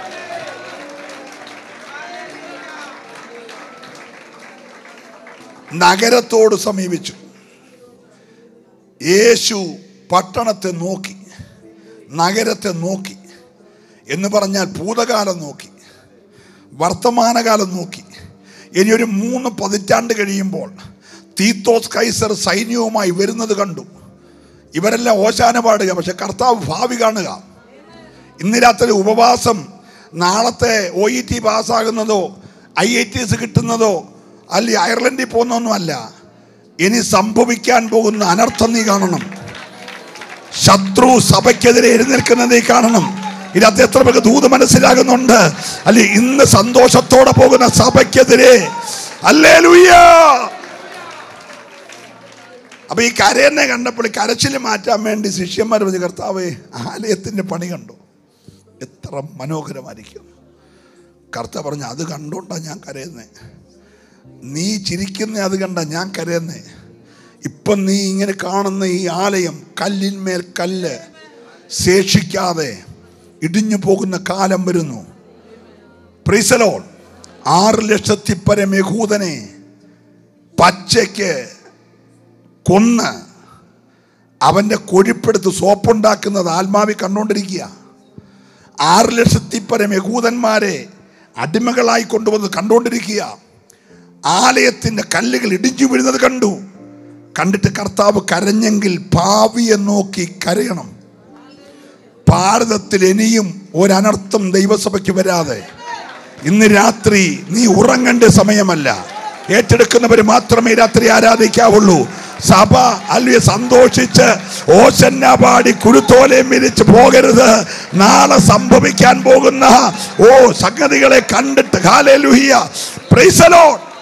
നഗരത്തോട് സമീപിച്ചു യേശു പട്ടണത്തെ നോക്കി നഗരത്തെ നോക്കി എന്ന് പറഞ്ഞാൽ ഭൂതകാലം നോക്കി വർത്തമാനകാലം നോക്കി ഇനി ഒരു മൂന്ന് പതിറ്റാണ്ട് കഴിയുമ്പോൾ തീത്തോസ് കൈസർ സൈന്യവുമായി വരുന്നത് കണ്ടു ഇവരെല്ലാം ഓശാന പാടുക പക്ഷെ കർത്താവ് ഭാവി കാണുക ഇന്ന് രാത്രി ഉപവാസം നാളത്തെ ഒ ഇ ടി പാസ്സാകുന്നതോ ഐ ഐ ടി എസ് കിട്ടുന്നതോ അല്ലെ അയർലൻഡിൽ പോകുന്നൊന്നുമല്ല ഇനി സംഭവിക്കാൻ പോകുന്ന അനർത്ഥം നീ കാണണം ശത്രു സഭയ്ക്കെതിരെ എഴുന്നേൽക്കുന്നത് നീ കാണണം ഇതിനകത്ത് എത്ര പേർക്ക് ദൂത് മനസ്സിലാകുന്നുണ്ട് അല്ലെ ഇന്ന് സന്തോഷത്തോടെ പോകുന്ന സഭയ്ക്കെതിരെ അല്ലേ അപ്പൊ ഈ കരയെന്നെ കണ്ടപ്പോൾ ഈ കരച്ചിൽ മാറ്റാൻ വേണ്ടി ശിഷ്യന്മാർ പറഞ്ഞു കർത്താവേ ആലയത്തിന്റെ പണി കണ്ടു എത്ര മനോഹരമായിരിക്കും കർത്താവ് പറഞ്ഞു അത് കണ്ടോണ്ടാ ഞാൻ കരയുന്നേ നീ ചിരിക്കുന്ന അത് കണ്ട ഞാൻ കരയുന്നേ ഇപ്പം നീ ഇങ്ങനെ കാണുന്ന ഈ ആലയം കല്ലിന്മേൽ കല്ല് ശേഷിക്കാതെ ഇടിഞ്ഞു പോകുന്ന കാലം വരുന്നു പ്രീസലോൺ ആറ് ലക്ഷത്തി പരം യഹൂദനെ പച്ചയ്ക്ക് കൊന്ന് അവൻ്റെ കൊഴിപ്പെടുത്ത് സോപ്പുണ്ടാക്കുന്നത് ആത്മാവി കണ്ടുകൊണ്ടിരിക്കുക ആറ് ലക്ഷത്തി പരം യഹൂദന്മാരെ അടിമകളായി കൊണ്ടുവന്ന് കണ്ടുകൊണ്ടിരിക്കുക ആലയത്തിൻ്റെ കല്ലുകൾ ഇടിഞ്ഞു വീഴുന്നത് കണ്ടു കണ്ടിട്ട് കർത്താവ് കരഞ്ഞെങ്കിൽ ഭാവിയെ നോക്കി കരയണം ഭാരതത്തിൽ ഇനിയും ഒരനർത്ഥം ദൈവസഭയ്ക്ക് വരാതെ ഇന്ന് രാത്രി നീ ഉറങ്ങേണ്ട സമയമല്ല ഏറ്റെടുക്കുന്നവർ മാത്രമേ രാത്രി ആരാധിക്കാവുള്ളൂ സഭ അല്ലെ സന്തോഷിച്ച് ഓശന്ന പാടി കുരുത്തോലെ മിരിച്ച് പോകരുത് നാളെ സംഭവിക്കാൻ പോകുന്ന ഓ സംഗതികളെ കണ്ടിട്ട് ഹാലേലുഹിയ പ്രൈസലോ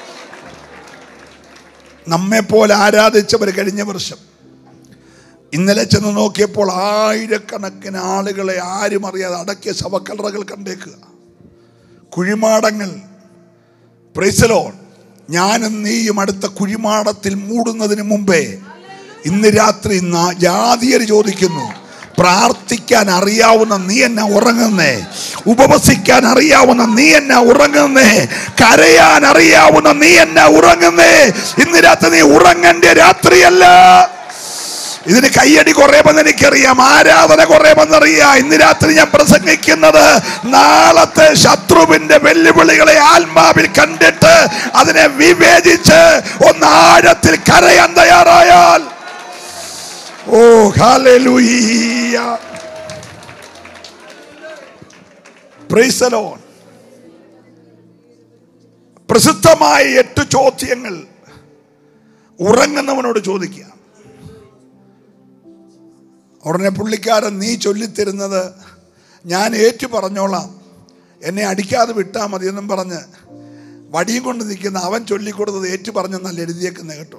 നമ്മെ പോലെ ആരാധിച്ചവർ കഴിഞ്ഞ വർഷം ഇന്നലെ ചെന്ന് നോക്കിയപ്പോൾ ആയിരക്കണക്കിന് ആളുകളെ ആരും അറിയാതെ അടക്കിയ ശവക്കല്ലറകൾ കണ്ടേക്കുക കുഴിമാടങ്ങൾ പ്രൈസലോൺ ഞാനും നീയും അടുത്ത കുഴിമാടത്തിൽ മൂടുന്നതിന് മുമ്പേ ഇന്ന് രാത്രി നാ- ജാതിയർ ചോദിക്കുന്നു പ്രാർത്ഥിക്കാൻ അറിയാവുന്ന നീ എന്നെ ഉറങ്ങുന്നേ ഉപവസിക്കാൻ അറിയാവുന്ന നീ എന്നെ ഉറങ്ങുന്നേ കരയാൻ അറിയാവുന്ന നീ എന്നെ ഉറങ്ങുന്നേ ഇന്ന് രാത്രി നീ ഉറങ്ങേണ്ട രാത്രിയല്ല ഇതിന് കയ്യടി കുറയുമെന്ന് എനിക്കറിയാം ആരാധന കുറയുമെന്നറിയാം ഇന്ന് രാത്രി ഞാൻ പ്രസംഗിക്കുന്നത് നാളത്തെ ശത്രുവിന്റെ വെല്ലുവിളികളെ ആത്മാവിൽ കണ്ടിട്ട് അതിനെ വിവേചിച്ച് ഒന്ന് ആഴത്തിൽ കരയാൻ തയ്യാറായാൽ ഓ ഹാലൂയ്യ പ്രൈസലോൺ പ്രസിദ്ധമായ എട്ട് ചോദ്യങ്ങൾ ഉറങ്ങുന്നവനോട് ചോദിക്കുക ഉടനെ പുള്ളിക്കാരൻ നീ ചൊല്ലിത്തരുന്നത് ഞാൻ ഏറ്റു പറഞ്ഞോളാം എന്നെ അടിക്കാതെ വിട്ടാൽ മതി എന്നും പറഞ്ഞ് വടിയും കൊണ്ട് നിൽക്കുന്ന അവൻ ചൊല്ലിക്കൊടുത്തത് ഏറ്റു പറഞ്ഞെന്നല്ല എഴുതിയേക്കുന്നത് കേട്ടോ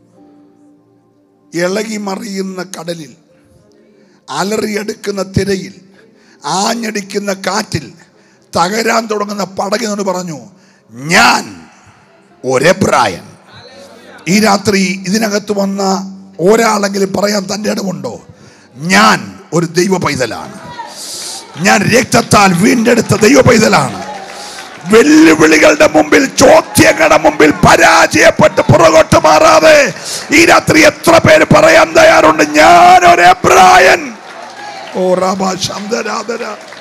ഇളകി മറിയുന്ന കടലിൽ അലറിയെടുക്കുന്ന തിരയിൽ ആഞ്ഞടിക്കുന്ന കാറ്റിൽ തകരാൻ തുടങ്ങുന്ന പടകിനോട് പറഞ്ഞു ഞാൻ ഒരെബ്രായൻ ഈ രാത്രി ഇതിനകത്ത് വന്ന ഒരാളെങ്കിലും പറയാൻ തൻ്റെ ഇടമുണ്ടോ ഞാൻ ഒരു ദൈവ പൈതലാണ് ഞാൻ രക്തത്താൽ വീണ്ടെടുത്ത ദൈവ പൈതലാണ് വെല്ലുവിളികളുടെ മുമ്പിൽ ചോദ്യങ്ങളുടെ മുമ്പിൽ പരാജയപ്പെട്ട് പുറകോട്ട് മാറാതെ ഈ രാത്രി എത്ര പേര് പറയാൻ തയ്യാറുണ്ട് ഞാൻ ഒരു എബ്രായൻ ഓ റബ ശബ്ദരാധന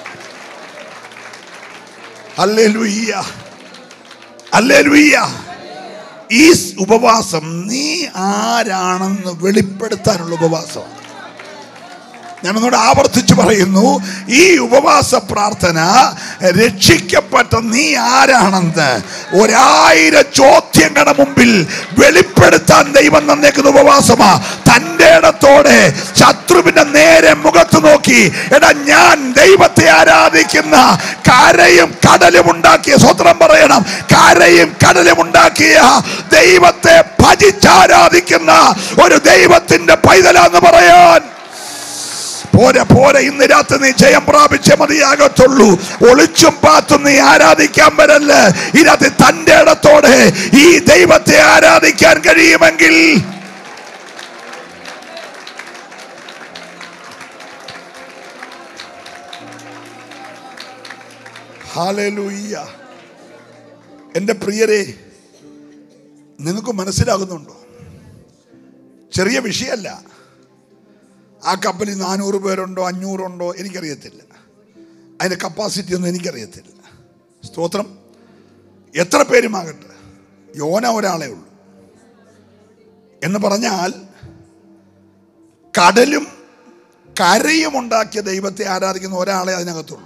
അല്ലേലുയ്യ അല്ലേലുയ്യ ഈ ഉപവാസം നീ ആരാണെന്ന് വെളിപ്പെടുത്താനുള്ള ഉപവാസമാണ് ഞാനൊന്നുകൂടെ ആവർത്തിച്ചു പറയുന്നു ഈ ഉപവാസ പ്രാർത്ഥന രക്ഷിക്കപ്പെട്ട നീ ആരാണെന്ന് ഒരായിരം ചോദ്യങ്ങളുടെ മുമ്പിൽ വെളിപ്പെടുത്താൻ ദൈവം തന്നേക്കുന്ന ഉപവാസമാ തൻ്റെ ഇടത്തോടെ ശത്രുവിന്റെ നേരെ മുഖത്ത് നോക്കി എടാ ഞാൻ ദൈവത്തെ ആരാധിക്കുന്ന കരയും കടലും ഉണ്ടാക്കിയ സ്വത്രം പറയണം കരയും കടലും ഉണ്ടാക്കിയ ദൈവത്തെ ഭജിച്ചാരാധിക്കുന്ന ഒരു ദൈവത്തിന്റെ പൈതലാന്ന് പറയാൻ പോരെ പോരെ ഇന്ന് രാത്രി നീ ജയം പ്രാപിച്ചേ മതിയാകത്തുള്ളൂ ഒളിച്ചും പാത്തും നീ ആരാധിക്കാൻ വരല്ല ഈ രാത്രി തന്റെ ഇടത്തോടെ ഈ ദൈവത്തെ ആരാധിക്കാൻ കഴിയുമെങ്കിൽ ഹാലലൂയ്യ എൻ്റെ പ്രിയരെ നിങ്ങൾക്ക് മനസ്സിലാകുന്നുണ്ടോ ചെറിയ വിഷയമല്ല ആ കപ്പലിൽ നാനൂറ് പേരുണ്ടോ അഞ്ഞൂറുണ്ടോ എനിക്കറിയത്തില്ല അതിൻ്റെ കപ്പാസിറ്റി ഒന്നും എനിക്കറിയത്തില്ല സ്തോത്രം എത്ര പേരുമാകട്ടെ യോന ഒരാളേ ഉള്ളൂ എന്ന് പറഞ്ഞാൽ കടലും കരയും ഉണ്ടാക്കിയ ദൈവത്തെ ആരാധിക്കുന്ന ഒരാളെ അതിനകത്തുള്ളൂ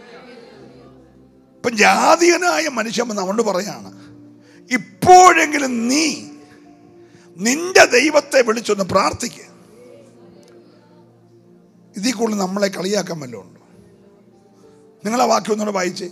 ഇപ്പം ജാതീയനായ മനുഷ്യൻ നമ്മോട് പറയാണ് ഇപ്പോഴെങ്കിലും നീ നിന്റെ ദൈവത്തെ വിളിച്ചൊന്ന് പ്രാർത്ഥിക്കുക ഇതിൽ കൂടുതൽ നമ്മളെ കളിയാക്കാൻ വല്ലതും ഉണ്ടോ നിങ്ങൾ ആ വാക്യം ഒന്നുകൂടെ വായിച്ചേ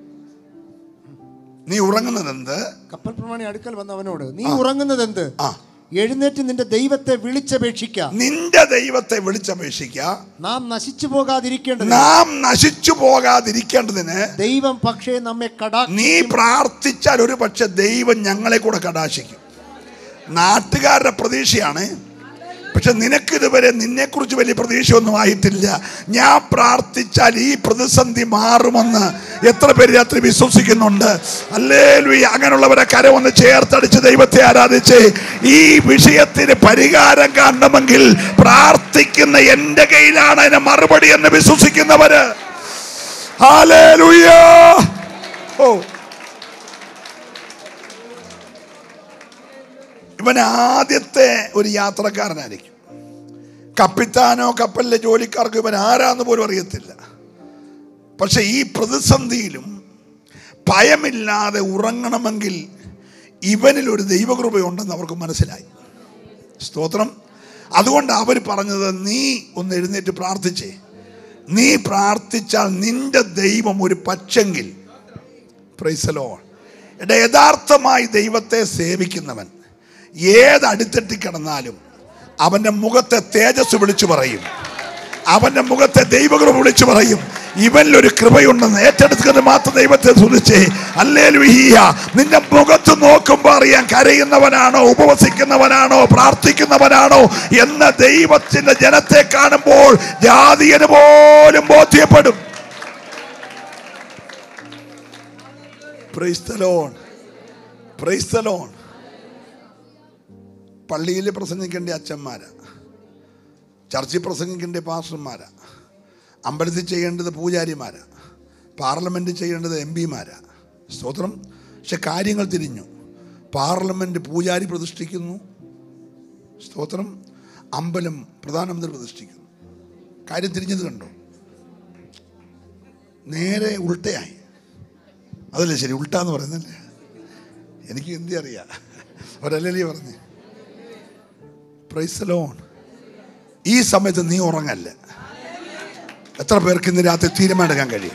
നീ ഉറങ്ങുന്നത് എന്ത് കപ്പൽ പ്രമാണി അടുക്കൽ വന്ന അവനോട് നീ ഉറങ്ങുന്നത് എന്ത് ആ എഴുന്നേറ്റ് നിന്റെ ദൈവത്തെ വിളിച്ചപേക്ഷിക്ക നിന്റെ ദൈവത്തെ വിളിച്ചപേക്ഷിക്ക നാം നശിച്ചു പോകാതിരിക്കേണ്ടത് നാം നശിച്ചു പോകാതിരിക്കേണ്ടതിന് ദൈവം പക്ഷേ നമ്മെ കടാ നീ പ്രാർത്ഥിച്ചാൽ ഒരു പക്ഷെ ദൈവം ഞങ്ങളെ കൂടെ കടാശിക്കും നാട്ടുകാരുടെ പ്രതീക്ഷയാണ് പക്ഷെ നിനക്കിതുവരെ നിന്നെക്കുറിച്ച് വലിയ പ്രതീക്ഷയൊന്നും ആയിട്ടില്ല ഞാൻ പ്രാർത്ഥിച്ചാൽ ഈ പ്രതിസന്ധി മാറുമെന്ന് എത്ര പേര് രാത്രി വിശ്വസിക്കുന്നുണ്ട് അല്ലേ അങ്ങനെയുള്ളവരെ കരവൊന്ന് ചേർത്തടിച്ച് ദൈവത്തെ ആരാധിച്ച് ഈ വിഷയത്തിന് പരിഹാരം കാണണമെങ്കിൽ പ്രാർത്ഥിക്കുന്ന എൻ്റെ കയ്യിലാണ് അതിന് മറുപടി എന്ന് വിശ്വസിക്കുന്നവര് ഹാലേലൂയ ഓ ഇവൻ ആദ്യത്തെ ഒരു യാത്രക്കാരനായിരിക്കും കപ്പിത്താനോ കപ്പലിലെ ജോലിക്കാർക്കോ ഇവൻ ആരാന്ന് പോലും അറിയത്തില്ല പക്ഷെ ഈ പ്രതിസന്ധിയിലും ഭയമില്ലാതെ ഉറങ്ങണമെങ്കിൽ ഇവനിൽ ഒരു ദൈവകൃപയുണ്ടെന്ന് അവർക്ക് മനസ്സിലായി സ്തോത്രം അതുകൊണ്ട് അവർ പറഞ്ഞത് നീ ഒന്ന് എഴുന്നേറ്റ് പ്രാർത്ഥിച്ചേ നീ പ്രാർത്ഥിച്ചാൽ നിന്റെ ദൈവം ഒരു പക്ഷെങ്കിൽ പ്രൈസലോ എടാ യഥാർത്ഥമായി ദൈവത്തെ സേവിക്കുന്നവൻ ഏത് അടിത്തട്ടി കിടന്നാലും അവൻ്റെ മുഖത്തെ തേജസ് വിളിച്ചു പറയും അവൻ്റെ മുഖത്തെ ദൈവകൃപ വിളിച്ചു പറയും ഇവനിലൊരു കൃപയുണ്ടെന്ന് ഏറ്റെടുക്കുന്നത് മാത്രം ദൈവത്തെ സുധിച്ചേ അല്ലേ ലുഹിയ നിന്റെ മുഖത്ത് നോക്കുമ്പോൾ അറിയാൻ കരയുന്നവനാണോ ഉപവസിക്കുന്നവനാണോ പ്രാർത്ഥിക്കുന്നവനാണോ എന്ന ദൈവത്തിന്റെ ജനത്തെ കാണുമ്പോൾ ജാതിയന് പോലും ബോധ്യപ്പെടും Praise the Lord. Praise the Lord. പള്ളിയിൽ പ്രസംഗിക്കേണ്ട അച്ഛന്മാരാ ചർച്ചിൽ പ്രസംഗിക്കേണ്ട പാസ്റ്റർമാരാ അമ്പലത്തിൽ ചെയ്യേണ്ടത് പൂജാരിമാരാ പാർലമെൻറ്റ് ചെയ്യേണ്ടത് എം പിമാരാ സ്തോത്രം പക്ഷെ കാര്യങ്ങൾ തിരിഞ്ഞു പാർലമെൻറ്റ് പൂജാരി പ്രതിഷ്ഠിക്കുന്നു സ്തോത്രം അമ്പലം പ്രധാനമന്ത്രി പ്രതിഷ്ഠിക്കുന്നു കാര്യം തിരിഞ്ഞത് കണ്ടോ നേരെ ഉൾട്ടയായി അതല്ലേ ശരി ഉൾട്ടാന്ന് പറയുന്നല്ലേ എനിക്ക് ഹിന്ദി അറിയാം ഒരല്ലേ പറഞ്ഞേ പ്രൈസ് ലോൺ ഈ സമയത്ത് നീ ഉറങ്ങല്ല എത്ര പേർക്ക് ഇന്ന് രാത്രി തീരുമാനമെടുക്കാൻ കഴിയും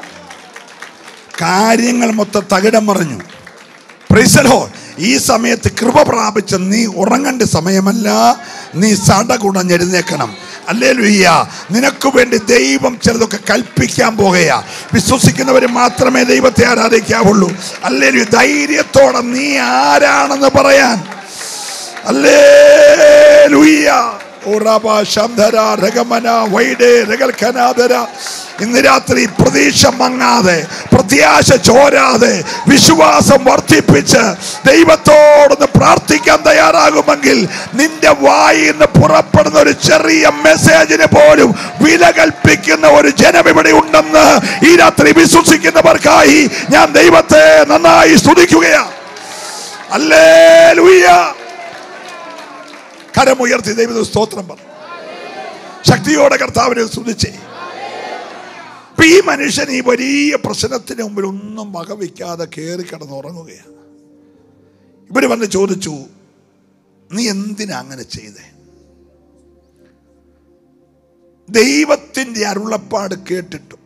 കാര്യങ്ങൾ മൊത്തം തകിടം മറിഞ്ഞു പ്രൈസലോ ഈ സമയത്ത് കൃപ പ്രാപിച്ച നീ ഉറങ്ങേണ്ട സമയമല്ല നീ സടകുടഞ്ഞെഴുന്നേക്കണം അല്ലേ ലുയ്യ നിനക്ക് വേണ്ടി ദൈവം ചിലതൊക്കെ കൽപ്പിക്കാൻ പോകുകയാ വിശ്വസിക്കുന്നവർ മാത്രമേ ദൈവത്തെ ആരാധിക്കാവുള്ളൂ അല്ലേ ലുയ്യ ധൈര്യത്തോടെ നീ ആരാണെന്ന് പറയാൻ അല്ലേ ലുയ്യ ഓറാബ ശംധര രഗമന വൈഡേ രഗൽഖനാദര ഇന്ന് രാത്രി പ്രതീക്ഷ മങ്ങാതെ പ്രത്യാശ ചോരാതെ വിശ്വാസം വർദ്ധിപ്പിച്ച് ദൈവത്തോടൊന്ന് പ്രാർത്ഥിക്കാൻ തയ്യാറാകുമെങ്കിൽ നിന്റെ വായിൽ നിന്ന് പുറപ്പെടുന്ന ഒരു ചെറിയ മെസ്സേജിന് പോലും വില കൽപ്പിക്കുന്ന ഒരു ജനം ഇവിടെ ഉണ്ടെന്ന് ഈ രാത്രി വിശ്വസിക്കുന്നവർക്കായി ഞാൻ ദൈവത്തെ നന്നായി സ്തുതിക്കുകയാണ് അല്ലേ കരമുയർത്തി ദൈവത്തെ സ്തോത്രം പറഞ്ഞു ശക്തിയോടെ കർത്താവിനെ സ്തുതിച്ചേ അപ്പൊ ഈ മനുഷ്യൻ ഈ വലിയ പ്രശ്നത്തിന് മുമ്പിൽ ഒന്നും വകവയ്ക്കാതെ കയറി കിടന്നുറങ്ങുകയാണ് ഇവര് വന്ന് ചോദിച്ചു നീ എന്തിനാ അങ്ങനെ ചെയ്തേ ദൈവത്തിൻ്റെ അരുളപ്പാട് കേട്ടിട്ടും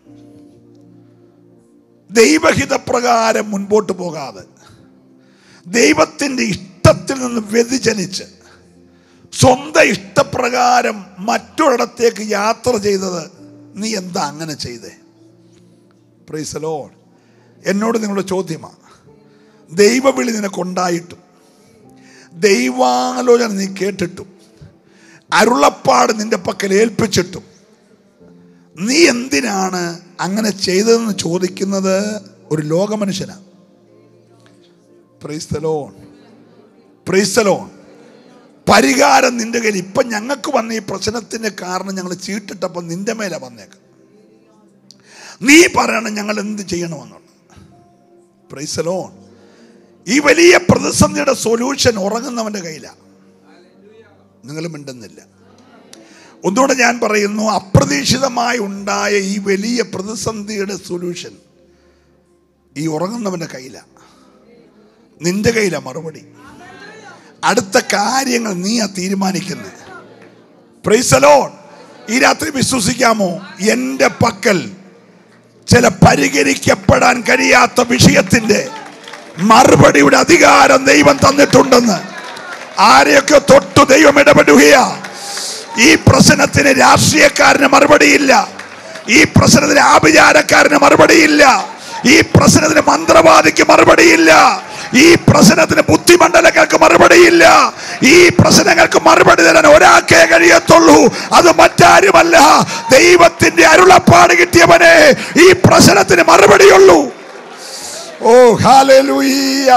ദൈവഹിതപ്രകാരം മുൻപോട്ട് പോകാതെ ദൈവത്തിൻ്റെ ഇഷ്ടത്തിൽ നിന്ന് വ്യതിചലിച്ച് സ്വന്തം ഇഷ്ടപ്രകാരം മറ്റൊരിടത്തേക്ക് യാത്ര ചെയ്തത് നീ എന്താ അങ്ങനെ ചെയ്തേ പ്രൈസലോ എന്നോട് നിങ്ങളുടെ ചോദ്യമാണ് ദൈവവിളി നിനക്കുണ്ടായിട്ടും ദൈവാലോചന നീ കേട്ടിട്ടും അരുളപ്പാട് നിന്റെ പക്കൽ ഏൽപ്പിച്ചിട്ടും നീ എന്തിനാണ് അങ്ങനെ ചെയ്തതെന്ന് ചോദിക്കുന്നത് ഒരു ലോകമനുഷ്യനാണ് പ്രൈസ്തലോൺ പ്രൈസ്തലോൺ പരിഹാരം നിന്റെ കയ്യിൽ ഇപ്പം ഞങ്ങൾക്ക് വന്ന ഈ പ്രശ്നത്തിന്റെ കാരണം ഞങ്ങൾ ചീട്ടിട്ടപ്പോൾ നിന്റെ മേലെ വന്നേക്കാം നീ പറയണം ഞങ്ങൾ എന്ത് ചെയ്യണമെന്നുള്ളത് പ്രൈസലോൺ ഈ വലിയ പ്രതിസന്ധിയുടെ സൊല്യൂഷൻ ഉറങ്ങുന്നവന്റെ കയ്യിലാണ് നിങ്ങൾ മിണ്ടുന്നില്ല ഒന്നുകൂടെ ഞാൻ പറയുന്നു അപ്രതീക്ഷിതമായി ഉണ്ടായ ഈ വലിയ പ്രതിസന്ധിയുടെ സൊല്യൂഷൻ ഈ ഉറങ്ങുന്നവന്റെ കയ്യിലാണ് നിന്റെ കയ്യിലാണ് മറുപടി അടുത്ത കാര്യങ്ങൾ നീയാ തീരുമാനിക്കുന്നത് പ്രൈസലോൺ ഈ രാത്രി വിശ്വസിക്കാമോ എൻ്റെ പക്കൽ ചില പരിഹരിക്കപ്പെടാൻ കഴിയാത്ത വിഷയത്തിന്റെ മറുപടിയുടെ അധികാരം ദൈവം തന്നിട്ടുണ്ടെന്ന് ആരെയൊക്കെ തൊട്ടു ദൈവം ഇടപെടുകയാ ഈ പ്രശ്നത്തിന് രാഷ്ട്രീയക്കാരന് മറുപടിയില്ല ഈ പ്രശ്നത്തിന് ആഭിചാരക്കാരന് മറുപടിയില്ല ഈ പ്രശ്നത്തിന് മന്ത്രവാദിക്ക് മറുപടിയില്ല ഈ പ്രശ്നത്തിന് ബുദ്ധിമണ്ഡലങ്ങൾക്ക് മറുപടിയില്ല ഈ പ്രശ്നങ്ങൾക്ക് മറുപടി തരാൻ ഒരാൾക്കേ കഴിയത്തുള്ളൂ അത് മറ്റാരുമല്ല ദൈവത്തിന്റെ അരുളപ്പാട് കിട്ടിയവനെ ഈ പ്രശ്നത്തിന് മറുപടിയുള്ളൂ ഓ ഹാലൂയ്യ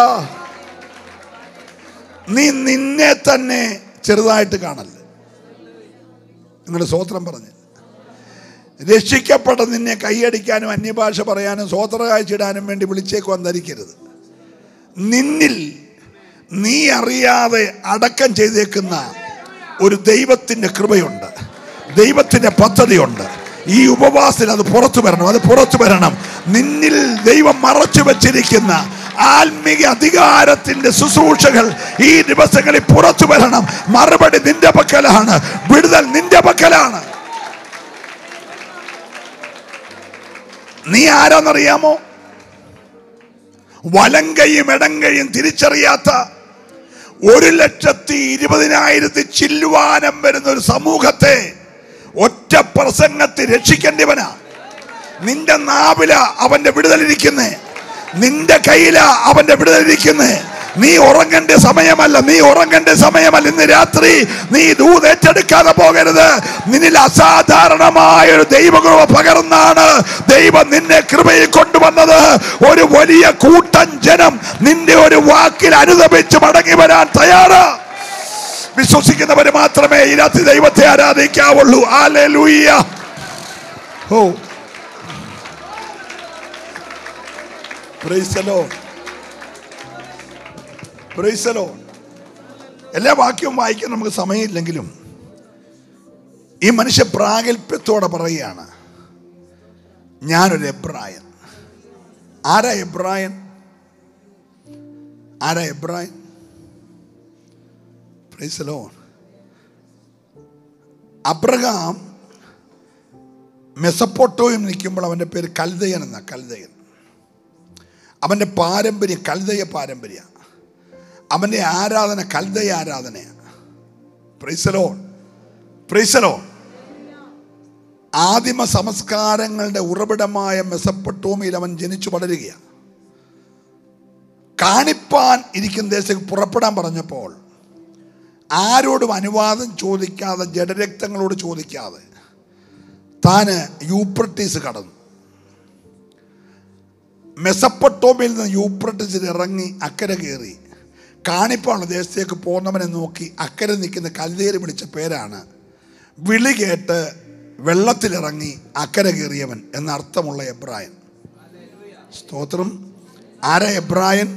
നീ നിന്നെ തന്നെ ചെറുതായിട്ട് കാണല്ലേ നിങ്ങളുടെ സ്വോത്രം പറഞ്ഞു രക്ഷിക്കപ്പെട്ട നിന്നെ കൈയടിക്കാനും അന്യഭാഷ പറയാനും സ്വോത്ര കാഴ്ചയിടാനും വേണ്ടി വിളിച്ചേക്ക് വന്നിരിക്കരുത് നിന്നിൽ നീ അറിയാതെ അടക്കം ചെയ്തേക്കുന്ന ഒരു ദൈവത്തിൻ്റെ കൃപയുണ്ട് ദൈവത്തിൻ്റെ പദ്ധതിയുണ്ട് ഈ ഉപവാസത്തിൽ അത് പുറത്തു വരണം അത് പുറത്തു വരണം നിന്നിൽ ദൈവം മറച്ചു വച്ചിരിക്കുന്ന ആത്മീക അധികാരത്തിന്റെ ശുശ്രൂഷകൾ ഈ ദിവസങ്ങളിൽ പുറത്തു വരണം മറുപടി നിന്റെ പക്കലാണ് വിടുതൽ നിന്റെ പക്കലാണ് നീ ആരാന്നറിയാമോ വലങ്കയും ഇടങ്കയും തിരിച്ചറിയാത്ത ഒരു ലക്ഷത്തി ഇരുപതിനായിരത്തി ചില്ലുവാനം വരുന്ന ഒരു സമൂഹത്തെ ഒറ്റ പ്രസംഗത്തിൽ രക്ഷിക്കേണ്ടവനാ നിന്റെ നാവില അവന്റെ വിടുതലിരിക്കുന്നേ നിന്റെ കയ്യില അവന്റെ വിടുതലിരിക്കുന്നേ നീ ഉറങ്ങേണ്ട സമയമല്ല നീ ഉറങ്ങേണ്ട സമയമല്ല ഇന്ന് രാത്രി നീ ദൂത് ഏറ്റെടുക്കാതെ പോകരുത് നിന്നിൽ അസാധാരണമായ ഒരു ദൈവകൃപ പകർന്നാണ് ദൈവം നിന്നെ കൃപയിൽ കൊണ്ടുവന്നത് ഒരു വലിയ കൂട്ടം ജനം നിന്റെ ഒരു വാക്കിൽ അനുദപിച്ച് മടങ്ങി വരാൻ തയ്യാറാ വിശ്വസിക്കുന്നവര് മാത്രമേ ഈ രാത്രി ദൈവത്തെ ആരാധിക്കാവുള്ളൂ ആലൂയ്യ ഓ Praise the Lord. Praise the Lord. എല്ലാ വാക്യവും വായിക്കാൻ നമുക്ക് സമയമില്ലെങ്കിലും ഈ മനുഷ്യ പ്രാഗൽഭ്യത്തോടെ പറയുകയാണ് ഞാനൊരു എബ്രായൻ ആരാ എബ്രായൻ ആരാ എബ്രായൻ Praise the Lord. അബ്രഹാം മെസപ്പൊട്ടോയും നിൽക്കുമ്പോൾ അവൻ്റെ പേര് കൽദയൻ എന്നാ കൽദയൻ അവൻ്റെ പാരമ്പര്യം കൽദയ പാരമ്പര്യ അവൻ്റെ ആരാധന കൽദയ ആരാധനയാണ് പ്രൈസലോ പ്രൈസലോ ആദിമ സംസ്കാരങ്ങളുടെ ഉറവിടമായ മെസപ്പൊട്ടോമിയിൽ അവൻ ജനിച്ചു വളരുകയാണ് കാണിപ്പാൻ ഇരിക്കുന്ന ദേശത്തേക്ക് പുറപ്പെടാൻ പറഞ്ഞപ്പോൾ ആരോടും അനുവാദം ചോദിക്കാതെ ജഡരക്തങ്ങളോട് ചോദിക്കാതെ താന് യൂപ്രട്ടീസ് കടന്നു മെസപ്പൊട്ടോമിൽ നിന്ന് യൂപ്രട്ടീസിൽ ഇറങ്ങി അക്കരെ കയറി കാണിപ്പാണ് ദേശത്തേക്ക് പോകുന്നവനെ നോക്കി അക്കരെ നിൽക്കുന്ന കല്ലേറി വിളിച്ച പേരാണ് വിളി കേട്ട് വെള്ളത്തിലിറങ്ങി അക്കരെ കയറിയവൻ എന്ന അർത്ഥമുള്ള എബ്രായൻ സ്തോത്രം ആരാ എബ്രായൻ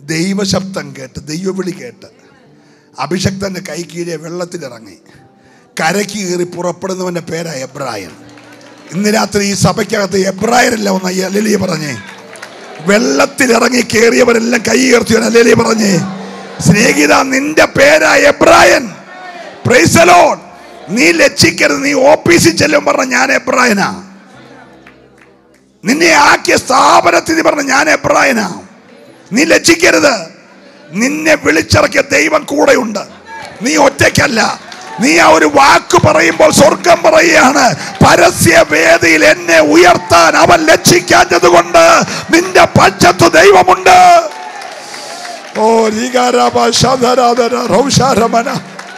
ദൈവശബ്ദം കേട്ട് ദൈവവിളി കേട്ട് അഭിഷക്തന്റെ കൈ കീഴെ വെള്ളത്തിലിറങ്ങി കരയ്ക്ക് കയറി പുറപ്പെടുന്നവന്റെ പേരാ എബ്രായൻ ഇന്ന് രാത്രി ഈ സഭയ്ക്കകത്ത് എബ്രായരല്ല ഒന്ന് അല്ലെലിയ പറഞ്ഞേ വെള്ളത്തിലിറങ്ങി കയറിയവരെല്ലാം കൈ ഉയർത്തിയവൻ അല്ലെലിയ പറഞ്ഞേ സ്നേഹിത നിന്റെ പേരാ എബ്രായൻ Praise the Lord. നീ ലജ്ജിക്കരുത് നീ ഓഫീസിൽ ചെല്ലും പറഞ്ഞ ഞാൻ എബ്രായനാ നിന്നെ ആക്കിയ സ്ഥാപനത്തിൽ നീ പറഞ്ഞ ഞാൻ എബ്രായനാ നീ ലജ്ജിക്കരുത് നിന്നെ വിളിച്ചിറക്കിയ ദൈവം കൂടെയുണ്ട് നീ ഒറ്റയ്ക്കല്ല നീ ആ ഒരു വാക്ക് പറയുമ്പോൾ സ്വർഗം പറയുകയാണ് പരസ്യ വേദിയിൽ എന്നെ ഉയർത്താൻ അവൻ ലക്ഷിക്കാഞ്ഞത് കൊണ്ട് നിന്റെ പക്ഷത്ത് ദൈവമുണ്ട് ഓ ലീകാരാമ ശതരാധര റൗഷാരമന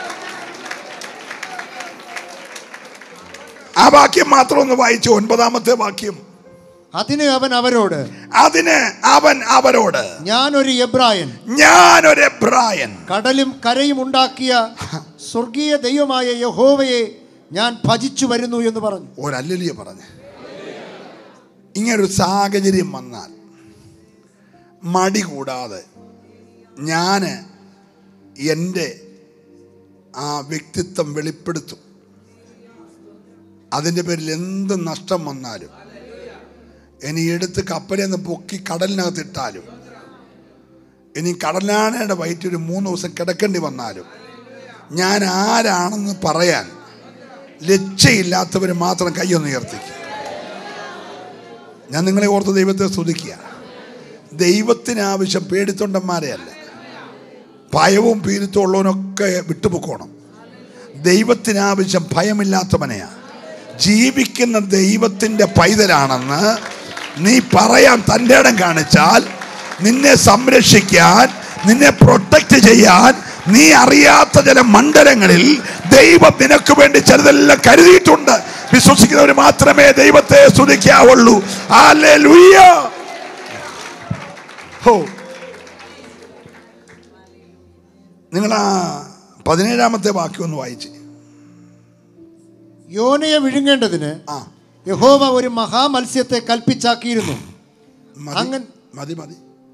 ആ വാക്യം മാത്രം ഒന്ന് വായിച്ചു ഒൻപതാമത്തെ വാക്യം അതിന് അവൻ അവരോട് അതിന് അവൻ അവരോട് ഞാനൊരു എബ്രായൻ ഞാനൊരു എബ്രായൻ കടലും കരയും ഉണ്ടാക്കിയ സ്വർഗീയ ദൈവമായ യഹോവയെ ഞാൻ ഭജിച്ചു വരുന്നു എന്ന് പറഞ്ഞു ഒരല്ലിയ പറഞ്ഞ് ഇങ്ങനൊരു സാഹചര്യം വന്നാൽ മടി കൂടാതെ ഞാൻ എൻ്റെ ആ വ്യക്തിത്വം വെളിപ്പെടുത്തും അതിൻ്റെ പേരിൽ എന്ത് നഷ്ടം വന്നാലും ഇനി എടുത്ത് കപ്പലിൽ നിന്ന് പൊക്കി കടലിനകത്ത് ഇട്ടാലും ഇനി കടലാനയുടെ വയറ്റിൽ ഒരു മൂന്ന് ദിവസം കിടക്കേണ്ടി വന്നാലും ഞാൻ ആരാണെന്ന് പറയാൻ ലജ്ജയില്ലാത്തവർ മാത്രം കൈയൊന്ന് ഉയർത്തിക്കുക ഞാൻ നിങ്ങളെ ഓർത്ത് ദൈവത്തെ സ്തുതിക്കുക ദൈവത്തിന് ആവശ്യം പേടിത്തൊണ്ടന്മാരെ അല്ല ഭയവും പീരിത്തും ഉള്ളവനൊക്കെ വിട്ടുപൊക്കോണം ദൈവത്തിന് ആവശ്യം ഭയമില്ലാത്തവനെയാ ജീവിക്കുന്ന ദൈവത്തിൻ്റെ പൈതലാണെന്ന് നീ പറയാൻ തൻ്റെ ഇടം കാണിച്ചാൽ നിന്നെ സംരക്ഷിക്കാൻ നിന്നെ പ്രൊട്ടക്റ്റ് ചെയ്യാൻ നീ അറിയാത്ത ചില മണ്ഡലങ്ങളിൽ ദൈവം നിനക്ക് വേണ്ടി ചിലതെല്ലാം കരുതിയിട്ടുണ്ട് വിശ്വസിക്കുന്നവർ മാത്രമേ ദൈവത്തെ സ്തുതിക്കാവുള്ളൂ ഹല്ലേലൂയ. ഹോ നിങ്ങൾ ആ പതിനേഴാമത്തെ വാക്യം ഒന്ന് വായിച്ച് യോനയെ വിഴുങ്ങേണ്ടതിന് ആ യഹോവ ഒരു മഹാമത്സ്യത്തെ കൽപ്പിച്ചാക്കിയിരുന്നു മതി അങ്ങൻ- മതി മതി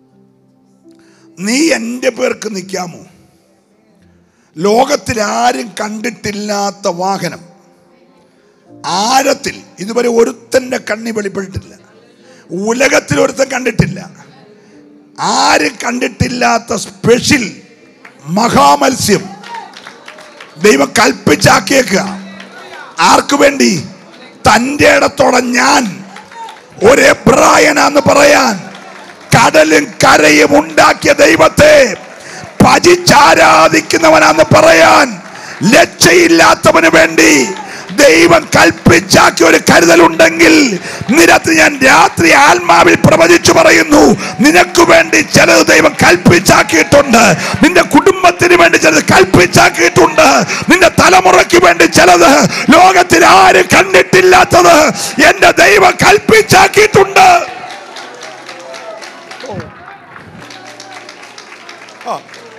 നീ എൻ്റെ പേർക്ക് നിൽക്കാമോ ലോകത്തിൽ ആരും കണ്ടിട്ടില്ലാത്ത വാഹനം ആഴത്തിൽ ഇതുവരെ ഒരുത്തൻ്റെ കണ്ണി വെളിപ്പെട്ടിട്ടില്ല ഉലകത്തിൽ ഒരുത്തൻ കണ്ടിട്ടില്ല ആരും കണ്ടിട്ടില്ലാത്ത സ്പെഷ്യൽ മഹാമത്സ്യം ദൈവം കൽപ്പിച്ചാക്കിയേക്കുക ആർക്കു വേണ്ടി തൻ്റെ ഇടത്തോടെ ഞാൻ ഒരു എബ്രായനാന്ന് പറയാൻ കടലും കരയും ഉണ്ടാക്കിയ ദൈവത്തെ ഭജിച്ചാരാധിക്കുന്നവനാന്ന് പറയാൻ ലജ്ജയില്ലാത്തവന് വേണ്ടി ദൈവം കൽപ്പിച്ചാക്കിയ ഒരു കരുതലുണ്ടെങ്കിൽ നിരത്ത് ഞാൻ രാത്രി ആത്മാവിൽ പ്രവചിച്ചു പറയുന്നു നിനക്ക് വേണ്ടി ചിലത് ദൈവം കൽപ്പിച്ചാക്കിയിട്ടുണ്ട് നിന്റെ കുടുംബത്തിന് വേണ്ടി ചിലത് കൽപ്പിച്ചാക്കിയിട്ടുണ്ട് നിന്റെ തലമുറയ്ക്ക് വേണ്ടി ചിലത് ലോകത്തിൽ ആരും കണ്ടിട്ടില്ലാത്തത് എന്റെ ദൈവം കൽപ്പിച്ചാക്കിയിട്ടുണ്ട് ആ.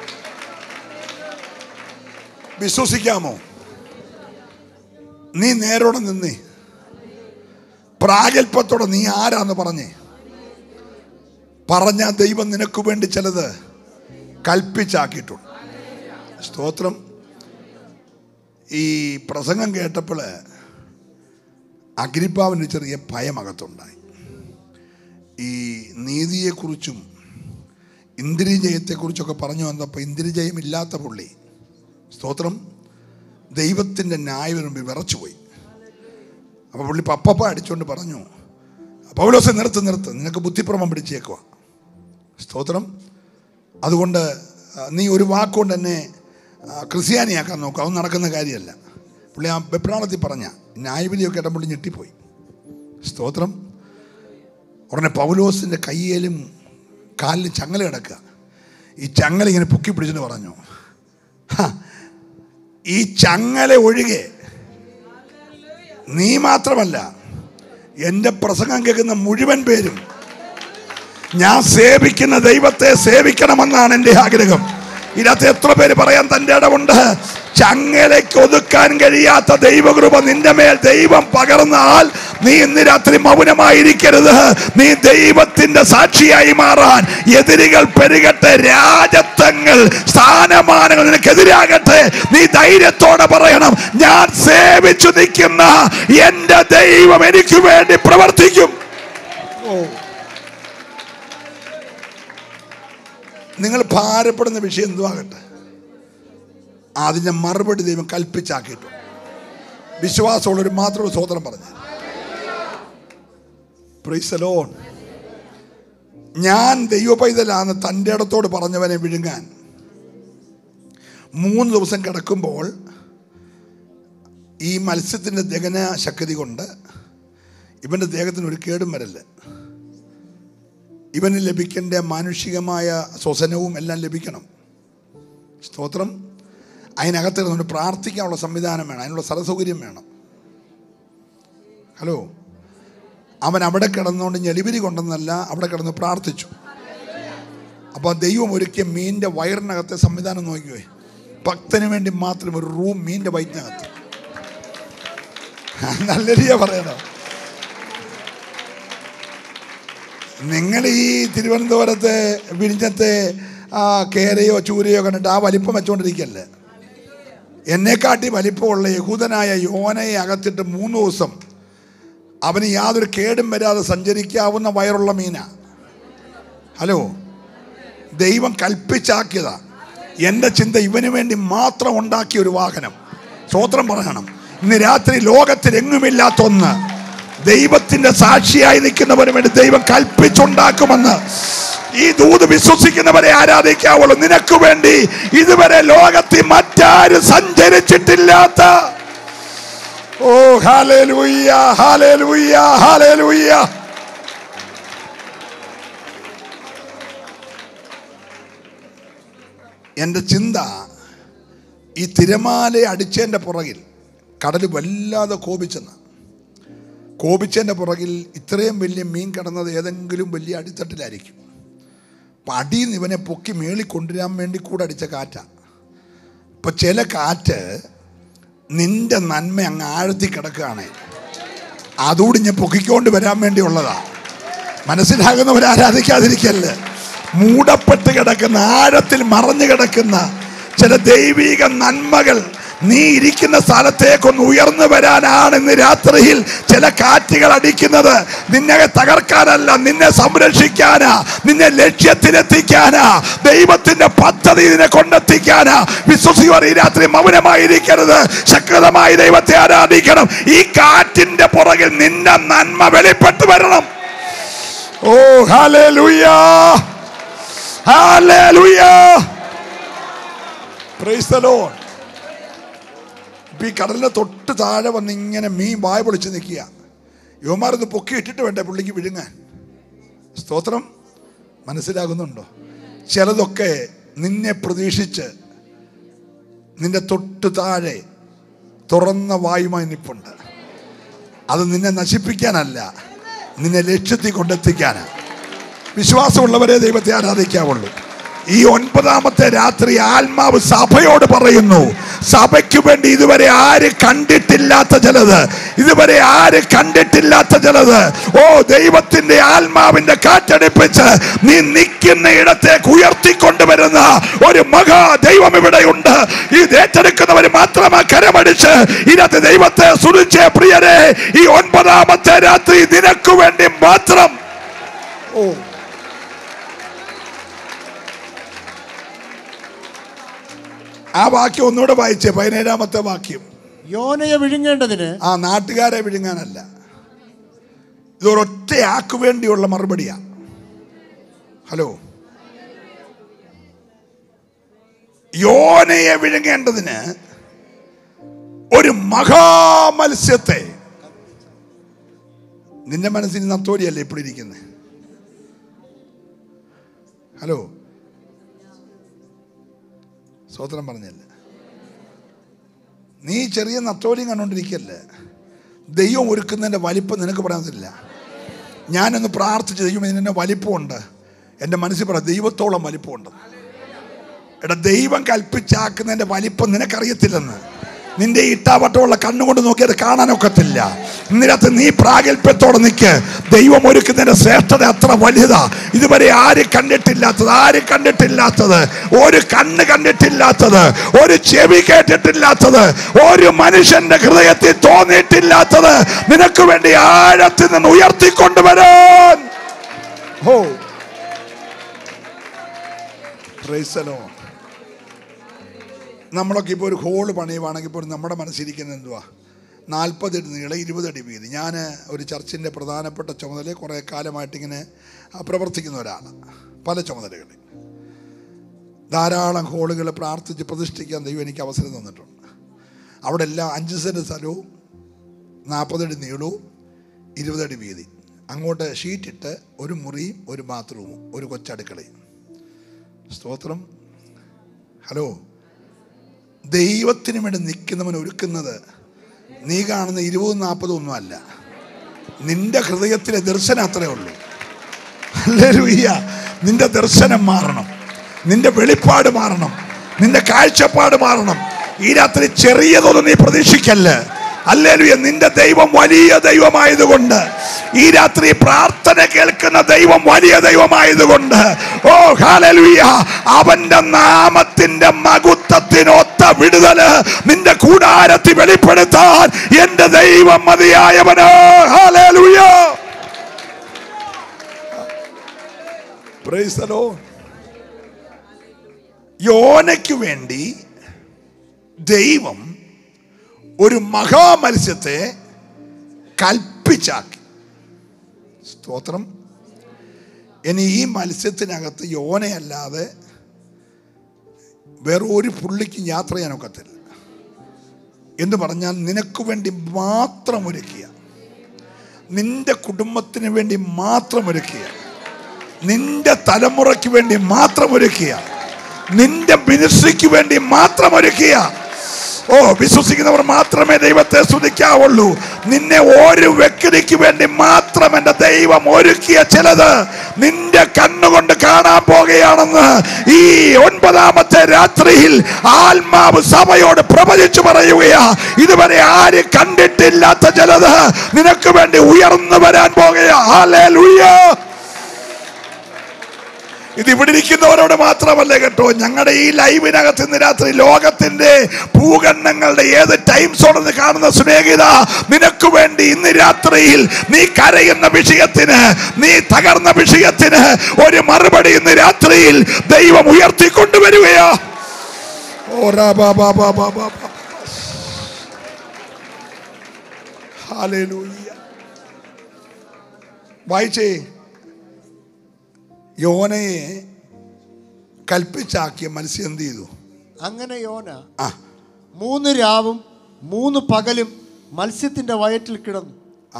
വിശ്വസിക്കാമോ നീ നേരോടെ നിന്നേ പ്രാഗൽഭത്തോടെ നീ ആരാന്ന് പറഞ്ഞേ പറഞ്ഞ ദൈവം നിനക്ക് വേണ്ടി ചിലത് കൽപ്പിച്ചാക്കിയിട്ടുണ്ട് സ്തോത്രം ഈ പ്രസംഗം കേട്ടപ്പോൾ അഗ്രിപ്പാവിന് ചെറിയ ഭയമകത്തുണ്ടായി ഈ നീതിയെക്കുറിച്ചും ഇന്ദ്രിയജയത്തെക്കുറിച്ചൊക്കെ പറഞ്ഞു വന്നപ്പോൾ ഇന്ദ്രിയജയം ഇല്ലാത്ത പുള്ളി സ്തോത്രം ദൈവത്തിൻ്റെ ന്യായവിരുമ്പി വിറച്ചുപോയി അപ്പോൾ പുള്ളി പപ്പപ്പ അടിച്ചുകൊണ്ട് പറഞ്ഞു പൗലോസെ നിർത്ത് നിർത്ത് നിനക്ക് ബുദ്ധിപ്രമം പിടിച്ചേക്കുക സ്തോത്രം അതുകൊണ്ട് ആ, നീ ഒരു വാക്കുകൊണ്ട് എന്നെ ആ, ക്രിസ്ത്യാനിയാക്കാൻ നോക്കുക അതൊന്നും നടക്കുന്ന കാര്യമല്ല പുള്ളി ആ വെപ്രാളത്തിൽ പറഞ്ഞ ന്യായവിധിയൊക്കെ ഇടം പുള്ളി ഞെട്ടിപ്പോയി സ്തോത്രം ഉടനെ പൗലോസിൻ്റെ കയ്യിലും കാലിലും ചങ്ങല കിടക്കുക ഈ ചങ്ങല ഇങ്ങനെ പൊക്കി പിടിച്ചിട്ട് പറഞ്ഞു "ഹ, ഈ ചങ്ങല ഒഴികെ നീ മാത്രമല്ല എൻ്റെ പ്രസംഗം കേൾക്കുന്ന മുഴുവൻ പേരും ഞാൻ സേവിക്കുന്ന ദൈവത്തെ സേവിക്കണമെന്നാണ് എൻ്റെ ആഗ്രഹം ഇതിനകത്ത് എത്ര പേര് പറയാൻ തൻ്റെ ഇടമുണ്ട് ചങ്ങലയ്ക്ക് ഒതുക്കാൻ കഴിയാത്ത ദൈവകൃപ നിന്റെ മേൽ ദൈവം പകർന്നാൽ നീ ഇന്ന് രാത്രി മൗനമായിരിക്കരുത് നീ ദൈവത്തിന്റെ സാക്ഷിയായി മാറാൻ എതിരികൾ പെരുകട്ടെ രാജത്വങ്ങൾ സ്ഥാനമാനങ്ങൾ നിനക്കെതിരാകട്ടെ നീ ധൈര്യത്തോടെ പറയണം ഞാൻ സേവിച്ചു നിൽക്കുന്ന എന്റെ ദൈവം എനിക്ക് വേണ്ടി പ്രവർത്തിക്കും നിങ്ങൾ ഭാരപ്പെടുന്ന വിഷയം എന്തുവാകട്ടെ അതിന്റെ മറുപടി ദൈവം കൽപ്പിച്ചാക്കിയിട്ടുണ്ട് വിശ്വാസമുള്ളൊരു മാത്രം സ്വതന്ത്രം പറഞ്ഞു പ്രീസലോൺ ഞാൻ ദൈവ പൈതലാന്ന് തൻ്റെ ഇടത്തോട് പറഞ്ഞവനെ വിഴുങ്ങാൻ മൂന്ന് ദിവസം കിടക്കുമ്പോൾ ഈ മത്സ്യത്തിൻ്റെ ദഹന ശക്തി കൊണ്ട് ഇവൻ്റെ ദേഹത്തിന് ഒരു കേടും വരല്ല ഇവന് ലഭിക്കേണ്ട മാനുഷികമായ ശ്വസനവും എല്ലാം ലഭിക്കണം സ്തോത്രം അതിനകത്ത് ഇരുന്നുകൊണ്ട് പ്രാർത്ഥിക്കാനുള്ള സംവിധാനം വേണം അതിനുള്ള സ്ഥലസൗകര്യം വേണം ഹലോ അവൻ അവിടെ കിടന്നുകൊണ്ട് ഞെളിവിരി കൊണ്ടെന്നല്ല അവിടെ കിടന്ന് പ്രാർത്ഥിച്ചു അപ്പോൾ ദൈവം ഒരുക്കിയ മീനിൻ്റെ വയറിനകത്തെ സംവിധാനം നോക്കിയോ ഭക്തന് വേണ്ടി മാത്രം ഒരു റൂം മീനിൻ്റെ വയറ്റിനകത്ത് നല്ല രീതിയാ പറയണം നിങ്ങൾ ഈ തിരുവനന്തപുരത്തെ വിഴിഞ്ഞത്തെ ആ കേരയോ ചൂരയോ കണ്ടിട്ട് ആ വലിപ്പം വെച്ചുകൊണ്ടിരിക്കല്ലേ എന്നെക്കാട്ടി വലിപ്പമുള്ള യഹൂദനായ യോനയെ അകത്തിട്ട് മൂന്ന് ദിവസം അവന് യാതൊരു കേടും വരാതെ സഞ്ചരിക്കാവുന്ന വയറുള്ള മീന ഹലോ ദൈവം കൽപ്പിച്ചാക്കിയതാ എൻ്റെ ചിന്ത ഇവന് വേണ്ടി മാത്രം ഉണ്ടാക്കിയ ഒരു വാഹനം സ്വോത്രം പറയണം ഇന്ന് രാത്രി ലോകത്തിലെങ്ങുമില്ലാത്ത ഒന്ന് ദൈവത്തിന്റെ സാക്ഷിയായി നിൽക്കുന്നവന് വേണ്ടി ദൈവം കൽപ്പിച്ചുണ്ടാക്കുമെന്ന് ഈ ദൂത് വിശ്വസിക്കുന്നവരെ ആരാധിക്കാവുള്ളൂ നിനക്ക് വേണ്ടി ഇതുവരെ ലോകത്തിൽ മറ്റാരും സഞ്ചരിച്ചിട്ടില്ലാത്ത ഓ ഹാലേലൂയ്യ ഹാലേലൂയ്യ ഹാലേലൂയ്യ എൻ്റെ ചിന്ത ഈ തിരമാല അടിച്ചതിൻ്റെ പുറകിൽ കടൽ വല്ലാതെ കോപിച്ചെന്ന് കോപിച്ചതിൻ്റെ പുറകിൽ ഇത്രയും വലിയ മീൻ കിടന്നത് ഏതെങ്കിലും വലിയ അടിത്തട്ടിലായിരിക്കും അപ്പം അടിയിൽ നിന്ന് ഇവനെ പൊക്കി മേളിൽ കൊണ്ടുവരാൻ വേണ്ടി കൂടെ അടിച്ച കാറ്റാണ് ഇപ്പം ചില കാറ്റ് നിന്റെ നന്മ അങ്ങ് ആഴത്തി കിടക്കുകയാണ് അതുകൂടി ഞാൻ പൊക്കിക്കൊണ്ട് വരാൻ വേണ്ടിയുള്ളതാ മനസ്സിലാകുന്നവർ ആരാധിക്കാതിരിക്കല്ലേ മൂടപ്പെട്ട് കിടക്കുന്ന ആഴത്തിൽ മറഞ്ഞു കിടക്കുന്ന ചില ദൈവിക നന്മകൾ നീ ഇരിക്കുന്ന സ്ഥലത്തേക്കൊന്ന് ഉയർന്നു വരാനാണ് ഇന്ന് രാത്രിയിൽ ചില കാറ്റുകൾ അടിക്കുന്നത് നിന്നെ തകർക്കാനല്ല നിന്നെ സംരക്ഷിക്കാനാ നിന്നെ ലക്ഷ്യത്തിലെത്തിക്കാനാ ദൈവത്തിന്റെ പദ്ധതി ഇതിനെ കൊണ്ടെത്തിക്കാനാ വിശ്വസിക്കുവാർ ഈ രാത്രി മൗനമായിരിക്കരുത് ശക്തമായി ദൈവത്തെ ആരാധിക്കണം ഈ കാറ്റിന്റെ പുറകിൽ നിന്റെ നന്മ വെളിപ്പെട്ടു വരണം ഓ ഹാലേലൂയ ഹാലേലൂയ പ്രൈസ് ദ ലോർഡ് ഇപ്പൊ ഈ കടലിന്റെ തൊട്ട് താഴെ വന്ന് ഇങ്ങനെ മീൻ വായ പൊളിച്ച് നിൽക്കുക യുവമാരൊന്ന് പൊക്കി ഇട്ടിട്ട് വേണ്ടേ പുള്ളിക്ക് വിഴുങ്ങാൻ സ്തോത്രം മനസ്സിലാകുന്നുണ്ടോ ചിലതൊക്കെ നിന്നെ പ്രതീക്ഷിച്ച് നിന്റെ തൊട്ട് താഴെ തുറന്ന വായുമായി നിപ്പുണ്ട് അത് നിന്നെ നശിപ്പിക്കാനല്ല നിന്നെ ലക്ഷ്യത്തിൽ കൊണ്ടെത്തിക്കാനാണ് വിശ്വാസമുള്ളവരെ ദൈവത്തെ ആരാധിക്കാവുള്ളൂ ഈ ഒൻപതാമത്തെ രാത്രി ആത്മാവ് സഭയോട് പറയുന്നു സഭയ്ക്ക് വേണ്ടി ഇതുവരെ ആര് കണ്ടിട്ടില്ലാത്ത ചിലത് ഇതുവരെ ആര് കണ്ടിട്ടില്ലാത്ത ചിലത് ഓ ദൈവത്തിന്റെ ആത്മാവിന്റെ കാറ്റടിപ്പിച്ച് നീ നിൽക്കുന്ന ഇടത്തേക്ക് ഉയർത്തിക്കൊണ്ടുവരുന്ന ഒരു മഹാ ദൈവം ഇവിടെയുണ്ട് ഇത് ഏറ്റെടുക്കുന്നവർ മാത്രമാ കരമടിച്ച് ഇതിനകത്ത് ദൈവത്തെ സുരിച്ച പ്രിയരെ ഈ ഒൻപതാമത്തെ രാത്രി നിനക്ക് വേണ്ടി മാത്രം ഓ ആ വാക്യം ഒന്നുകൂടെ വായിച്ചേ പതിനേഴാമത്തെ വാക്യം യോനയെ വിഴുങ്ങേണ്ടതിന് ആ നാട്ടുകാരെ വിഴുങ്ങാനല്ല ഇതൊരൊറ്റ ആക്ക് വേണ്ടിയുള്ള മറുപടിയാ ഹലോ യോനയെ വിഴുങ്ങേണ്ടതിന് ഒരു മഹാമത്സ്യത്തെ നിന്റെ മനസ്സിൽ നത്തോലിയല്ലേ ഇപ്പോൾ ഇരിക്കുന്നത് ഹലോ സ്വതന്ത്രം പറഞ്ഞല്ല നീ ചെറിയ നത്തോലിയും കണ്ടുകൊണ്ടിരിക്കല്ലേ ദൈവം ഒരുക്കുന്നതിൻ്റെ വലിപ്പം നിനക്ക് പറയാനില്ല ഞാനൊന്ന് പ്രാർത്ഥിച്ച് ദൈവം ഇതിൻ്റെ വലിപ്പമുണ്ട് എൻ്റെ മനസ്സിൽ പറ ദൈവത്തോളം വലിപ്പമുണ്ട് എടാ ദൈവം കൽപ്പിച്ചാക്കുന്നതിൻ്റെ വലിപ്പം നിനക്കറിയത്തില്ലെന്ന് നിന്റെ ഈ ഇട്ടാവട്ടമുള്ള കണ്ണുകൊണ്ട് നോക്കി അത് കാണാനൊക്കത്തില്ല ഇന്നിനകത്ത് നീ പ്രാഗൽഭ്യത്തോടെ നിൽക്ക് ദൈവം ഒരുക്കുന്നതിന്റെ ശ്രേഷ്ഠത അത്ര വലുതാ ഇതുവരെ ആരും കണ്ടിട്ടില്ലാത്തത് ആരും കണ്ടിട്ടില്ലാത്തത് ഒരു കണ്ണ് കണ്ടിട്ടില്ലാത്തത് ഒരു ചെവി കേട്ടിട്ടില്ലാത്തത് ഒരു മനുഷ്യന്റെ ഹൃദയത്തിൽ തോന്നിയിട്ടില്ലാത്തത് നിനക്ക് വേണ്ടി ആഴത്തിൽ നിന്ന് ഉയർത്തിക്കൊണ്ടുവരാൻ ഓ Praise the Lord. നമ്മളൊക്കെ ഇപ്പോൾ ഒരു ഹോള് പണിയുവാണെങ്കിൽ പോലും നമ്മുടെ മനസ്സിരിക്കുന്നത് എന്തുവാ നാൽപ്പതടി നീളം ഇരുപതടി വീതി ഞാൻ ഒരു ചർച്ചിൻ്റെ പ്രധാനപ്പെട്ട ചുമതല കുറേ കാലമായിട്ടിങ്ങനെ പ്രവർത്തിക്കുന്ന ഒരാളാണ് പല ചുമതലകളിൽ ധാരാളം ഹോളുകൾ പ്രാർത്ഥിച്ച് പ്രതിഷ്ഠിക്കാൻ ദൈവം എനിക്ക് അവസരം തന്നിട്ടുണ്ട് അവിടെ എല്ലാം അഞ്ച് സെൻറ്റ് സ്ഥലവും നാൽപ്പതടി നീളവും ഇരുപതടി വീതി അങ്ങോട്ട് ഷീറ്റിട്ട് ഒരു മുറിയും ഒരു ബാത്റൂമും ഒരു കൊച്ചടുക്കളയും സ്തോത്രം ഹലോ ദൈവത്തിന് വേണ്ടി നിൽക്കുന്നവൻ ഒരുക്കുന്നത് നീ കാണുന്ന ഇരുപതും നാൽപ്പതും ഒന്നും അല്ല നിന്റെ ഹൃദയത്തിലെ ദർശനം അത്രേ ഉള്ളൂ ഹല്ലേലൂയ്യ നിന്റെ ദർശനം മാറണം നിന്റെ വെളിപ്പാട് മാറണം നിന്റെ കാഴ്ചപ്പാട് മാറണം ഈ രാത്രി ചെറിയതൊന്നും നീ പ്രതീക്ഷിക്കല്ല് അല്ലേലുയ നിന്റെ ദൈവം വലിയ ദൈവമായതുകൊണ്ട് ഈ രാത്രി പ്രാർത്ഥന കേൾക്കുന്ന ദൈവം വലിയ ദൈവമായതുകൊണ്ട് ഓ ഹാലലുയ അവന്റെ നാമത്തിന്റെ മകുത്തത്തിനൊത്ത വിടുതല് നിന്റെ കൂടാരത്തിൽ വെളിപ്പെടുത്താൻ എന്റെ ദൈവം മതിയായവന് ഹാലലുയ Praise the Lord. യോനയ്ക്ക് വേണ്ടി ദൈവം ഒരു മഹാമത്സ്യത്തെ കൽപ്പിച്ചാക്കി സ്തോത്രം ഇനി ഈ മത്സ്യത്തിനകത്ത് യോനയല്ലാതെ വേറെ ഒരു പുള്ളിക്കും യാത്ര ചെയ്യാനൊക്കത്തില്ല എന്ന് പറഞ്ഞാൽ നിനക്ക് വേണ്ടി മാത്രം ഒരുക്കിയ നിന്റെ കുടുംബത്തിന് വേണ്ടി മാത്രം ഒരുക്കിയ നിന്റെ തലമുറയ്ക്ക് വേണ്ടി മാത്രം ഒരുക്കിയ നിന്റെ മിനിസ്ട്രിക്ക് വേണ്ടി മാത്രം ഒരുക്കിയ ഓ വിശ്വസിക്കുന്നവർ മാത്രമേ ദൈവത്തെ സ്തുതിക്കാവുള്ളൂ നിന്നെ ഒരു വ്യക്തിക്ക് വേണ്ടി മാത്രം എൻ്റെ ദൈവം ഒരുക്കിയ ചിലത് നിന്റെ കണ്ണുകൊണ്ട് കാണാൻ പോകുകയാണെന്ന് ഈ ഒൻപതാമത്തെ രാത്രിയിൽ ആത്മാവ് സഭയോട് പ്രവചിച്ചു പറയുകയാ ഇതുവരെ ആരും കണ്ടിട്ടില്ലാത്ത ചിലത് നിനക്ക് വേണ്ടി ഉയർന്നു വരാൻ പോകുകയാ ഹല്ലേലൂയ ഇത് ഇവിടെ ഇരിക്കുന്നവരോട് മാത്രമല്ല കേട്ടോ ഞങ്ങളുടെ ഈ ലൈവിനകത്ത് ഇന്ന് രാത്രി ലോകത്തിന്റെ ഭൂഖണ്ഡങ്ങളുടെ ഏത് ടൈം സോണെന്ന് കാണുന്ന സ്നേഹിത നിനക്ക് വേണ്ടി ഇന്ന് രാത്രിയിൽ നീ കരയുന്ന വിഷയത്തിന് നീ തകർന്ന വിഷയത്തിന് ഒരു മറുപടി ഇന്ന് രാത്രിയിൽ ദൈവം ഉയർത്തിക്കൊണ്ടുവരികയാ ഓ റാ ബാ ബാ ബാ ബാ ബാ ബാ. ഹല്ലേലൂയ. വായിച്ചേ യോനയെ കൽപ്പിച്ചാക്കിയ മത്സ്യം എന്ത് ചെയ്തു അങ്ങനെ യോന ആ മൂന്ന് രാവും മൂന്ന് പകലും മത്സ്യത്തിന്റെ വയറ്റിൽ കിടന്നു ആ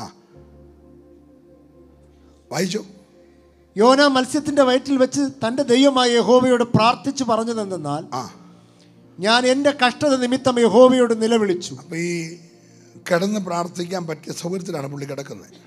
വായിച്ചോ യോന മത്സ്യത്തിന്റെ വയറ്റിൽ വെച്ച് തന്റെ ദൈവമായ യഹോവയോട് പ്രാർത്ഥിച്ചു പറഞ്ഞതെന്തെന്നാൽ ആ ഞാൻ എൻ്റെ കഷ്ടത നിമിത്തം യഹോവയോട് നിലവിളിച്ചു അപ്പോൾ ഈ കിടന്ന് പ്രാർത്ഥിക്കാൻ പറ്റിയ സൗകര്യത്തിലാണ് പുള്ളി കിടക്കുന്നത്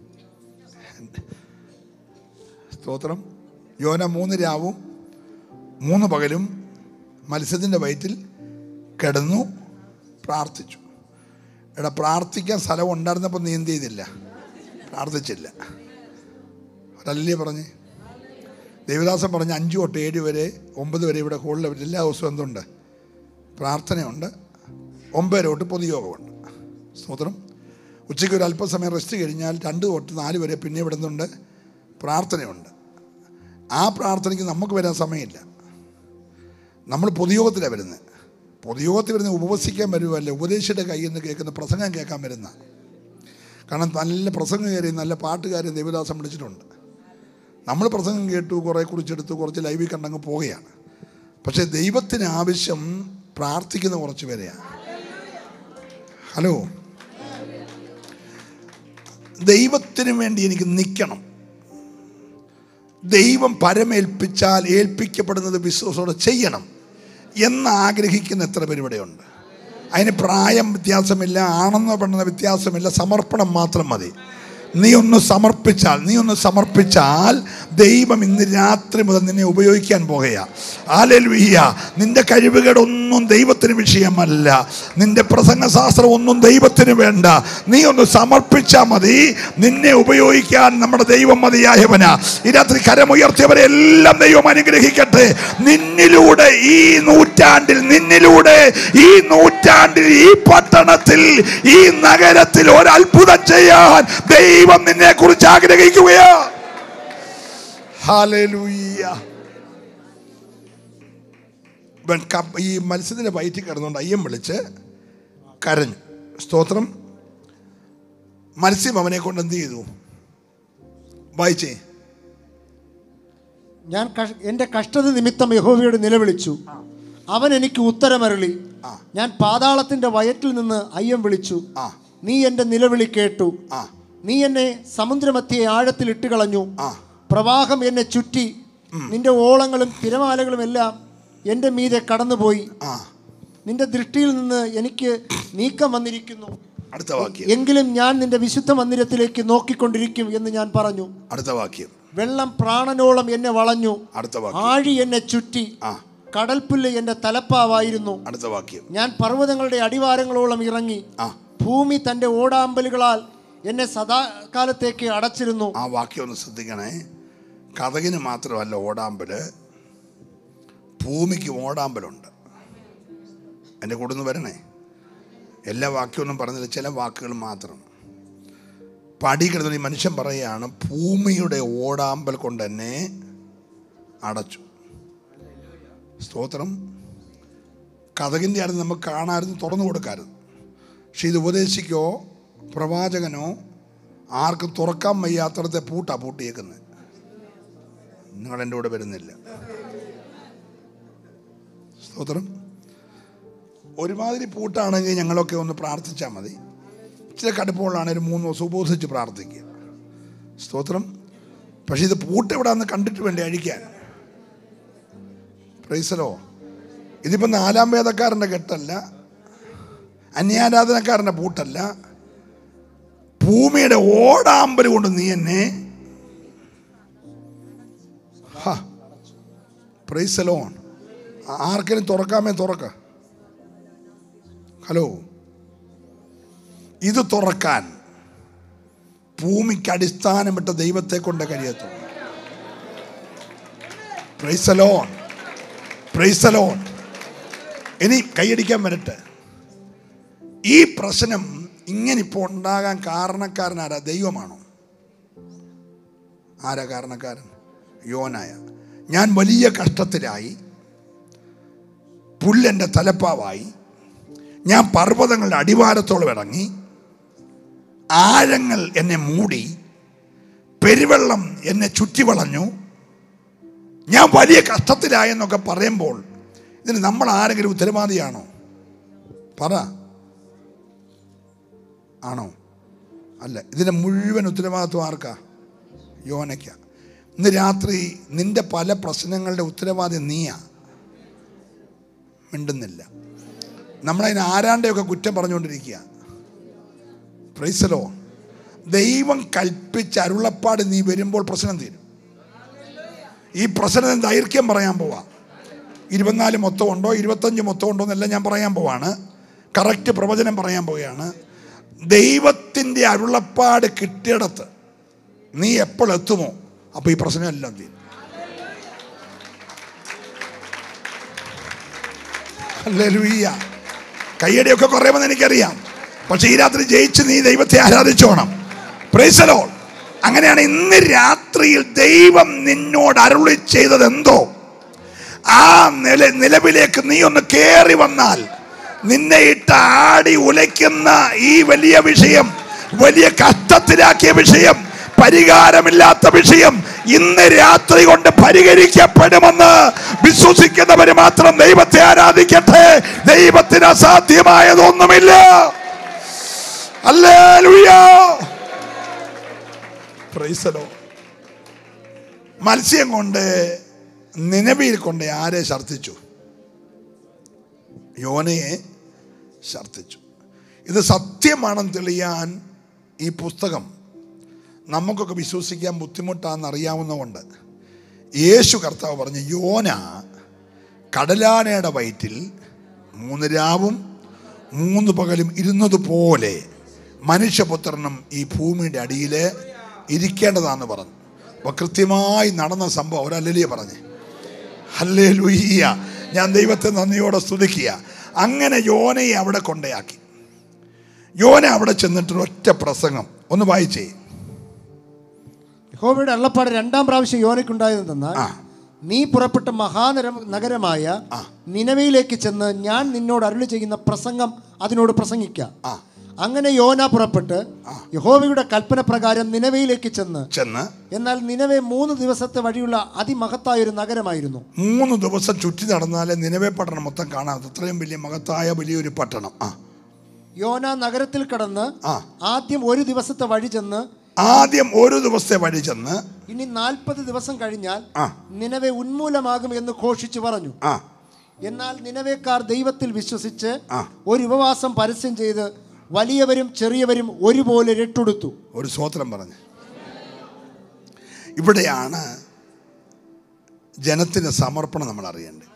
സ്തോത്രം യോന മൂന്ന് രാവും മൂന്ന് പകലും മത്സ്യത്തിൻ്റെ വയറ്റിൽ കിടന്നു പ്രാർത്ഥിച്ചു എടാ പ്രാർത്ഥിക്കാൻ സ്ഥലം ഉണ്ടായിരുന്നപ്പോൾ നീ എന്ത് ചെയ്തില്ല പ്രാർത്ഥിച്ചില്ല അതല്ലേ പറഞ്ഞ് ദേവദാസൻ പറഞ്ഞ് അഞ്ച് തൊട്ട് ഏഴ് വരെ ഒമ്പത് വരെ ഇവിടെ ഹോളിൽ എല്ലാ ദിവസവും എന്തുണ്ട് പ്രാർത്ഥനയുണ്ട് ഒമ്പത് തൊട്ട് പൊതുയോഗമുണ്ട് സ്തോത്രം ഉച്ചയ്ക്ക് ഒരു അല്പസമയം റെസ്റ്റ് കഴിഞ്ഞാൽ രണ്ട് തൊട്ട് നാല് വരെ പിന്നെ ഇവിടെ നിന്നുണ്ട് പ്രാർത്ഥനയുണ്ട് ആ പ്രാർത്ഥനയ്ക്ക് നമുക്ക് വരാൻ സമയമില്ല നമ്മൾ പൊതുയോഗത്തിലാണ് വരുന്നത് പൊതുയോഗത്തിൽ വരുന്ന ഉപവസിക്കാൻ വരുമല്ല ഉപദേശിയുടെ കയ്യിൽ നിന്ന് കേൾക്കുന്ന പ്രസംഗം കേൾക്കാൻ വരുന്ന കാരണം നല്ല പ്രസംഗകാരെയും നല്ല പാട്ടുകാരെയും ദേവദാസം വിളിച്ചിട്ടുണ്ട് നമ്മൾ പ്രസംഗം കേട്ടു കുറേ കുറിച്ചെടുത്തു കുറച്ച് ലൈവിൽ കണ്ടങ്ങ് പോവുകയാണ് പക്ഷേ ദൈവത്തിന് ആവശ്യം പ്രാർത്ഥിക്കുന്ന കുറച്ച് പേരെയാണ് ഹലോ ദൈവത്തിന് വേണ്ടി എനിക്ക് നിൽക്കണം ദൈവം പരമേൽപ്പിച്ചാൽ ഏൽപ്പിക്കപ്പെടുന്നത് വിശ്വാസത്തോടെ ചെയ്യണം എന്ന് ആഗ്രഹിക്കുന്ന എത്ര പേര് ഇവിടെയുണ്ട് അതിന് പ്രായം വ്യത്യാസമില്ല ആണെന്നോ പെണ്ണെന്ന വ്യത്യാസമില്ല സമർപ്പണം മാത്രം മതി നീ ഒന്ന് സമർപ്പിച്ചാൽ നീ ഒന്ന് സമർപ്പിച്ചാൽ ദൈവം ഇന്ന് രാത്രി മുതൽ നിന്നെ ഉപയോഗിക്കാൻ പോകുകയാ ആലലുയ്യ നിന്റെ കഴിവുകളൊന്നും ദൈവത്തിന് വിഷയമല്ല നിന്റെ പ്രസംഗശാസ്ത്രം ഒന്നും ദൈവത്തിന് വേണ്ട നീ ഒന്ന് സമർപ്പിച്ചാൽ മതി നിന്നെ ഉപയോഗിക്കാൻ നമ്മുടെ ദൈവം മതിയായവനാ ഈ രാത്രി കരമുയർത്തിയവരെ എല്ലാം ദൈവം അനുഗ്രഹിക്കട്ടെ നിന്നിലൂടെ ഈ നൂറ്റാണ്ടിൽ നിന്നിലൂടെ ഈ നൂറ്റാണ്ടിൽ ഈ പട്ടണത്തിൽ ഈ നഗരത്തിൽ ഒരു അത്ഭുതം ചെയ്യാൻ ദൈവം നിന്നെ കുറിച്ച് ആഗ്രഹിക്കുകയാ ഹല്ലേലൂയ ഇവൻ കപ്പ- ഈ മത്സ്യത്തിന്റെ വയറ്റിൽ കിടന്നുകൊണ്ട് അയ്യം വിളിച്ച് കരഞ്ഞു സ്തോത്രം മത്സ്യം അവനെ കൊണ്ട് എന്ത് ചെയ്തു വായിച്ചേ ഞാൻ കഷ്- എൻ്റെ കഷ്ടത നിമിത്തം യഹോവയോട് നിലവിളിച്ചു അവൻ എനിക്ക് ഉത്തരമരളി ആ. ഞാൻ പാതാളത്തിന്റെ വയറ്റിൽ നിന്ന് അയ്യം വിളിച്ചു ആ നീ എൻ്റെ നിലവിളി കേട്ടു ആ നീ എന്നെ സമുദ്രമധ്യേ ആഴത്തിൽ ഇട്ടുകളഞ്ഞു ആ. പ്രവാഹം എന്നെ ചുറ്റി നിന്റെ ഓളങ്ങളും തിരമാലകളും എല്ലാം എൻ്റെ മീതെ കടന്നുപോയി ആ നിന്റെ ദൃഷ്ടിയിൽ നിന്ന് എനിക്ക് നീക്കം വന്നിരിക്കുന്നു അടുത്ത വാക്യം എങ്കിലും ഞാൻ നിന്റെ വിശുദ്ധ മന്ദിരത്തിലേക്ക് നോക്കിക്കൊണ്ടിരിക്കും എന്ന് ഞാൻ പറഞ്ഞു അടുത്ത വാക്യം വെള്ളം പ്രാണനോളം എന്നെ വളഞ്ഞു അടുത്ത വാക്യം ആഴി എന്നെ ചുറ്റി ആ കടൽപ്പുല്ല് എൻ്റെ തലപ്പാവായിരുന്നു അടുത്ത വാക്യം ഞാൻ പർവ്വതങ്ങളുടെ അടിവാരങ്ങളോളം ഇറങ്ങി ആ ഭൂമി തൻ്റെ ഓടാമ്പലുകളാൽ എന്നെ സദാകാലത്തേക്ക് അടച്ചിരുന്നു ആ വാക്യം ഒന്ന് ശ്രദ്ധിക്കണേ കഥകിന് മാത്രമല്ല ഓടാമ്പല് ഭൂമിക്ക് ഓടാമ്പലുണ്ട് എൻ്റെ കൂടെ ഒന്ന് വരണേ എല്ലാ വാക്യമൊന്നും പറഞ്ഞില്ല ചില വാക്കുകൾ മാത്രം പടി കിടന്ന ഈ മനുഷ്യൻ പറയുകയാണ് ഭൂമിയുടെ ഓടാമ്പൽ കൊണ്ട് എന്നെ അടച്ചു സ്തോത്രം കഥകിൻ്റെ അടുത്ത് നമുക്ക് കാണാമായിരുന്നു തുറന്നു കൊടുക്കാമായിരുന്നു പക്ഷെ ഇത് ഉപദേശിക്കോ പ്രവാചകനോ ആർക്കും തുറക്കാൻ വയ്യാത്തടത്തെ പൂട്ടാ പൂട്ടിയേക്കുന്നത് നിങ്ങൾ എൻ്റെ കൂടെ വരുന്നില്ല സ്തോത്രം ഒരുമാതിരി പൂട്ടാണെങ്കിൽ ഞങ്ങളൊക്കെ ഒന്ന് പ്രാർത്ഥിച്ചാൽ മതി ചില കടുപ്പമുള്ളതാണ് ഒരു മൂന്ന് ദിവസം ഉപസിച്ച് പ്രാർത്ഥിക്കുക സ്തോത്രം പക്ഷെ ഇത് പൂട്ട് എവിടെ നിന്ന് കണ്ടിട്ട് വേണ്ടി അഴിക്കാൻ പ്രൈസലോ ഇതിപ്പോൾ നാലാം വേദക്കാരൻ്റെ കെട്ടല്ല അന്യാരാധനക്കാരൻ്റെ പൂട്ടല്ല ഭൂമിയുടെ ഓടാമ്പൽ കൊണ്ട് നീ എന്നെ പ്രൈസലോൺ ആർക്കെങ്കിലും തുറക്കാമേ തുറക്ക ഹലോ ഇത് തുറക്കാൻ ഭൂമിക്ക് അടിസ്ഥാനമിട്ട ദൈവത്തെ കൊണ്ട് കഴിയത്തു പ്രൈസലോൺ പ്രൈസലോൺ ഇനി കൈയടിക്കാൻ വരട്ടെ ഈ പ്രശ്നം ഇങ്ങനെ ഇപ്പോൾ ഉണ്ടാകാൻ കാരണക്കാരൻ ആരാ ദൈവമാണോ ആരാ കാരണക്കാരൻ യോനായ ഞാൻ വലിയ കഷ്ടത്തിലായി പുല്ലെൻ്റെ തലപ്പാവായി ഞാൻ പർവ്വതങ്ങളുടെ അടിവാരത്തോളം ഇറങ്ങി ആഴങ്ങൾ എന്നെ മൂടി പെരുവെള്ളം എന്നെ ചുറ്റിവളഞ്ഞു ഞാൻ വലിയ കഷ്ടത്തിലായെന്നൊക്കെ പറയുമ്പോൾ ഇതിന് നമ്മൾ ആരെങ്കിലും ഉത്തരവാദിയാണോ പറ ആണോ അല്ല ഇതിൻ്റെ മുഴുവൻ ഉത്തരവാദിത്വം ആർക്കാ യോനയ്ക്ക ഇന്ന് രാത്രി നിന്റെ പല പ്രശ്നങ്ങളുടെ ഉത്തരവാദി നീയാ മിണ്ടുന്നില്ല നമ്മളതിന് ആരാണ്ടെയൊക്കെ കുറ്റം പറഞ്ഞുകൊണ്ടിരിക്കുക പ്രൈസലോ ദൈവം കൽപ്പിച്ച അരുളപ്പാട് നീ വരുമ്പോൾ പ്രശ്നം തീരും ഈ പ്രശ്നത്തിന് ദൈർഘ്യം പറയാൻ പോവാ ഇരുപത്തിനാല് മൊത്തം ഉണ്ടോ ഇരുപത്തഞ്ച് മൊത്തം ഉണ്ടോ എന്നെല്ലാം ഞാൻ പറയാൻ പോവാണ് കറക്റ്റ് പ്രവചനം പറയാൻ പോവുകയാണ് ദൈവത്തിൻ്റെ അരുളപ്പാട് കിട്ടിയിടത്ത് നീ എപ്പോൾ എത്തുമോ അപ്പോൾ ഈ പ്രശ്നമെല്ലാം തീരും ഹല്ലേലൂയ്യ. കയ്യടിയൊക്കെ കുറയുമെന്ന് എനിക്കറിയാം പക്ഷെ ഈ രാത്രി ജയിച്ച് നീ ദൈവത്തെ ആരാധിച്ചോണം പ്രൈസലോ അങ്ങനെയാണ് ഇന്ന് രാത്രിയിൽ ദൈവം നിന്നോട് അരുളി ചെയ്തത് എന്തോ ആ നില നിലവിലേക്ക് നീ ഒന്ന് കയറി വന്നാൽ നിന്നെ ഇട്ട് ആടി ഉലയ്ക്കുന്ന ഈ വലിയ വിഷയം വലിയ കഷ്ടത്തിലാക്കിയ വിഷയം പരിഹാരമില്ലാത്ത വിഷയം ഇന്ന് രാത്രി കൊണ്ട് പരിഹരിക്കപ്പെടുമെന്ന് വിശ്വസിക്കുന്നവര് മാത്രം ദൈവത്തെ ആരാധിക്കട്ടെ ദൈവത്തിന് അസാധ്യമായതൊന്നുമില്ല ഹല്ലേലൂയ. Praise the Lord. മത്സ്യം കൊണ്ട് നിലവിൽ കൊണ്ട് ആരെ ഛർദ്ദിച്ചു യോനയെ ഛർദ്ദിച്ചു ഇത് സത്യമാണെന്ന് തെളിയാൻ ഈ പുസ്തകം നമുക്കൊക്കെ വിശ്വസിക്കാൻ ബുദ്ധിമുട്ടാണെന്ന് അറിയാവുന്നതുകൊണ്ട് യേശു കർത്താവ് പറഞ്ഞു യോന കടലാനയുടെ വയറ്റിൽ മൂന്ന് രാവും മൂന്ന് പകലും ഇരുന്നതുപോലെ മനുഷ്യപുത്രനും ഈ ഭൂമിയുടെ അടിയിൽ ഇരിക്കേണ്ടതാണെന്ന് പറഞ്ഞു അപ്പോൾ കൃത്യമായി നടന്ന സംഭവം ഒരല്ലേ പറഞ്ഞ് ഹല്ലേ ലുയ്യ ഞാൻ ദൈവത്തെ നന്ദിയോടെ സ്തുതിക്കുക അങ്ങനെ യോനയെ അവിടെ കൊണ്ടയാക്കി യോന അവിടെ ചെന്നിട്ട് ഒറ്റ പ്രസംഗം ഒന്ന് വായിച്ചേ യഹോവയുടെ അള്ളപ്പാട് രണ്ടാം പ്രാവശ്യം യോനയ്ക്കുണ്ടായതെന്നാൽ ആ. നീ പുറപ്പെട്ട മഹാനര നഗരമായ ആ. നിനവയിലേക്ക് ചെന്ന് ഞാൻ നിന്നോട് അരുളി ചെയ്യുന്ന പ്രസംഗം അതിനോട് പ്രസംഗിക്കാം ആ. അങ്ങനെ യോന പുറപ്പെട്ട് യഹോവയുടെ കൽപ്പന പ്രകാരം നിനവയിലേക്ക് ചെന്ന് ചെന്ന് എന്നാൽ നിനവെ മൂന്ന് ദിവസത്തെ വഴിയുള്ള അതിമഹത്തായ ഒരു നഗരമായിരുന്നു മൂന്ന് ദിവസം ചുറ്റി നടന്നാലേ നിലവേ പട്ടണം മൊത്തം കാണാം അത്രയും വലിയ മഹത്തായ വലിയൊരു പട്ടണം ആ യോന നഗരത്തിൽ കടന്ന് ആ. ആദ്യം ഒരു ദിവസത്തെ വഴി ചെന്ന് ആദ്യം ഒരു ദിവസത്തെ വഴി ചെന്ന് ഇനി നാൽപ്പത് ദിവസം കഴിഞ്ഞാൽ ആ. നിനവെ ഉന്മൂലമാകും എന്ന് ഘോഷിച്ചു പറഞ്ഞു ആ എന്നാൽ നിനവേക്കാർ ദൈവത്തിൽ വിശ്വസിച്ച് ആ. ഒരു ഉപവാസം പരസ്യം ചെയ്ത് വലിയവരും ചെറിയവരും ഒരുപോലെ രട്ടുടുത്തു ഒരു സ്വോത്രം പറഞ്ഞ് ഇവിടെയാണ് ജനത്തിന് സമർപ്പണം നമ്മൾ അറിയേണ്ടത്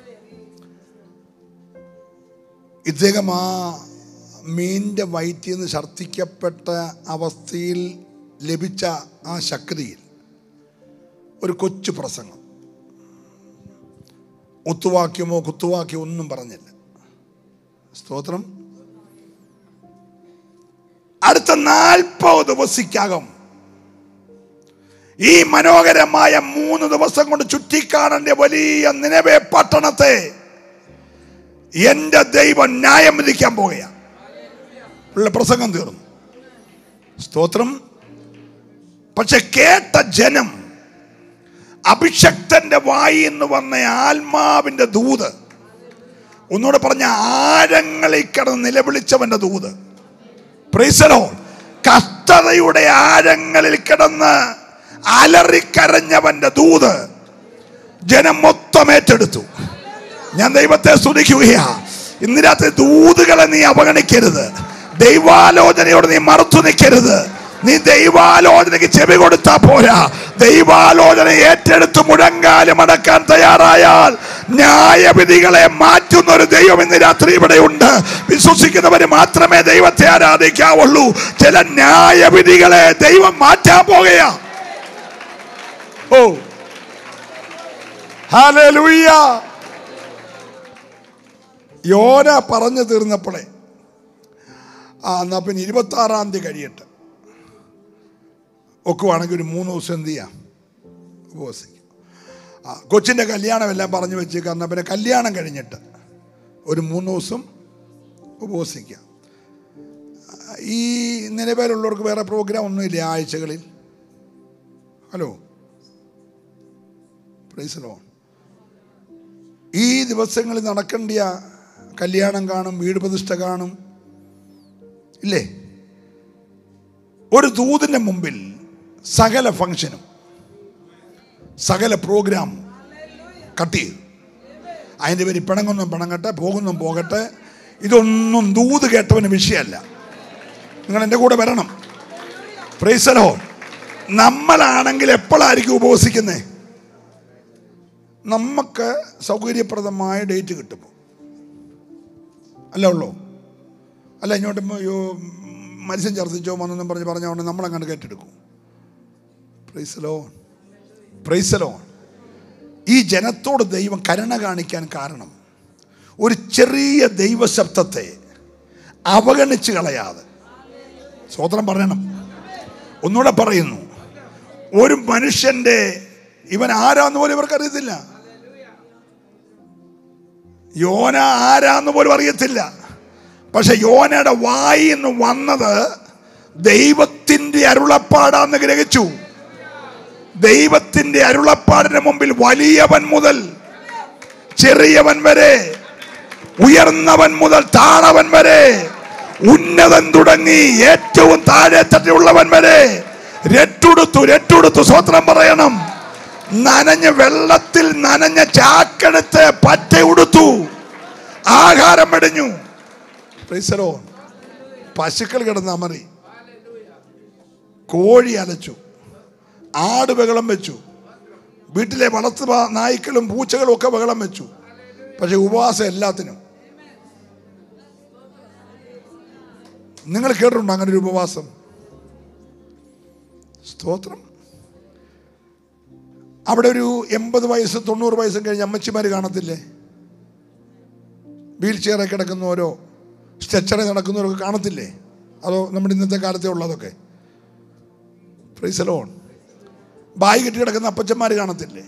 ഇദ്ദേഹം ആ മീനിൻ്റെ വയറ്റിൽ നിന്ന് ഛർദ്ദിക്കപ്പെട്ട അവസ്ഥയിൽ ലഭിച്ച ആ ശക്തിയിൽ ഒരു കൊച്ചു പ്രസംഗം ഒത്തുവാക്യമോ കുത്തുവാക്യമോ ഒന്നും പറഞ്ഞില്ല സ്തോത്രം അടുത്ത നാൽപ്പത് ദിവസിക്കകം ഈ മനോഹരമായ മൂന്ന് ദിവസം കൊണ്ട് ചുറ്റിക്കാണേണ്ട വലിയ നിലവേ പട്ടണത്തെ എന്റെ ദൈവം ന്യായം വിധിക്കാൻ പോകുകയാണ് ഉള്ള പ്രസംഗം തീർന്നു സ്തോത്രം പക്ഷെ കേട്ട ജനം അഭിഷക്തന്റെ വായി എന്ന് വന്ന ആത്മാവിന്റെ ദൂത് ഒന്നുകൂടെ പറഞ്ഞ ആഴങ്ങളിൽ കിടന്ന് നിലവിളിച്ചവന്റെ ദൂത് പ്രീസലോ കഷ്ടതയുടെ ആഴങ്ങളിൽ കിടന്ന് അലറിക്കരഞ്ഞവന്റെ ദൂത് ജനം മൊത്തം ഏറ്റെടുത്തു ഞാൻ ദൈവത്തെ സ്തുതിക്കുകയാ ഇന്ന് രാത്രി ദൂതുകളെ നീ അവഗണിക്കരുത് ദൈവാലോചനയോട് നീ മറുത്തു നിൽക്കരുത് നീ ദൈവാലോചനയ്ക്ക് ചെവി കൊടുത്താ പോരാ ദൈവാലോചന ഏറ്റെടുത്ത് മുഴങ്കാലം അടക്കാൻ തയ്യാറായാൽ ന്യായവിധികളെ മാറ്റുന്ന ഒരു ദൈവം ഇന്ന് രാത്രി ഇവിടെ ഉണ്ട് വിശ്വസിക്കുന്നവര് മാത്രമേ ദൈവത്തെ ആരാധിക്കാവുള്ളൂ ചില ന്യായവിധികളെ ദൈവം മാറ്റാൻ പോകുകയാ ഓ ഹല്ലേലൂയ യോന പറഞ്ഞു തീർന്നപ്പോഴേ ആ എന്നാ പിന്നെ ഇരുപത്തി ആറാം തീയതി കഴിയട്ടെ ഒക്കുവാണെങ്കിൽ ഒരു മൂന്ന് ദിവസം എന്ത് ചെയ്യാം ഉപവസിക്കും ആ കൊച്ചിൻ്റെ കല്യാണം എല്ലാം പറഞ്ഞു വെച്ചേക്കാം എന്നാൽ പിന്നെ കല്യാണം കഴിഞ്ഞിട്ട് ഒരു മൂന്ന് ദിവസം ഉപവസിക്കാം ആ, ഈ നിലവിലുള്ളവർക്ക് വേറെ പ്രോഗ്രാം ഒന്നുമില്ല ആഴ്ചകളിൽ ഹലോ പ്രൈസലോ ഈ ദിവസങ്ങളിൽ നടക്കേണ്ടിയ കല്യാണം കാണും വീട് പ്രതിഷ്ഠ കാണും ഇല്ലേ ഒരു ദൂതിൻ്റെ മുമ്പിൽ സകല ഫങ്ഷനും സകല പ്രോഗ്രാം കട്ട് ചെയ്തു അതിൻ്റെ പേര് പിണങ്ങുന്നും പിണങ്ങട്ടെ പോകുന്നും പോകട്ടെ ഇതൊന്നും ദൂത് കേട്ടവന് വിഷയമല്ല നിങ്ങൾ എൻ്റെ കൂടെ വരണം പ്രൈസലോ നമ്മളാണെങ്കിൽ എപ്പോഴായിരിക്കും ഉപവസിക്കുന്നത് നമുക്ക് സൗകര്യപ്രദമായ ഡേറ്റ് കിട്ടുമ്പോൾ അല്ല ഉള്ളൂ അല്ല ഇങ്ങോട്ട് ഇപ്പൊ അയ്യോ മത്സ്യം ഛർദ്ദിച്ചോ വന്നെന്നും പറഞ്ഞ് പറഞ്ഞുകൊണ്ട് നമ്മളങ്ങോട്ട് കേട്ടെടുക്കും പ്രൈസലോ പ്രൈസലോ ഈ ജനത്തോട് ദൈവം കരുണ കാണിക്കാൻ കാരണം ഒരു ചെറിയ ദൈവശബ്ദത്തെ അവഗണിച്ച് കളയാതെ സ്വോത്രം പറയണം ഒന്നുകൂടെ പറയുന്നു ഒരു മനുഷ്യന്റെ ഇവൻ ആരാന്ന് പോലും ഇവർക്ക് അറിയത്തില്ല യോന ആരാന്ന് പോലും അറിയത്തില്ല പക്ഷെ യോനയുടെ വായിൽ നിന്ന് വന്നത് ദൈവത്തിന്റെ അരുളപ്പാടാന്ന് ഗ്രഹിച്ചു ദൈവത്തിന്റെ അരുളപ്പാടിന് മുമ്പിൽ വലിയവൻ മുതൽ ചെറിയവൻ വരെ ഉയർന്നവൻ മുതൽ താണവൻ വരെ ഉന്നതൻ തുടങ്ങി ഏറ്റവും താഴെ തട്ടിയുള്ളവൻ വരെ രട്ടുടുത്തു രട്ടുടുത്തു സ്വത്രം പറയണം നനഞ്ഞ വെള്ളത്തിൽ നനഞ്ഞ ചാക്കെടുത്ത് പറ്റ ഉടുത്തു ആഹാരം മെടിഞ്ഞു പ്രീസറോ പശുക്കൾ കിടന്ന് അമറി കോഴി അലച്ചു ആട് ബഹളം വെച്ചു വീട്ടിലെ വളർത്തു പാ- നായ്ക്കളും പൂച്ചകളും ഒക്കെ ബഹളം വെച്ചു പക്ഷെ ഉപവാസം എല്ലാത്തിനും നിങ്ങൾ കേട്ടിട്ടുണ്ടോ അങ്ങനെ ഒരു ഉപവാസം സ്തോത്രം അവിടെ ഒരു എൺപത് വയസ്സ് തൊണ്ണൂറ് വയസ്സും കഴിഞ്ഞ് അമ്മച്ചിമാർ കാണത്തില്ലേ വീൽ ചെയറിൽ കിടക്കുന്നവരോ സ്ട്രെച്ചറിൽ നടക്കുന്നവരൊക്കെ കാണത്തില്ലേ അതോ നമ്മുടെ ഇന്നത്തെ കാലത്തെ ഉള്ളതൊക്കെ ഫ്രീസലോൺ ബായി കെട്ടി കിടക്കുന്ന അപ്പച്ചന്മാർ കാണത്തില്ലേ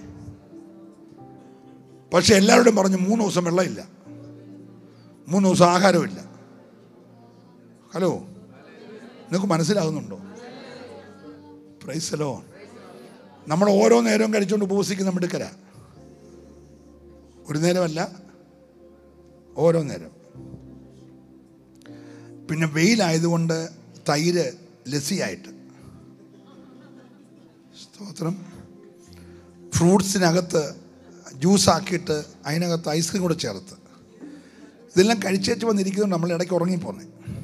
പക്ഷെ എല്ലാവരോടും പറഞ്ഞു മൂന്ന് ദിവസം വെള്ളമില്ല മൂന്ന് ദിവസം ആഹാരമില്ല ഹലോ നിങ്ങൾക്ക് മനസ്സിലാകുന്നുണ്ടോ പ്രൈസലോ നമ്മൾ ഓരോ നേരവും കഴിച്ചുകൊണ്ട് ഉപവസിക്കുന്ന മിടുക്കര ഒരു നേരമല്ല ഓരോ നേരം പിന്നെ വെയിലായതുകൊണ്ട് തൈര് ലസ്സിയായിട്ട് സ്തോത്രം ഫ്രൂട്ട്സിനകത്ത് ജ്യൂസാക്കിയിട്ട് അതിനകത്ത് ഐസ്ക്രീം കൂടെ ചേർത്ത് ഇതെല്ലാം കഴിച്ചേച്ച് വന്നിരിക്കുന്നുണ്ട് നമ്മൾ ഇടയ്ക്ക് ഉറങ്ങിപ്പോന്നെ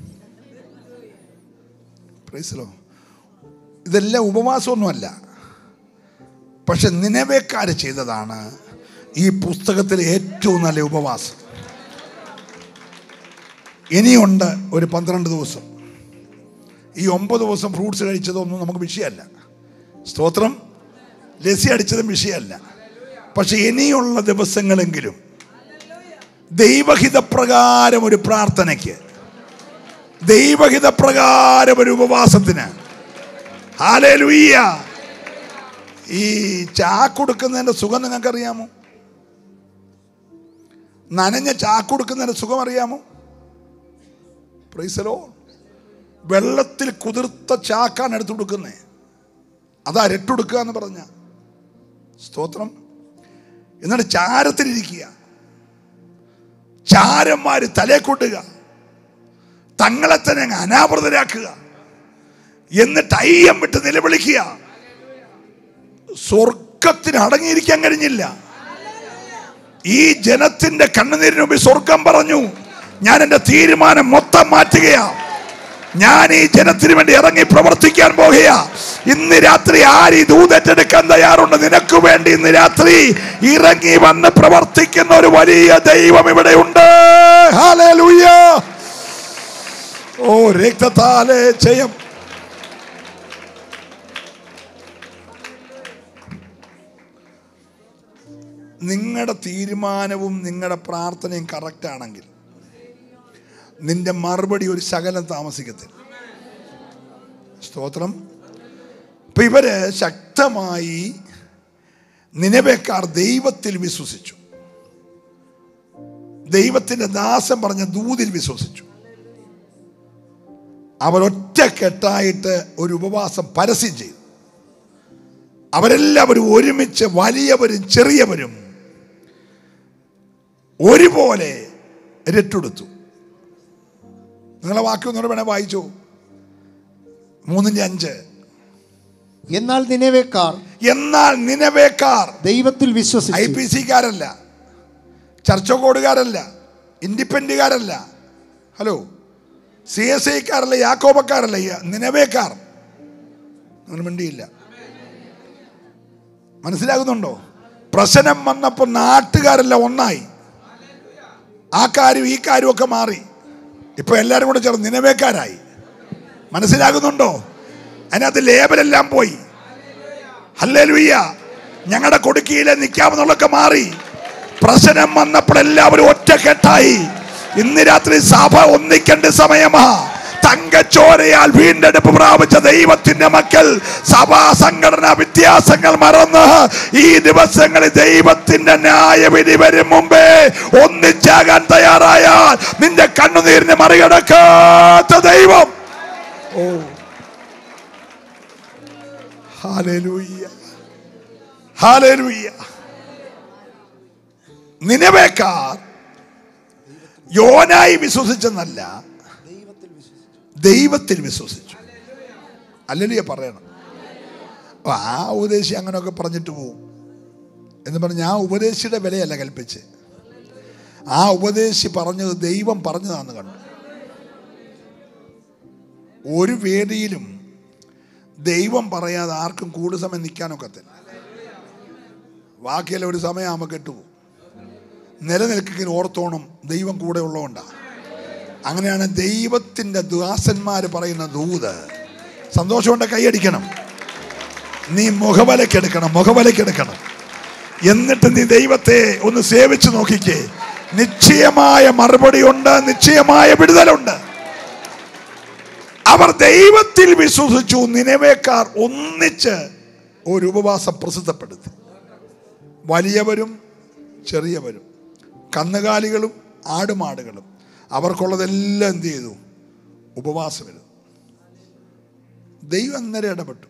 പ്രൈസലോ ഇതെല്ലാം ഉപവാസമൊന്നുമല്ല പക്ഷെ നിലവേക്കാർ ചെയ്തതാണ് ഈ പുസ്തകത്തിലെ ഏറ്റവും നല്ല ഉപവാസം ഇനിയുണ്ട് ഒരു പന്ത്രണ്ട് ദിവസം ഈ ഒമ്പത് ദിവസം ഫ്രൂട്ട്സ് കഴിച്ചതൊന്നും നമുക്ക് വിഷയമല്ല സ്തോത്രം ലസി അടിച്ചതും വിഷയമല്ല പക്ഷെ ഇനിയുള്ള ദിവസങ്ങളെങ്കിലും ദൈവഹിതപ്രകാരം ഒരു പ്രാർത്ഥനയ്ക്ക് ദൈവഹിതപ്രകാരം ഒരു ഉപവാസത്തിന് ഹാലേലുയ്യ ഈ ചാക്കൊടുക്കുന്നതിൻ്റെ സുഖം നിങ്ങൾക്കറിയാമോ നനഞ്ഞ ചാക്കൊടുക്കുന്നതിൻ്റെ സുഖം അറിയാമോ പ്രൈസലോ വെള്ളത്തിൽ കുതിർത്ത ചാക്കാണ് എടുത്തു കൊടുക്കുന്നത് അതാ രട്ടുടുക്കുക എന്ന് പറഞ്ഞ സ്തോത്രം എന്നിട്ട് ചാരത്തിലിരിക്കുക ചാരന്മാര് തലേ കൊട്ടുക തങ്ങളെ തന്നെ അങ്ങ് അനാവൃതരാക്കുക എന്നിട്ട് അയ്യം വിട്ട് നിലവിളിക്കുക സ്വർഗത്തിന് അടങ്ങിയിരിക്കാൻ കഴിഞ്ഞില്ല ഈ ജനത്തിന്റെ കണ്ണുനീരിന് മുമ്പിൽ സ്വർഗം പറഞ്ഞു ഞാൻ എന്റെ തീരുമാനം മൊത്തം മാറ്റുകയാ ഞാൻ ഈ ജനത്തിന് വേണ്ടി ഇറങ്ങി പ്രവർത്തിക്കാൻ പോകുകയാ ഇന്ന് രാത്രി ആര് ഈ ദൂതറ്റെടുക്കാൻ തയ്യാറുണ്ട് നിനക്ക് വേണ്ടി ഇന്ന് രാത്രി ഇറങ്ങി വന്ന് പ്രവർത്തിക്കുന്ന ഒരു വലിയ ദൈവം ഇവിടെ ഉണ്ട് ഹാലേലൂയ ഓ രക്തത്താലേ ജയം നിങ്ങളുടെ തീരുമാനവും നിങ്ങളുടെ പ്രാർത്ഥനയും കറക്റ്റ് ആണെങ്കിൽ നിന്റെ മറുപടി ഒരു ശകലം താമസിക്കത്തില്ല സ്തോത്രം ഇപ്പൊ ഇവര് ശക്തമായി നിലവേക്കാർ ദൈവത്തിൽ വിശ്വസിച്ചു ദൈവത്തിന്റെ ദാസൻ പറഞ്ഞ ദൂതിൽ വിശ്വസിച്ചു അവർ ഒറ്റക്കെട്ടായിട്ട് ഒരു ഉപവാസം പരസ്യം ചെയ്തു അവരെല്ലാവരും ഒരുമിച്ച് വലിയവരും ചെറിയവരും ഒരുപോലെ രട്ടെടുത്തു നിങ്ങളെ വാക്യം ഒന്നുകൂടെ വേണേ വായിച്ചു മൂന്നിന്റെ അഞ്ച് എന്നാൽ നിലവേക്കാർ എന്നാൽ നിലവേക്കാർ ദൈവത്തിൽ ഐ വിശ്വസിച്ചു പി സിക്കാരല്ല ചർച്ചകോടുകാരല്ല ഇൻഡിപെൻഡുകാരല്ല ഹലോ സി എസ് ഐക്കാരല്ല യാക്കോബക്കാരല്ല ഈ നിലവേക്കാർ അങ്ങനെ മിണ്ടിയില്ല മനസ്സിലാകുന്നുണ്ടോ പ്രശ്നം വന്നപ്പോൾ നാട്ടുകാരെല്ലാം ഒന്നായി ആ കാര്യം ഈ കാര്യമൊക്കെ മാറി ഇപ്പൊ എല്ലാവരും കൂടെ ചേർന്ന് നിലവേക്കാരായി മനസ്സിലാകുന്നുണ്ടോ അതിനകത്ത് ലേബലെല്ലാം പോയി ഹല്ലേലൂയ്യ ഞങ്ങളുടെ കൊടുക്കിയിലെ നിൽക്കാമെന്നുള്ളൊക്കെ മാറി പ്രശ്നം വന്നപ്പോൾ എല്ലാവരും ഒറ്റക്കെട്ടായി ഇന്ന് രാത്രി സഭ ഒന്നിക്കേണ്ട സമയമാ തങ്കച്ചോരയാൽ വീണ്ടെടുപ്പ് പ്രാപിച്ച ദൈവത്തിന്റെ മക്കൾ സഭാ സംഘടന വ്യത്യാസങ്ങൾ മറന്ന് ഈ ദിവസങ്ങളിൽ ദൈവത്തിന്റെ ന്യായവിധി വരും മുമ്പേ ഒന്നിച്ചാകാൻ തയ്യാറായാൽ നിന്റെ കണ്ണുനീരിനെ മറികടക്കാത്ത ദൈവം ഓ ഹാലേലൂയ്യ ഹാലേലൂയ്യ നിലവേക്കാർ യോനായി വിശ്വസിച്ചെന്നല്ല ദൈവത്തിൽ വിശ്വസിച്ചു അല്ലല്ലേ പറയണം അപ്പൊ ആ ഉപദേശി അങ്ങനെയൊക്കെ പറഞ്ഞിട്ട് പോവും എന്ന് പറഞ്ഞ് ആ ഉപദേശിയുടെ വിലയല്ല കൽപ്പിച്ച് ആ ഉപദേശി പറഞ്ഞത് ദൈവം പറഞ്ഞതാന്ന് കണ്ടു ഒരു വേദിയിലും ദൈവം പറയാതെ ആർക്കും കൂടുതൽ സമയം നിൽക്കാനൊക്കത്തില്ല ബാക്കിയെല്ലാം ഒരു സമയമാകുമ്പോൾ കെട്ടുപോകും നിലനിൽക്കുന്ന ഓർത്തോണം ദൈവം കൂടെ ഉള്ളതുകൊണ്ടാണ് അങ്ങനെയാണ് ദൈവത്തിൻ്റെ ദാസന്മാർ പറയുന്ന ദൂത് സന്തോഷമുണ്ട് കൈയടിക്കണം നീ മുഖവലക്കെടുക്കണം മുഖവലക്കെടുക്കണം എന്നിട്ട് നീ ദൈവത്തെ ഒന്ന് സേവിച്ചു നോക്കിക്കേ നിശ്ചയമായ മറുപടിയുണ്ട് നിശ്ചയമായ വിടുതലുണ്ട് അവർ ദൈവത്തിൽ വിശ്വസിച്ചു നിലവേക്കാർ ഒന്നിച്ച് ഒരു ഉപവാസം പ്രസിദ്ധപ്പെടുത്തി വലിയവരും ചെറിയവരും കന്നുകാലികളും ആടുമാടുകളും അവർക്കുള്ളതെല്ലാം എന്ത് ചെയ്തു ഉപവാസമിരുന്നു ദൈവം അന്നേരം ഇടപെട്ടു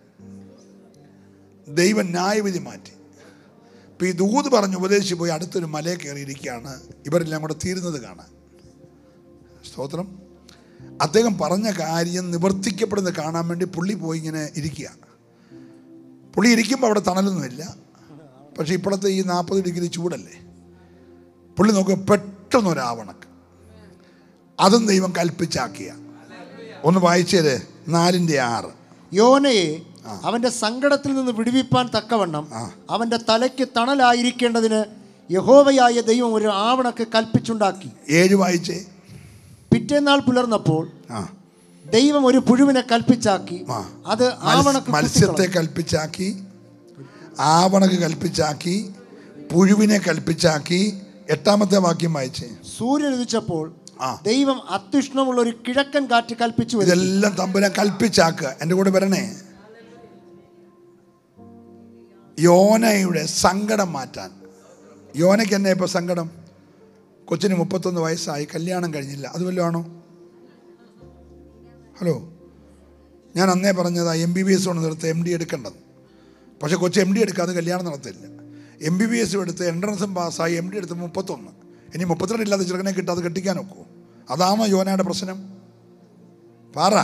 ദൈവം ന്യായവിധി മാറ്റി ഇപ്പം ഈ ദൂത് പറഞ്ഞ് ഉപദേശിച്ച് പോയി അടുത്തൊരു മലയെ കയറിയിരിക്കുകയാണ് ഇവരെല്ലാം കൂടെ തീരുന്നത് കാണാൻ സ്തോത്രം അദ്ദേഹം പറഞ്ഞ കാര്യം നിവർത്തിക്കപ്പെടുന്നത് കാണാൻ വേണ്ടി പുള്ളി പോയി ഇങ്ങനെ ഇരിക്കുക പുള്ളി ഇരിക്കുമ്പോൾ അവിടെ തണലൊന്നുമില്ല പക്ഷേ ഇപ്പോഴത്തെ ഈ നാൽപ്പത് ഡിഗ്രി ചൂടല്ലേ പുള്ളി നോക്കുക പെട്ടെന്നൊരാവണക്ക് അതും ദൈവം കൽപ്പിച്ചാക്കിയ ഒന്ന് വായിച്ചേര് നാലിൻ്റെ ആറ് യോനയെ അവന്റെ സങ്കടത്തിൽ നിന്ന് വിടുവിപ്പാൻ തക്കവണ്ണം അവന്റെ തലയ്ക്ക് തണലായിരിക്കേണ്ടതിന് യഹോവയായ ദൈവം ഒരു ആവണക്ക് കൽപ്പിച്ചുണ്ടാക്കി ഏഴ് വായിച്ചേ പിറ്റേന്നാൾ പുലർന്നപ്പോൾ ആ ദൈവം ഒരു പുഴുവിനെ കൽപ്പിച്ചാക്കി ആ. അത് മത്സ്യ- ആവണക്ക് മത്സ്യത്തെ കുത്തിക്കളഞ്ഞു. കൽപ്പിച്ചാക്കി ആവണക്ക് കൽപ്പിച്ചാക്കി പുഴുവിനെ കൽപ്പിച്ചാക്കി എട്ടാമത്തെ വാക്യം വായിച്ചേ സൂര്യൻ ഉദിച്ചപ്പോൾ ആ. ദൈവം അത്യുഷ്ണമുള്ള ഒരു കിഴക്കൻ കാറ്റ് കൽപ്പിച്ചു വരുത്തി. ഇതെല്ലാം തമ്പുരാൻ കൽപ്പിച്ചാക്കുക എൻ്റെ കൂടെ വരണേ യോനയുടെ സങ്കടം മാറ്റാൻ യോനയ്ക്ക് എന്നെ ഇപ്പോൾ സങ്കടം കൊച്ചിന് മുപ്പത്തൊന്ന് വയസ്സായി കല്യാണം കഴിഞ്ഞില്ല അത് വല്ലതും ആണോ ഹലോ ഞാൻ അന്നേ പറഞ്ഞതാ എം ബി ബി എസ് കൊണ്ട് നിർത്ത് എം ഡി എടുക്കേണ്ടത് പക്ഷേ കൊച്ചു എം ഡി എടുക്കാതെ കല്യാണം നടത്തില്ല എം ബി ബി എസും എടുത്ത് എൻട്രൻസും പാസ്സായി എം ഡി എടുത്ത് മുപ്പത്തൊന്ന് ഇനി മുപ്പത്തിരണ്ട് ഇല്ലാത്ത ചെറുക്കനെ കിട്ടാതെ കെട്ടിക്കാൻ ഒക്കുമോ അതാണോ യോനയുടെ പ്രശ്നം പാറ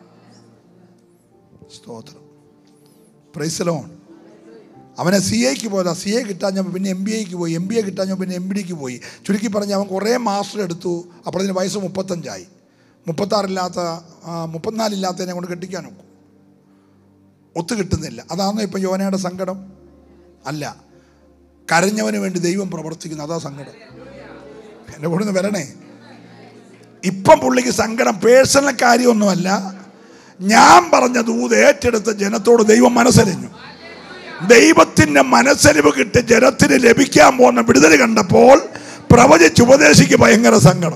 സ്തോത്രം പ്രൈസലോൺ അവനെ സി എക്ക് പോയതാ സി എ കിട്ടാഞ്ഞപ്പോൾ പിന്നെ എം ബി എക്ക് പോയി എം ബി എ കിട്ടാഞ്ഞപ്പോൾ പിന്നെ എം ബി ഡിക്ക് പോയി ചുരുക്കി പറഞ്ഞ് അവൻ കുറേ മാസ്റ്റർ എടുത്തു അപ്പോഴതിന് വയസ്സ് മുപ്പത്തഞ്ചായി മുപ്പത്താറില്ലാത്ത ആ, മുപ്പത്തിനാലില്ലാത്തതിനെ കൊണ്ട് കെട്ടിക്കാൻ നോക്കും ഒത്തു കിട്ടുന്നില്ല അതാണോ ഇപ്പം യോനയുടെ സങ്കടം അല്ല കരഞ്ഞവന് വേണ്ടി ദൈവം പ്രവർത്തിക്കുന്നു അതാ സങ്കടം എൻ്റെ കൂടെ നിന്ന് വരണേ ഇപ്പം പുള്ളിക്ക് സങ്കടം പേഴ്സണൽ കാര്യമൊന്നുമല്ല ഞാൻ പറഞ്ഞ ദൂത് ഏറ്റെടുത്ത ജനത്തോട് ദൈവം മനസ്സരിഞ്ഞു ദൈവത്തിന്റെ മനസ്സരിവ് കിട്ടി ജനത്തിന് ലഭിക്കാൻ പോകുന്ന വിടുതൽ കണ്ടപ്പോൾ പ്രവചിച്ചുപദേശിക്ക് ഭയങ്കര സങ്കടം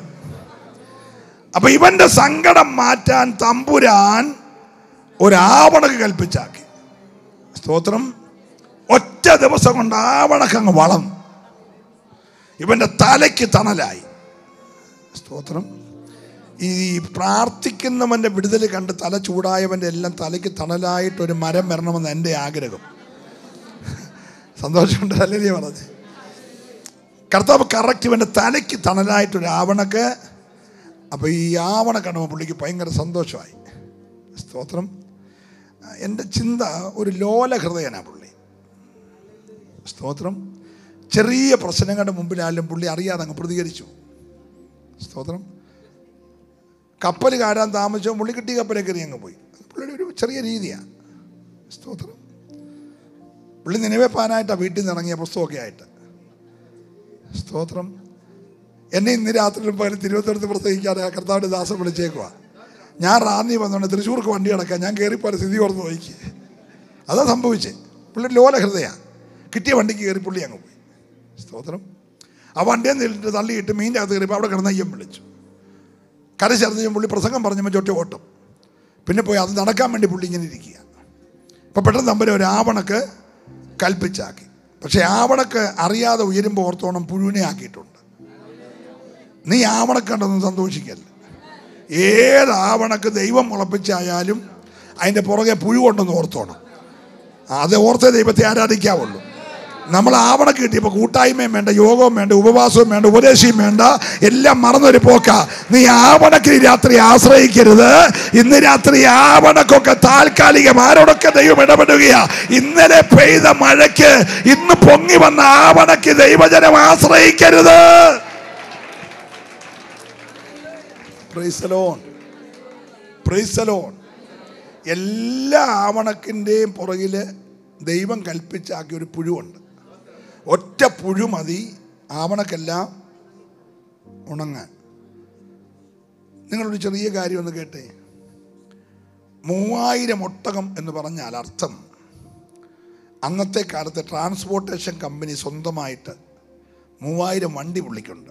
അപ്പൊ ഇവന്റെ സങ്കടം മാറ്റാൻ തമ്പുരാൻ ഒരാവണക്ക് കൽപ്പിച്ചാക്കി സ്തോത്രം ഒറ്റ ദിവസം കൊണ്ട് ആവണക്ക് അങ്ങ് വളർന്നു ഇവന്റെ തലയ്ക്ക് തണലായി സ്തോത്രം ഈ പ്രാർത്ഥിക്കുന്നവന്റെ വിടുതൽ കണ്ട് തല ചൂടായവന്റെ എല്ലാം തലയ്ക്ക് തണലായിട്ട് ഒരു മരം വരണമെന്ന് എൻ്റെ ആഗ്രഹം സന്തോഷമുണ്ട് അല്ലേ പറഞ്ഞത് കർത്താവ് കറക്റ്റ് ഇവൻ്റെ തലയ്ക്ക് തണലായിട്ടൊരു ആവണക്ക് അപ്പോൾ ഈ ആവണ കാണുമ്പോൾ പുള്ളിക്ക് ഭയങ്കര സന്തോഷമായി സ്തോത്രം എൻ്റെ ചിന്ത ഒരു ലോല ഹൃദയനാണ് പുള്ളി സ്തോത്രം ചെറിയ പ്രശ്നങ്ങളുടെ മുമ്പിലായാലും പുള്ളി അറിയാതെ അങ്ങ് പ്രതികരിച്ചു സ്തോത്രം കപ്പൽ കാരാൻ താമസിച്ചോ പുള്ളി കിട്ടിയ കപ്പലെ കയറി അങ്ങ് പോയി പുള്ളിയുടെ ഒരു ചെറിയ രീതിയാണ് സ്തോത്രം പുള്ളി നിലവേപ്പാനായിട്ടാണ് വീട്ടിൽ നിന്ന് ഇറങ്ങിയ പുസ്തകമൊക്കെ ആയിട്ട് സ്തോത്രം എന്നെ ഇന്ന് രാത്രി പകരം തിരുവനന്തപുരത്ത് പ്രസംഗിക്കാൻ കർത്താവിൻ്റെ ദാസം വിളിച്ചേക്കുവാ ഞാൻ റാന്നി വന്നുകൊണ്ട് തൃശ്ശൂർക്ക് വണ്ടി അടക്കാം ഞാൻ കയറിപ്പോലെ സ്ഥിതി ഓർന്ന് നോക്കി അതാ സംഭവിച്ചേ പുള്ളി ലോല ഹൃദയ കിട്ടിയ വണ്ടിക്ക് കയറി പുള്ളി അങ്ങ് പോയി സ്തോത്രം ആ വണ്ടിയെ നിന്നിട്ട് തള്ളിയിട്ട് മീൻ്റെ അകത്ത് കയറിയപ്പോൾ അവിടെ കിടന്ന അയ്യം വിളിച്ചു കര ചേർന്ന് പുള്ളി പ്രസംഗം പറഞ്ഞപ്പോൾ ചൊറ്റ ഓട്ടം പിന്നെ പോയി അത് നടക്കാൻ വേണ്ടി പുള്ളി ഇങ്ങനെ ഇരിക്കുക ഇപ്പം പെട്ടെന്ന് തമ്പര ഒരു ആവണക്ക് കൽപ്പിച്ചാക്കി പക്ഷേ ആവണക്ക് അറിയാതെ ഉയരുമ്പോൾ ഓർത്തോണം പുഴുവിനെ ആക്കിയിട്ടുണ്ട് നീ ആവണക്ക് കണ്ടൊന്നും സന്തോഷിക്കല്ല ഏത് ആവണക്ക് ദൈവം മുളപ്പിച്ചായാലും അതിൻ്റെ പുറകെ പുഴു കൊണ്ടെന്ന് ഓർത്തോണം അത് ഓർത്തേ ദൈവത്തെ ആരാധിക്കാവുള്ളൂ നമ്മൾ ആവണക്ക് കിട്ടിയപ്പോൾ കൂട്ടായ്മയും വേണ്ട യോഗവും വേണ്ട ഉപവാസവും വേണ്ട ഉപദേശിയും വേണ്ട എല്ലാം മറന്നൊരു പോക്ക നീ ആവണക്ക് ഈ രാത്രി ആശ്രയിക്കരുത് ഇന്ന് രാത്രി ആവണക്കൊക്കെ താൽക്കാലികം ആരോടൊക്കെ ദൈവം ഇടപെടുകയാ ഇന്നലെ പെയ്ത മഴയ്ക്ക് ഇന്ന് പൊങ്ങി വന്ന ആവണക്ക് ദൈവജനം ആശ്രയിക്കരുത് പ്രൈസലോൺ പ്രൈസലോൺ എല്ലാ ആവണക്കിൻ്റെയും പുറകിൽ ദൈവം കൽപ്പിച്ചാക്കിയ ഒരു പുഴുവുണ്ട് ഒറ്റ പുഴു മതി ആവണക്കെല്ലാം ഉണങ്ങാൻ നിങ്ങളൊരു ചെറിയ കാര്യം ഒന്ന് കേട്ടേ മൂവായിരം ഒട്ടകം എന്ന് പറഞ്ഞാൽ അർത്ഥം അന്നത്തെ കാലത്ത് ട്രാൻസ്പോർട്ടേഷൻ കമ്പനി സ്വന്തമായിട്ട് മൂവായിരം വണ്ടി പുള്ളിക്കുണ്ട്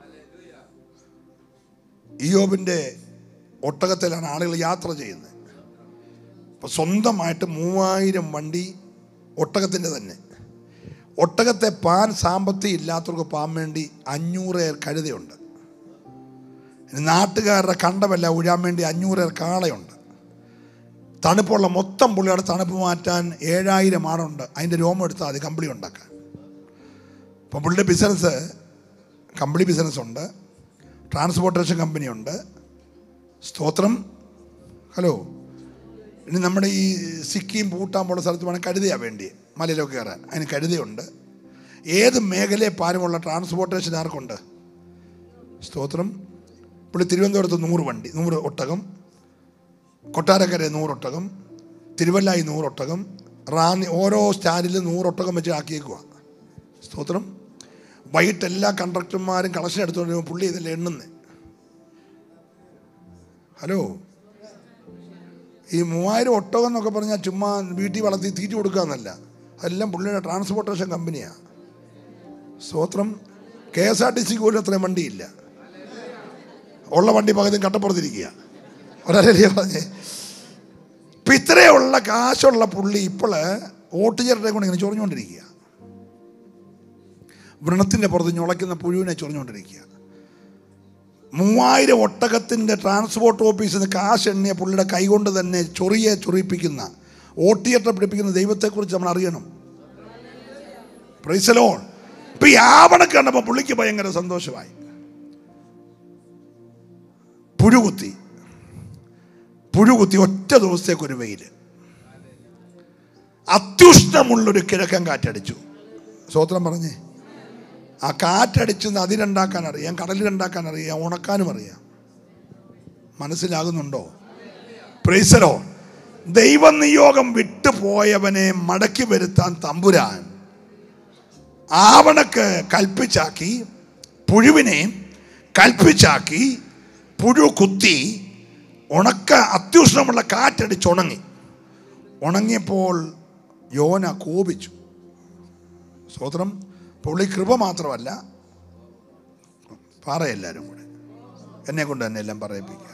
ഇയോബിൻ്റെ ഒട്ടകത്തിലാണ് ആളുകൾ യാത്ര ചെയ്യുന്നത് അപ്പോൾ സ്വന്തമായിട്ട് മൂവായിരം വണ്ടി ഒട്ടകത്തിൻ്റെ തന്നെ ഒട്ടകത്തെ പാൻ സാമ്പത്തികം ഇല്ലാത്തവർക്ക് പാൻ വേണ്ടി അഞ്ഞൂറ് ഏർ കഴുതയുണ്ട് ഇനി നാട്ടുകാരുടെ കണ്ടമെല്ലാം ഉഴാൻ വേണ്ടി അഞ്ഞൂറ് ഏർ കാളയുണ്ട് തണുപ്പുള്ള മൊത്തം പുള്ളിയുടെ തണുപ്പ് മാറ്റാൻ ഏഴായിരം ആടുണ്ട് അതിൻ്റെ രോമം എടുത്താൽ മതി കമ്പിളി ഉണ്ടാക്കാൻ അപ്പം പുള്ളിയുടെ ബിസിനസ് കമ്പിളി ബിസിനസ് ഉണ്ട് ട്രാൻസ്പോർട്ടേഷൻ കമ്പനിയുണ്ട് സ്തോത്രം ഹലോ ഇനി നമ്മുടെ ഈ സിക്കിം പൂട്ടാൻ പോലുള്ള സ്ഥലത്ത് വേണം കഴുതയാണ് വേണ്ടി മലയിലൊക്കെ കയറാൻ അതിന് കഴുതയുണ്ട് ഏത് മേഖലയെ പാരമുള്ള ട്രാൻസ്പോർട്ടേഷൻ ആർക്കുണ്ട് സ്തോത്രം പുള്ളി തിരുവനന്തപുരത്ത് നൂറ് വണ്ടി നൂറ് ഒട്ടകം കൊട്ടാരക്കര നൂറൊട്ടകം തിരുവല്ലായി നൂറൊട്ടകം റാന്നി ഓരോ സ്റ്റാൻഡിലും നൂറൊട്ടകം വെച്ച് ആക്കിയേക്കുക സ്തോത്രം വൈകിട്ട് എല്ലാ കണ്ടക്ടർമാരും കളക്ഷൻ എടുത്തുകൊണ്ട് വരുമ്പോൾ പുള്ളി ഇതെല്ലാം എണ്ണുന്നത് ഹലോ ഈ മൂവായിരം ഒട്ടകം എന്നൊക്കെ പറഞ്ഞാൽ ചുമ്മാ വീട്ടിൽ വളർത്തി തീറ്റി കൊടുക്കുക എന്നല്ല അതെല്ലാം പുള്ളിയുടെ ട്രാൻസ്പോർട്ടേഷൻ കമ്പനിയാണ് സ്തോത്രം കെ എസ് ആർ ടി സിക്ക് പോലും അത്രയും വണ്ടിയില്ല ഉള്ള വണ്ടി പകുതി കട്ടപ്പുറത്തിരിക്കുക ഒരല്ലേ പറഞ്ഞേ ഇപ്പം ഇത്രയുള്ള കാശുള്ള പുള്ളി ഇപ്പോൾ ഓട്ടുചേരട്ടെ കൊണ്ട് ഇങ്ങനെ ചൊറിഞ്ഞുകൊണ്ടിരിക്കുക വ്രണത്തിൻ്റെ പുറത്ത് ഞുളയ്ക്കുന്ന പുഴുവിനെ ചൊറിഞ്ഞുകൊണ്ടിരിക്കുക മൂവായിരം ഒട്ടകത്തിൻ്റെ ട്രാൻസ്പോർട്ട് ഓഫീസിൽ നിന്ന് കാശ് എണ്ണിയ പുള്ളിയുടെ കൈകൊണ്ട് തന്നെ ചൊറിയെ ചൊറിയിപ്പിക്കുന്ന ഓട്ടിയേറ്റർ പിടിപ്പിക്കുന്ന ദൈവത്തെക്കുറിച്ച് നമ്മൾ അറിയണം പ്രൈസലോൺ ഇപ്പം ഈ ആവണക്ക് കണ്ടപ്പോൾ പുള്ളിക്ക് ഭയങ്കര സന്തോഷമായി പുഴുകുത്തി പുഴുകുത്തി ഒറ്റ ദിവസത്തേക്കൊരു വെയിൽ അത്യുഷ്ണമുള്ളൊരു കിഴക്കൻ കാറ്റടിച്ചു സ്വോത്രം പറഞ്ഞേ ആ കാറ്റടിച്ച് നദിലുണ്ടാക്കാൻ അറിയാം കടലിലുണ്ടാക്കാൻ അറിയാം ഉണക്കാനും അറിയാം മനസ്സിലാകുന്നുണ്ടോ പ്രൈസലോ ദൈവനിയോഗം വിട്ടുപോയവനെ മടക്കി വരുത്താൻ തമ്പുരാൻ ആവണക്ക് കൽപ്പിച്ചാക്കി പുഴുവിനെ കൽപ്പിച്ചാക്കി പുഴു കുത്തി ഉണക്ക അത്യുഷ്ണമുള്ള കാറ്റടിച്ച് ഉണങ്ങി ഉണങ്ങിയപ്പോൾ യോന കോപിച്ചു സ്വോത്രം പുള്ളി കൃപ മാത്രമല്ല പറ എല്ലാവരും കൂടെ എന്നെ കൊണ്ട് തന്നെ എല്ലാം പറയിപ്പിക്കുക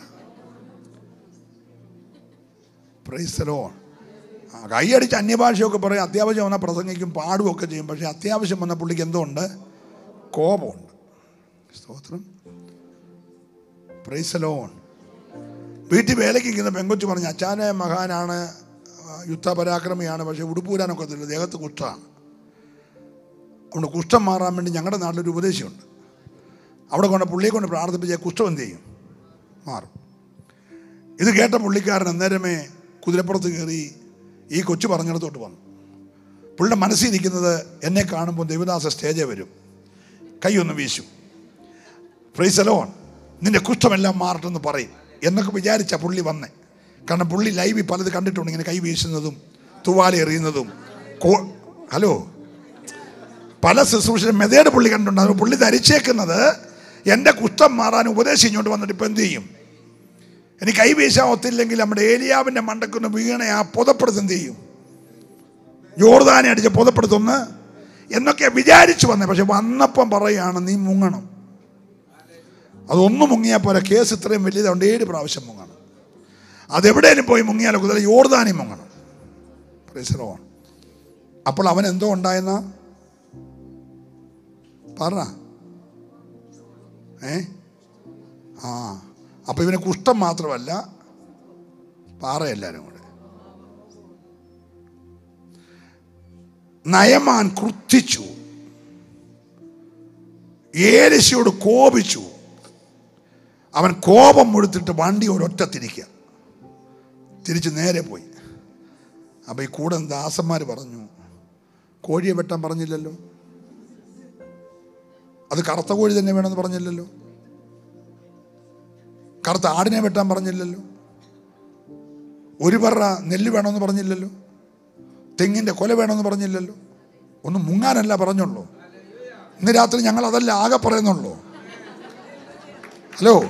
പ്രൈസലോ കൈയടിച്ച് അന്യഭാഷയൊക്കെ പറയും അത്യാവശ്യം വന്നാൽ പ്രസംഗിക്കും പാടുകയൊക്കെ ചെയ്യും പക്ഷേ അത്യാവശ്യം വന്ന പുള്ളിക്ക് എന്തോ ഉണ്ട് കോപമുണ്ട് സ്തോത്രം പ്രൈസലോൺ വീട്ടിൽ വേലയ്ക്ക് ഇരിക്കുന്ന പെങ്കൊച്ചു പറഞ്ഞു അച്ഛാനെ മഹാനാണ് യുദ്ധപരാക്രമിയാണ് പക്ഷേ ഉടുപ്പൂരാനൊക്കെ ഒത്തില്ല ദേഹത്ത് കുഷ്ഠമാണ് അതുകൊണ്ട് കുഷ്ഠം മാറാൻ വേണ്ടി ഞങ്ങളുടെ നാട്ടിലൊരു ഉപദേശമുണ്ട് അവിടെ കൊണ്ട് പുള്ളിയെ കൊണ്ട് പ്രാർത്ഥിപ്പിച്ച കുഷ്ഠം എന്ത് ചെയ്യും മാറും ഇത് കേട്ട പുള്ളിക്കാരൻ അന്നേരമേ കുതിരപ്പുറത്ത് കയറി ഈ കൊച്ചു പറഞ്ഞിടത്തോട്ട് വന്നു പുള്ളിയുടെ മനസ്സിൽ ഇരിക്കുന്നത് എന്നെ കാണുമ്പോൾ ദേവദാസ സ്റ്റേജേ വരും കൈയൊന്ന് വീശും ഫ്രൈസലോൺ നിന്റെ കുഷ്ഠമെല്ലാം മാറട്ടെന്ന് പറയും എന്നൊക്കെ വിചാരിച്ച പുള്ളി വന്നേ കാരണം പുള്ളി ലൈവിൽ പലത് കണ്ടിട്ടുണ്ട് ഇങ്ങനെ കൈ വീശുന്നതും തുവാല എറിയുന്നതും കോ ഹലോ പല ശുശ്രൂഷയും മെതേഡ് പുള്ളി കണ്ടിട്ടുണ്ട് അത് പുള്ളി ധരിച്ചേക്കുന്നത് എൻ്റെ കുഷ്ഠം മാറാൻ ഉപദേശം ഇങ്ങോട്ട് വന്നിട്ട് ഇപ്പം എന്ത് ചെയ്യും എനിക്ക് കൈ വീശാൻ ഒത്തില്ലെങ്കിൽ നമ്മുടെ ഏലിയാവിൻ്റെ മണ്ടക്കൊന്ന് വീണ ആ പുതപ്പെടുത്ത് എന്ത് ചെയ്യും ജോർദാനെ അടിച്ച പുതപ്പെടുത്തൊന്ന് എന്നൊക്കെ വിചാരിച്ചു വന്നേ പക്ഷെ വന്നപ്പം പറയുകയാണ് നീ മുങ്ങണം അതൊന്നും മുങ്ങിയാൽ പോലെ കേസ് ഇത്രയും വലിയതുകൊണ്ട് ഏഴ് പ്രാവശ്യം മുങ്ങണം അതെവിടെയും പോയി മുങ്ങിയാലോ കുതിര യോർദാനും മുങ്ങണം പരിസരമാണ് അപ്പോൾ അവൻ എന്തോ ഉണ്ടായെന്ന പറ ഏ ആ അപ്പോൾ ഇവന് കുഷ്ഠം മാത്രമല്ല പാറ എല്ലാവരും കൂടെ നയമാൻ ക്രുദ്ധിച്ചു ഏലിശയോട് കോപിച്ചു അവൻ കോപം മുഴുത്തിട്ട് വണ്ടി ഒരൊറ്റ തിരിക്കുക തിരിച്ച് നേരെ പോയി അപ്പോൾ ഈ കൂടെ ദാസന്മാർ പറഞ്ഞു കോഴിയെ വെട്ടാൻ പറഞ്ഞില്ലല്ലോ അത് കറുത്ത കോഴി തന്നെ വേണമെന്ന് പറഞ്ഞില്ലല്ലോ കറുത്ത ആടിനെ വെട്ടാൻ പറഞ്ഞില്ലല്ലോ ഒരു പറ നെല്ല് വേണമെന്ന് പറഞ്ഞില്ലല്ലോ തെങ്ങിൻ്റെ കൊല വേണമെന്ന് പറഞ്ഞില്ലല്ലോ ഒന്ന് മുങ്ങാനല്ല പറഞ്ഞുള്ളൂ ഇന്ന് രാത്രി ഞങ്ങൾ അതല്ല ആകെ പറയുന്നുള്ളൂ ഹലോ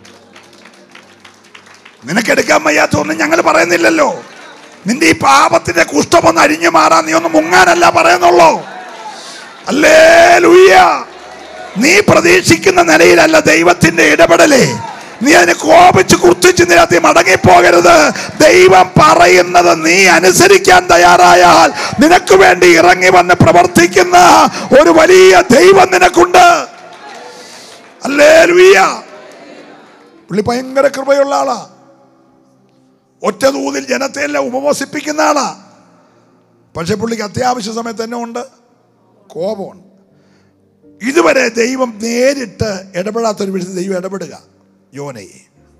നിനക്കെടുക്കാൻ വയ്യാത്തൊന്നും ഞങ്ങൾ പറയുന്നില്ലല്ലോ നിന്റെ ഈ പാപത്തിന്റെ കുഷ്ഠമൊന്ന് അരിഞ്ഞു മാറാൻ നീ ഒന്ന് മുങ്ങാനല്ല പറയുന്നുള്ളൂ അല്ലേ ലൂയ്യ നീ പ്രതീക്ഷിക്കുന്ന നിലയിലല്ല ദൈവത്തിന്റെ ഇടപെടലേ നീ അതിനെ കോപിച്ച് കുർത്തിച്ച് നിരത്തി മടങ്ങിപ്പോകരുത് ദൈവം പറയുന്നത് നീ അനുസരിക്കാൻ തയ്യാറായാൽ നിനക്ക് വേണ്ടി ഇറങ്ങി വന്ന് പ്രവർത്തിക്കുന്ന ഒരു വലിയ ദൈവം നിനക്കുണ്ട് അല്ലേ ലൂയ്യ പുള്ളി ഭയങ്കര കൃപയുള്ള ആളാ ഒറ്റ തൂതിൽ ജനത്തെ എല്ലാം ഉപവസിപ്പിക്കുന്ന ആളാ പക്ഷെ പുള്ളിക്ക് അത്യാവശ്യ സമയത്ത് തന്നെ ഉണ്ട് കോപമുണ്ട് ഇതുവരെ ദൈവം നേരിട്ട് ഇടപെടാത്തൊരു വിഷയത്തിൽ ദൈവം ഇടപെടുക യോനയെ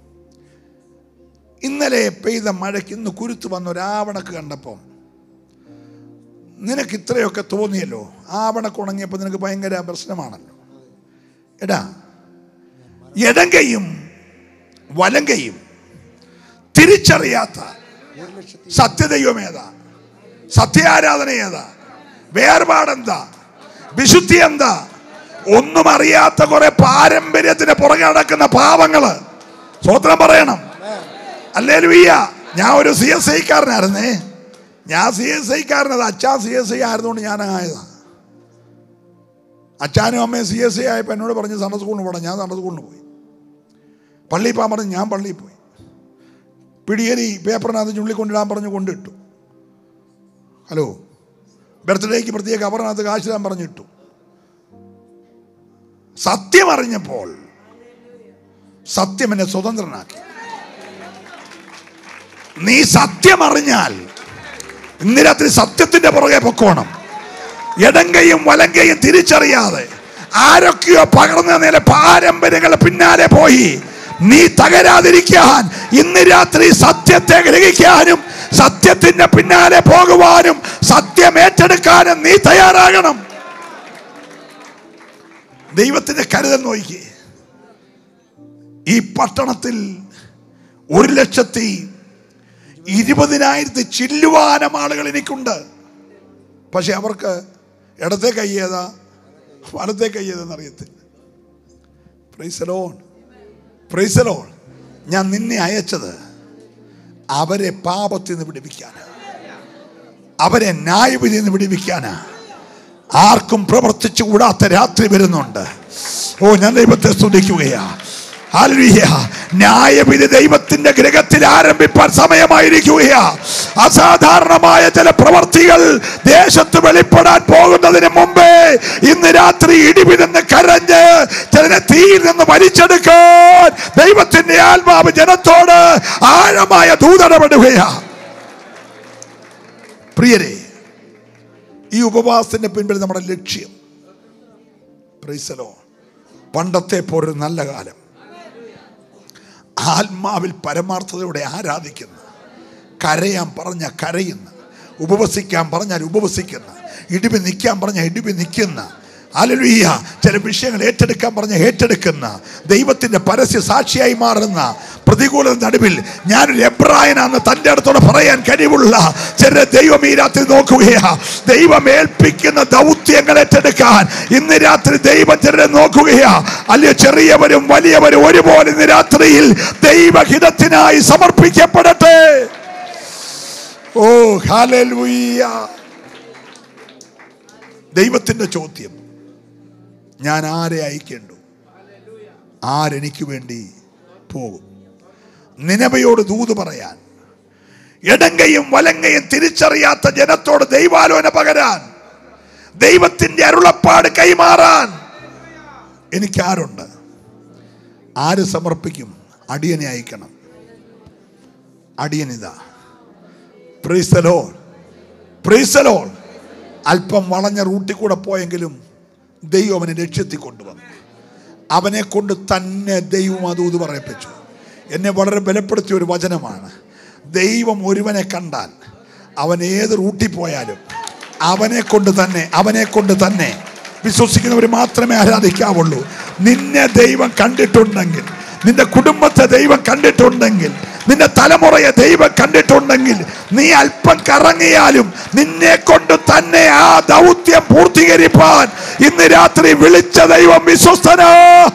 ഇന്നലെ പെയ്ത മഴയ്ക്ക് ഇന്ന് കുരുത്ത് വന്ന ഒരു ആവണക്ക് കണ്ടപ്പം നിനക്ക് ഇത്രയൊക്കെ തോന്നിയല്ലോ ആവണക്ക് ഉണങ്ങിയപ്പോൾ നിനക്ക് ഭയങ്കര പ്രശ്നമാണല്ലോ എടാ ഇടങ്കയും വലങ്കയും തിരിച്ചറിയാത്ത സത്യദൈവം ഏതാ സത്യാരാധന ഏതാ വേർപാടെന്താ വിശുദ്ധി എന്താ ഒന്നും അറിയാത്ത കുറെ പാരമ്പര്യത്തിന് പുറകെ നടക്കുന്ന പാവങ്ങള് സ്വത്രം പറയണം അല്ലേ ലുയ്യ ഞാൻ ഒരു സി എസ് ഐക്കാരനായിരുന്നേ ഞാൻ സി എസ് ഐക്കാരനത് അച്ഛാ സി എസ് ഐ ആയിരുന്നുകൊണ്ട് ഞാൻ ആയതാ അച്ഛാനും അമ്മയും സി എസ് ഐ ആയപ്പോൾ എന്നോട് പറഞ്ഞ് സൺഡേ സ്കൂളിന് പോകണം ഞാൻ സൺഡേ സ്കൂളിന് പോയി പള്ളിയിൽ പോകാൻ പറഞ്ഞു ഞാൻ പള്ളിയിൽ പോയി പിടിയേരി പേപ്പറിനകത്ത് ചുള്ളിക്കൊണ്ടിടാൻ പറഞ്ഞു കൊണ്ടിട്ടു ഹലോ ബർത്ത്ഡേക്ക് പ്രത്യേക കവറിനകത്ത് കാശിടാൻ പറഞ്ഞിട്ടു സത്യം അറിഞ്ഞപ്പോൾ സത്യം എന്നെ സ്വതന്ത്രനാക്കി നീ സത്യം അറിഞ്ഞാൽ ഇന്ന് രാത്രി സത്യത്തിന്റെ പുറകെ പൊക്കോണം ഇടങ്കയും വലങ്കയും തിരിച്ചറിയാതെ ആരൊക്കെയോ പകർന്ന നില പാരമ്പര്യങ്ങൾ പിന്നാലെ പോയി നീ തകരാതിരിക്കാൻ ഇന്ന് രാത്രി സത്യത്തെ ഗ്രഹിക്കാനും സത്യത്തിന്റെ പിന്നാലെ പോകുവാനും സത്യം ഏറ്റെടുക്കാനും നീ തയ്യാറാകണം ദൈവത്തിന്റെ കരുതൽ നോക്കി ഈ പട്ടണത്തിൽ ഒരു ലക്ഷത്തി ഇരുപതിനായിരത്തി ചില്ലുവാനം ആളുകൾ എനിക്കുണ്ട് പക്ഷെ അവർക്ക് ഇടത്തെ കൈ ഏതാ വലത്തെ കൈ ഏതെന്ന് അറിയത്തില്ല പ്രൈസലോൺ പ്രൈസലോൺ ഞാൻ നിന്നെ അയച്ചത് അവരെ പാപത്തിൽ നിന്ന് വിടിവിക്കാനാ അവരെ ന്യായവിധിയിൽ നിന്ന് വിടിവിക്കാനാ ആർക്കും പ്രവർത്തിച്ചു കൂടാത്ത രാത്രി വരുന്നുണ്ട് ഓ ഞാൻ ദൈവത്തെ സ്തുതിക്കുകയാ ഹല്ലേലൂയ. ന്യായവിധി ദൈവത്തിന്റെ ഗ്രഹത്തിൽ ആരംഭിപ്പാൻ സമയമായിരിക്കുകയാ അസാധാരണമായ ചില പ്രവർത്തികൾ ദേശത്ത് വെളിപ്പെടാൻ പോകുന്നതിന് മുമ്പേ ഇന്ന് രാത്രി ഇടിവി നിന്ന് കരഞ്ഞ് ചിലനെ തീയിൽ നിന്ന് വലിച്ചെടുക്കാൻ ദൈവത്തിന്റെ ആത്മാവ് ജനത്തോട് ആഴമായ ദൂതടപെടുകയാ പ്രിയരെ ഈ ഉപവാസത്തിന്റെ പിൻപിൽ നമ്മുടെ ലക്ഷ്യം പ്രൈസലോ പണ്ടത്തെ പോലൊരു നല്ല കാലം ആത്മാവിൽ പരമാർത്ഥതയോടെ ആരാധിക്കുന്ന കരയാൻ പറഞ്ഞ കരയുന്ന ഉപവസിക്കാൻ പറഞ്ഞാൽ ഉപവസിക്കുന്ന ഇടിവി നിൽക്കാൻ പറഞ്ഞാൽ ഇടിവി നിൽക്കുന്ന അലലുയ്യ ചില വിഷയങ്ങൾ ഏറ്റെടുക്കാൻ പറഞ്ഞ ഏറ്റെടുക്കുന്ന ദൈവത്തിന്റെ പരസ്യ സാക്ഷിയായി മാറുന്ന പ്രതികൂല നടുവിൽ ഞാനൊരു എബ്രായനാന്ന് തൻ്റെ അടുത്തോടെ പറയാൻ കഴിവുള്ള ചില ദൈവം ഈ രാത്രി നോക്കുകയാ ദൈവം ഏൽപ്പിക്കുന്ന ദൗത്യങ്ങൾ ഏറ്റെടുക്കാൻ ഇന്ന് രാത്രി ദൈവം ചിലരെ നോക്കുകയാ അല്ലെ ചെറിയവരും വലിയവരും ഒരുപോലെ ഇന്ന് രാത്രിയിൽ ദൈവഹിതത്തിനായി സമർപ്പിക്കപ്പെടട്ടെ ഓ ഹാലൂയ്യ ദൈവത്തിന്റെ ചോദ്യം ഞാൻ ആരെ അയക്കേണ്ടു ആരെനിക്ക് വേണ്ടി പോകും നിലവയോട് ദൂത് പറയാൻ ഇടങ്കയും വലങ്കയും തിരിച്ചറിയാത്ത ജനത്തോട് ദൈവാലോചന പകരാൻ ദൈവത്തിന്റെ അരുളപ്പാട് കൈമാറാൻ എനിക്ക് ആരുണ്ട് ആര് സമർപ്പിക്കും അടിയനെ അയക്കണം അടിയനിതാ പ്രീസലോ പ്രീസലോ അല്പം വളഞ്ഞ റൂട്ടിൽ കൂടെ പോയെങ്കിലും ദൈവം അവനെ ലക്ഷ്യത്തിൽ കൊണ്ടുവന്നു അവനെ കൊണ്ട് തന്നെ ദൈവം അത് ഇത് പറയിപ്പിച്ചു എന്നെ വളരെ ബലപ്പെടുത്തിയ ഒരു വചനമാണ് ദൈവം ഒരുവനെ കണ്ടാൽ അവൻ ഏത് റൂട്ടിൽ പോയാലും അവനെ കൊണ്ട് തന്നെ അവനെ കൊണ്ട് തന്നെ വിശ്വസിക്കുന്നവർ മാത്രമേ ആരാധിക്കാവുള്ളൂ നിന്നെ ദൈവം കണ്ടിട്ടുണ്ടെങ്കിൽ നിന്റെ കുടുംബത്തെ ദൈവം കണ്ടിട്ടുണ്ടെങ്കിൽ നിന്റെ തലമുറയെ ദൈവം കണ്ടിട്ടുണ്ടെങ്കിൽ നീ അല്പം കറങ്ങിയാലും നിന്നെ കൊണ്ട് തന്നെ ആ ദൗത്യം പൂർത്തീകരിപ്പാൻ ഇന്ന് രാത്രി വിളിച്ച ദൈവം വിശ്വസ്തനാ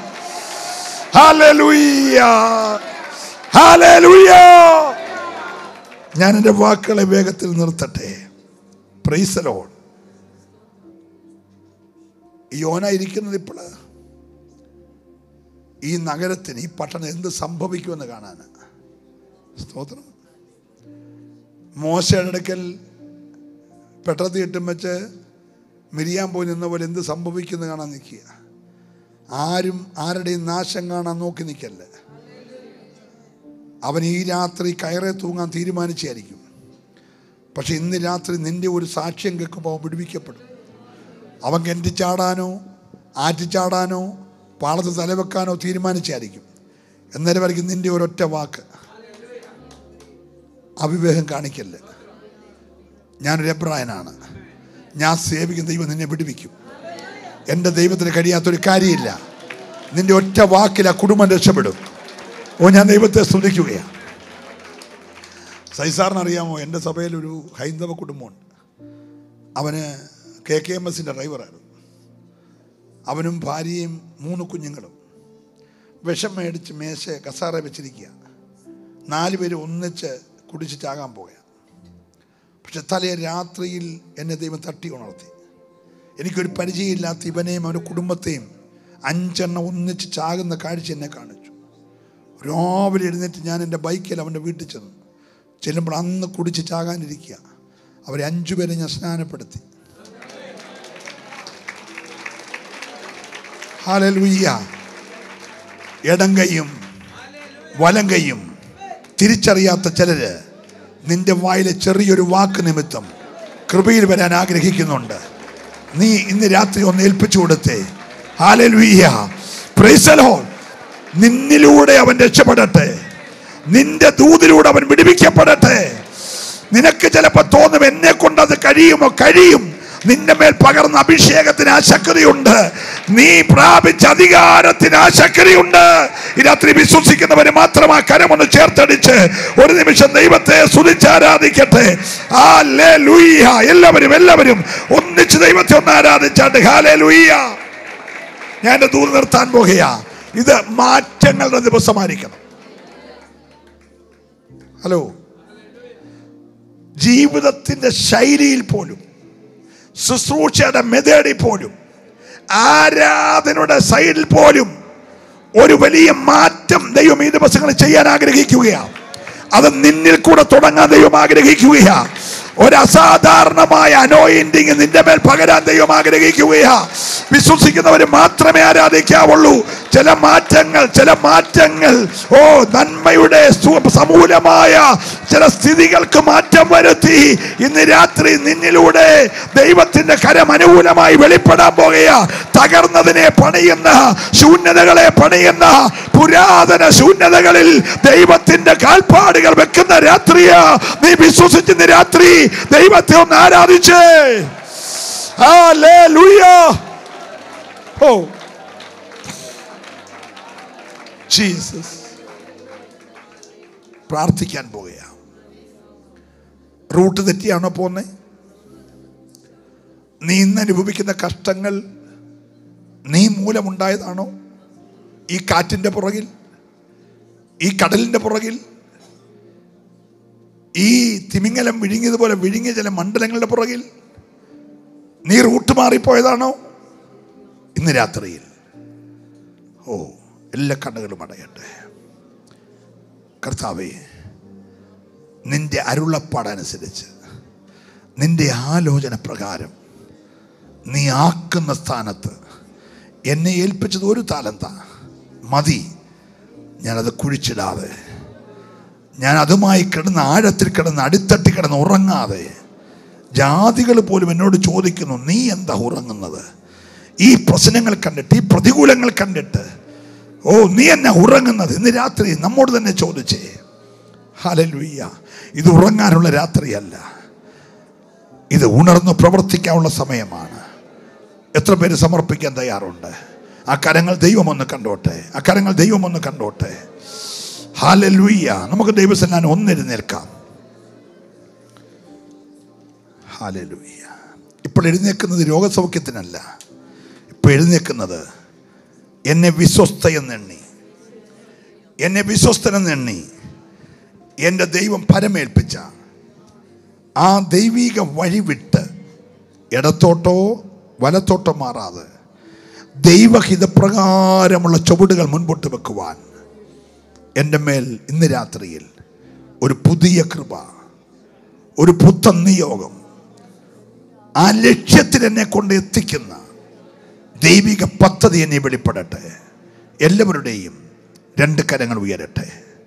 ഹല്ലേലൂയ ഹല്ലേലൂയ ഞാൻ എൻ്റെ വാക്കുകളെ വേഗത്തിൽ നിർത്തട്ടെ പ്രൈസലോൺ യോന ഇരിക്കുന്നത് ഇപ്പോൾ ഈ നഗരത്തിന് ഈ പട്ടണം എന്ത് സംഭവിക്കുമെന്ന് കാണാൻ സ്തോത്രം മോശയുടെ അടുക്കൽ പെട്ടത്തി ഇട്ടും വെച്ച് മിരിയാൻ പോയി നിന്ന പോലെ എന്ത് സംഭവിക്കുന്നു കാണാൻ നിൽക്കുക ആരും ആരുടെയും നാശം കാണാൻ നോക്കി നിൽക്കല്ല അവൻ ഈ രാത്രി കയറെ തൂങ്ങാൻ തീരുമാനിച്ചായിരിക്കും പക്ഷെ ഇന്ന് രാത്രി നിന്റെ ഒരു സാക്ഷ്യം കേൾക്കുമ്പോൾ അവൻ വിടുവിക്കപ്പെടും അവൻ കെണ്ടിച്ചാടാനോ ആറ്റിച്ചാടാനോ പാളത്ത് തലവെക്കാനോ തീരുമാനിച്ചായിരിക്കും എന്നേരം വരയ്ക്കും നിന്റെ ഒരൊറ്റ വാക്ക് അവിവേകം കാണിക്കല്ല ഞാനൊരു എബ്രായനാണ് ഞാൻ സേവിക്കുന്ന ദൈവം നിന്നെ വിടുവിക്കും എൻ്റെ ദൈവത്തിന് കഴിയാത്തൊരു കാര്യമില്ല നിന്റെ ഒറ്റ വാക്കിൽ ആ കുടുംബം രക്ഷപ്പെടും ഓ ഞാൻ ദൈവത്തെ സ്തുതിക്കുകയാണ് സൈസാറിന് അറിയാമോ എൻ്റെ സഭയിൽ ഒരു ഹൈന്ദവ കുടുംബമുണ്ട് അവന് കെ കെ എം എസിൻ്റെ ഡ്രൈവറായിരുന്നു അവനും ഭാര്യയും മൂന്ന് കുഞ്ഞുങ്ങളും വിഷം മേടിച്ച് മേശ കസാറ വെച്ചിരിക്കുക നാല് പേര് ഒന്നിച്ച് കുടിച്ച് ചാകാൻ പോയ പക്ഷെ തലേ രാത്രിയിൽ എന്നെ ദൈവം തട്ടി ഉണർത്തി എനിക്കൊരു പരിചയമില്ലാത്ത ഇവനെയും അവൻ്റെ കുടുംബത്തെയും അഞ്ചെണ്ണം ഒന്നിച്ച് ചാകുന്ന കാഴ്ച എന്നെ കാണിച്ചു രാവിലെ എഴുന്നേറ്റ് ഞാൻ എൻ്റെ ബൈക്കിൽ അവൻ്റെ വീട്ടിൽ ചെന്നു ചെല്ലുമ്പോൾ അന്ന് കുടിച്ച് ചാകാനിരിക്കുക അവരെ അഞ്ചു പേരെ ഞാൻ സ്നാനപ്പെടുത്തി ഹാലലുയ്യ ഇടം കൈയും വലം കൈയും തിരിച്ചറിയാത്ത ചിലര് നിന്റെ വായിലെ ചെറിയൊരു വാക്ക് നിമിത്തം കൃപയിൽ വരാൻ ആഗ്രഹിക്കുന്നുണ്ട് നീ ഇന്ന് രാത്രി ഒന്ന് ഏൽപ്പിച്ചു കൊടുത്തേ ഹാലലുയ്യ പ്രൈസലോ നിന്നിലൂടെ അവൻ രക്ഷപ്പെടട്ടെ നിന്റെ ദൂതിലൂടെ അവൻ വിടുവിക്കപ്പെടട്ടെ നിനക്ക് ചിലപ്പോൾ തോന്നും എന്നെ കൊണ്ട് അത് കഴിയുമോ കഴിയും നിന്റെ മേൽ പകർന്ന അഭിഷേകത്തിന് ആ ശക്തിയുണ്ട് നീ പ്രാപിച്ച അധികാരത്തിന് ആ ശക്തിയുണ്ട് ഈ രാത്രി വിശ്വസിക്കുന്നവര് മാത്രം ആ കരമൊന്ന് ചേർത്തടിച്ച് ഒരു നിമിഷം ദൈവത്തെ സ്തുതിച്ചാരാധിക്കട്ടെ ഹാലേ ലൂയ്യ എല്ലാവരും എല്ലാവരും ഒന്നിച്ച് ദൈവത്തെ ഒന്ന് ആരാധിച്ചാട്ട് ഹാലേ ലൂയ്യ ഞാൻ എൻ്റെ ദൂരം നിർത്താൻ പോകുകയാ ഇത് മാറ്റങ്ങളുടെ ദിവസമായിരിക്കണം ഹലോ ജീവിതത്തിന്റെ ശൈലിയിൽ പോലും ശുശ്രൂഷയുടെ മെതേഡിൽ പോലും ആരാധനയുടെ സൈഡിൽ പോലും ഒരു വലിയ മാറ്റം ദൈവം ഈ ദിവസങ്ങളിൽ ചെയ്യാൻ ആഗ്രഹിക്കുകയാണ് അത് നിന്നിൽ കൂടെ തുടങ്ങാൻ ദൈവം ആഗ്രഹിക്കുകയാണ് ഒരു അസാധാരണമായ അനോയിന്റിങ് നിന്റെ മേൽ പകരാൻ ദൈവം ആഗ്രഹിക്കുകയാ വിശ്വസിക്കുന്നവർ മാത്രമേ ആരാധിക്കാവുള്ളൂ ചില മാറ്റങ്ങൾ ചില മാറ്റങ്ങൾ ഓ നന്മയുടെ സു- സമൂലമായ ചില സ്ഥിതികൾക്ക് മാറ്റം വരുത്തി ഇന്ന് രാത്രി നിന്നിലൂടെ ദൈവത്തിന്റെ കരം അനുകൂലമായി വെളിപ്പെടാൻ പോകുകയാ തകർന്നതിനെ പണിയുന്ന ശൂന്യതകളെ പണിയുന്ന പുരാതന ശൂന്യതകളിൽ ദൈവത്തിന്റെ കാൽപ്പാടുകൾ വെക്കുന്ന രാത്രിയാ നീ വിശ്വസിക്കുന്ന രാത്രി ദൈവത്തെ ഒന്ന് ആരാധിച്ചേ ഹല്ലേലൂയ. ഓ ജീസസ് പ്രാർത്ഥിക്കാൻ പോവുകയാണ് റൂട്ട് തെറ്റിയാണോ പോന്നെ നീ ഇന്ന് അനുഭവിക്കുന്ന കഷ്ടങ്ങൾ നീ മൂലമുണ്ടായതാണോ ഈ കാറ്റിൻ്റെ പുറകിൽ ഈ കടലിൻ്റെ പുറകിൽ ഈ തിമിങ്ങലം വിഴുങ്ങിയതുപോലെ വിഴുങ്ങിയ ചില മണ്ഡലങ്ങളുടെ പുറകിൽ നീ റൂട്ട് മാറിപ്പോയതാണോ ഇന്ന് രാത്രിയിൽ ഓ എല്ലാ കണ്ണുകളും അടയട്ടെ കർത്താവേ നിന്റെ അരുളപ്പാടനുസരിച്ച് നിന്റെ ആലോചന പ്രകാരം നീ ആക്കുന്ന സ്ഥാനത്ത് എന്നെ ഏൽപ്പിച്ചത് ഒരു താലന്ത മതി ഞാനത് കുഴിച്ചിടാതെ ഞാൻ അതുമായി കിടന്ന് ആഴത്തിൽ കിടന്ന് അടിത്തട്ടി കിടന്ന് ഉറങ്ങാതെ ജാതികൾ പോലും എന്നോട് ചോദിക്കുന്നു നീ എന്താ ഉറങ്ങുന്നത് ഈ പ്രശ്നങ്ങൾ കണ്ടിട്ട് ഈ പ്രതികൂലങ്ങൾ കണ്ടിട്ട് ഓ നീ എന്നാ ഉറങ്ങുന്നത് ഇന്ന് രാത്രി നമ്മോട് തന്നെ ചോദിച്ചേ ഹലലുയ്യ ഇത് ഉറങ്ങാനുള്ള രാത്രിയല്ല ഇത് ഉണർന്ന് പ്രവർത്തിക്കാനുള്ള സമയമാണ് എത്ര പേര് സമർപ്പിക്കാൻ തയ്യാറുണ്ട് ആ കരങ്ങൾ ദൈവം ഒന്ന് കണ്ടോട്ടെ ആ കരങ്ങൾ ദൈവം ഒന്ന് കണ്ടോട്ടെ ഹാലലുയ്യ നമുക്ക് ദൈവസന്നാൻ ഒന്നെഴുന്നേൽക്കാം ഹാലലുയ്യ ഇപ്പോൾ എഴുന്നേൽക്കുന്നത് രോഗസൗഖ്യത്തിനല്ല ഇപ്പോൾ എഴുന്നേൽക്കുന്നത് എന്നെ വിശ്വസ്തയെന്നെണ്ണി എന്നെ വിശ്വസ്തനെന്നെണ്ണി എൻ്റെ ദൈവം പരമേൽപ്പിച്ച ആ ദൈവിക വഴി വിട്ട് ഇടത്തോട്ടോ വലത്തോട്ടോ മാറാതെ ദൈവഹിതപ്രകാരമുള്ള ചുവടുകൾ മുൻപോട്ട് വെക്കുവാൻ എൻ്റെ മേൽ ഇന്ന് രാത്രിയിൽ ഒരു പുതിയ കൃപ ഒരു പുത്തൻ നിയോഗം ആ ലക്ഷ്യത്തിൽ എന്നെ കൊണ്ട് എത്തിക്കുന്ന ദൈവിക പദ്ധതി എന്നെ വെളിപ്പെടട്ടെ എല്ലാവരുടെയും രണ്ട് കരങ്ങൾ ഉയരട്ടെ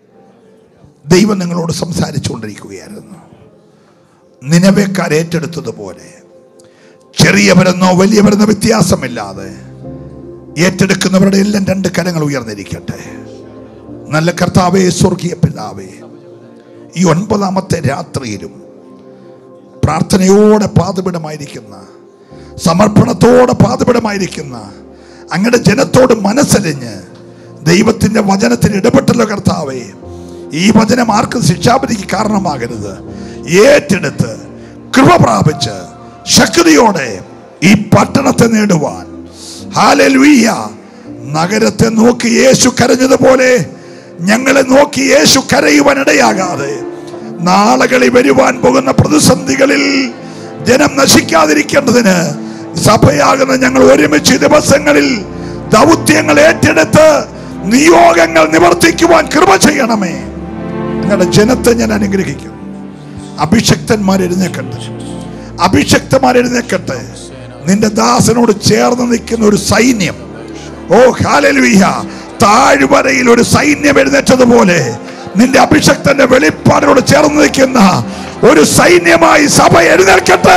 ദൈവം നിങ്ങളോട് സംസാരിച്ചുകൊണ്ടിരിക്കുകയായിരുന്നു നിലവേക്കാർ ഏറ്റെടുത്തതുപോലെ ചെറിയവരെന്നോ വലിയവരെന്നോ വ്യത്യാസമില്ലാതെ ഏറ്റെടുക്കുന്നവരുടെ എല്ലാം രണ്ട് കരങ്ങൾ ഉയർന്നിരിക്കട്ടെ നല്ല കർത്താവേ സ്വർഗീയ പിതാവേ ഈ ഒൻപതാമത്തെ രാത്രിയിലും പ്രാർത്ഥനയോടെ പാതപിടമായിരിക്കുന്ന സമർപ്പണത്തോടെ പാതപിടമായിരിക്കുന്ന അങ്ങയുടെ ജനത്തോട് മനസ്സലിഞ്ഞ് ദൈവത്തിൻ്റെ വചനത്തിൽ ഇടപെട്ടല്ലോ കർത്താവേ ഈ വചനം ആർക്കും ശിക്ഷാപതിക്ക് കാരണമാകരുത് ഏറ്റെടുത്ത് കൃപ പ്രാപിച്ച് ശക്തിയോടെ ഈ പട്ടണത്തെ നേടുവാൻ ഹാലലുയ്യ നഗരത്തെ നോക്കി യേശു കരഞ്ഞതുപോലെ ഞങ്ങളെ നോക്കി യേശു കരയുവാൻ ഇടയാകാതെ നാളുകളിൽ വരുവാൻ പോകുന്ന പ്രതിസന്ധികളിൽ ജനം നശിക്കാതിരിക്കേണ്ടതിന് സഭയാകുന്ന ഞങ്ങൾ ഒരുമിച്ച് ഈ ദിവസങ്ങളിൽ ദൗത്യങ്ങൾ ഏറ്റെടുത്ത് നിയോഗങ്ങൾ നിവർത്തിക്കുവാൻ കൃപ ചെയ്യണമേ നിങ്ങളുടെ ജനത്തെ ഞാൻ അനുഗ്രഹിക്കും അഭിഷക്തന്മാർ എഴുന്നേക്കട്ടെ അഭിഷക്തന്മാർ എഴുന്നേക്കട്ടെ നിന്റെ ദാസനോട് ചേർന്ന് നിൽക്കുന്ന ഒരു സൈന്യം ഓ ഹാലലുയ്യ താഴ്വരയിൽ ഒരു സൈന്യം എഴുന്നേറ്റതുപോലെ നിന്റെ അഭിഷക്തന്റെ വെളിപ്പാടിനോട് ചേർന്ന് നിൽക്കുന്ന ഒരു സൈന്യമായി സഭ എഴുന്നേൽക്കട്ടെ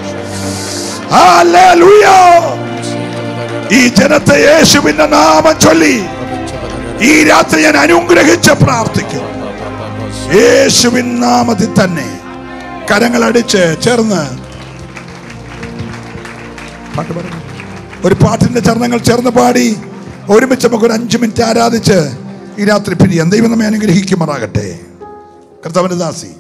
ഹല്ലേലൂയ. ഈ ജനത്തെ യേശുവിന്റെ നാമം ചൊല്ലി ഈ രാത്രി ഞാൻ അനുഗ്രഹിച്ച് പ്രാർത്ഥിക്കും യേശുവിൻ നാമത്തിൽ തന്നെ കരങ്ങളടിച്ച് ചേർന്ന് പാട്ട് പാടുന്നു. ഒരു പാട്ടിന്റെ ചരണങ്ങൾ ചേർന്ന് പാടി ഒരുമിച്ച് നമുക്ക് ഒരു അഞ്ചു മിനിറ്റ് ആരാധിച്ച് ഈ രാത്രി പിരിയാൻ ദൈവം നമ്മെ അനുഗ്രഹിക്കുമാറാകട്ടെ കർത്താവിന്റെ ദാസി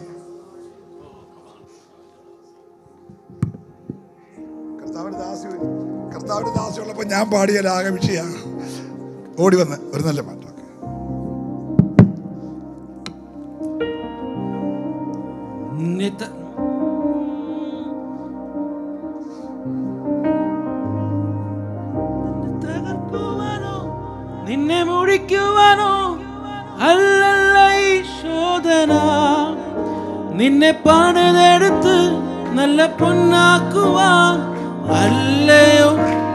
കർത്താവിന്റെ ദാസി കർത്താവിന്റെ ദാസി ഉള്ളപ്പോൾ ഞാൻ പാടിയാൽ ആകെ വിഷയ ഓടി വന്ന് ഒരു നല്ല പാട്ടൊക്കെ നിത്ത തകർക്കുവാനോ നിന്നെ മുടിക്കുവാനോ അല്ലല്ല ഈ ശോധന നിന്നെ പണിതെടുത്ത് നല്ല പൊന്നാക്കുവാൻ അല്ലയോ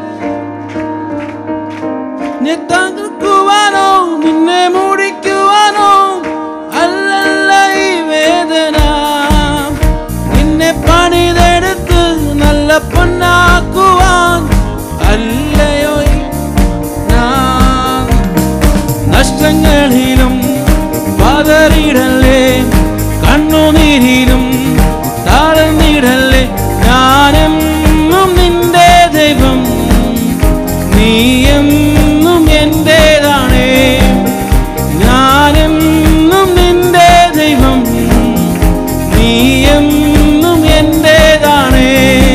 നിന്നെ തകർക്കുവാനോ നിന്നെ മുടിക്കുവാനോ അല്ലല്ല ഈ വേദന നിന്നെ പണിതെടുത്ത് നല്ല പൊന്നാക്കുവാൻ അല്ലയോ ഈ ഞാൻ നഷ്ടങ്ങളിലും പതറിടല്ലേ കണ്ണുനീരിലും താഴ്ന്നിടല്ലേ ഞാനെന്നും നിന്റെ ദൈവം നീയെന്നും എന്റേതാണേ ഞാനെന്നും നിന്റെ ദൈവം നീയെന്നും എന്റേതാണേ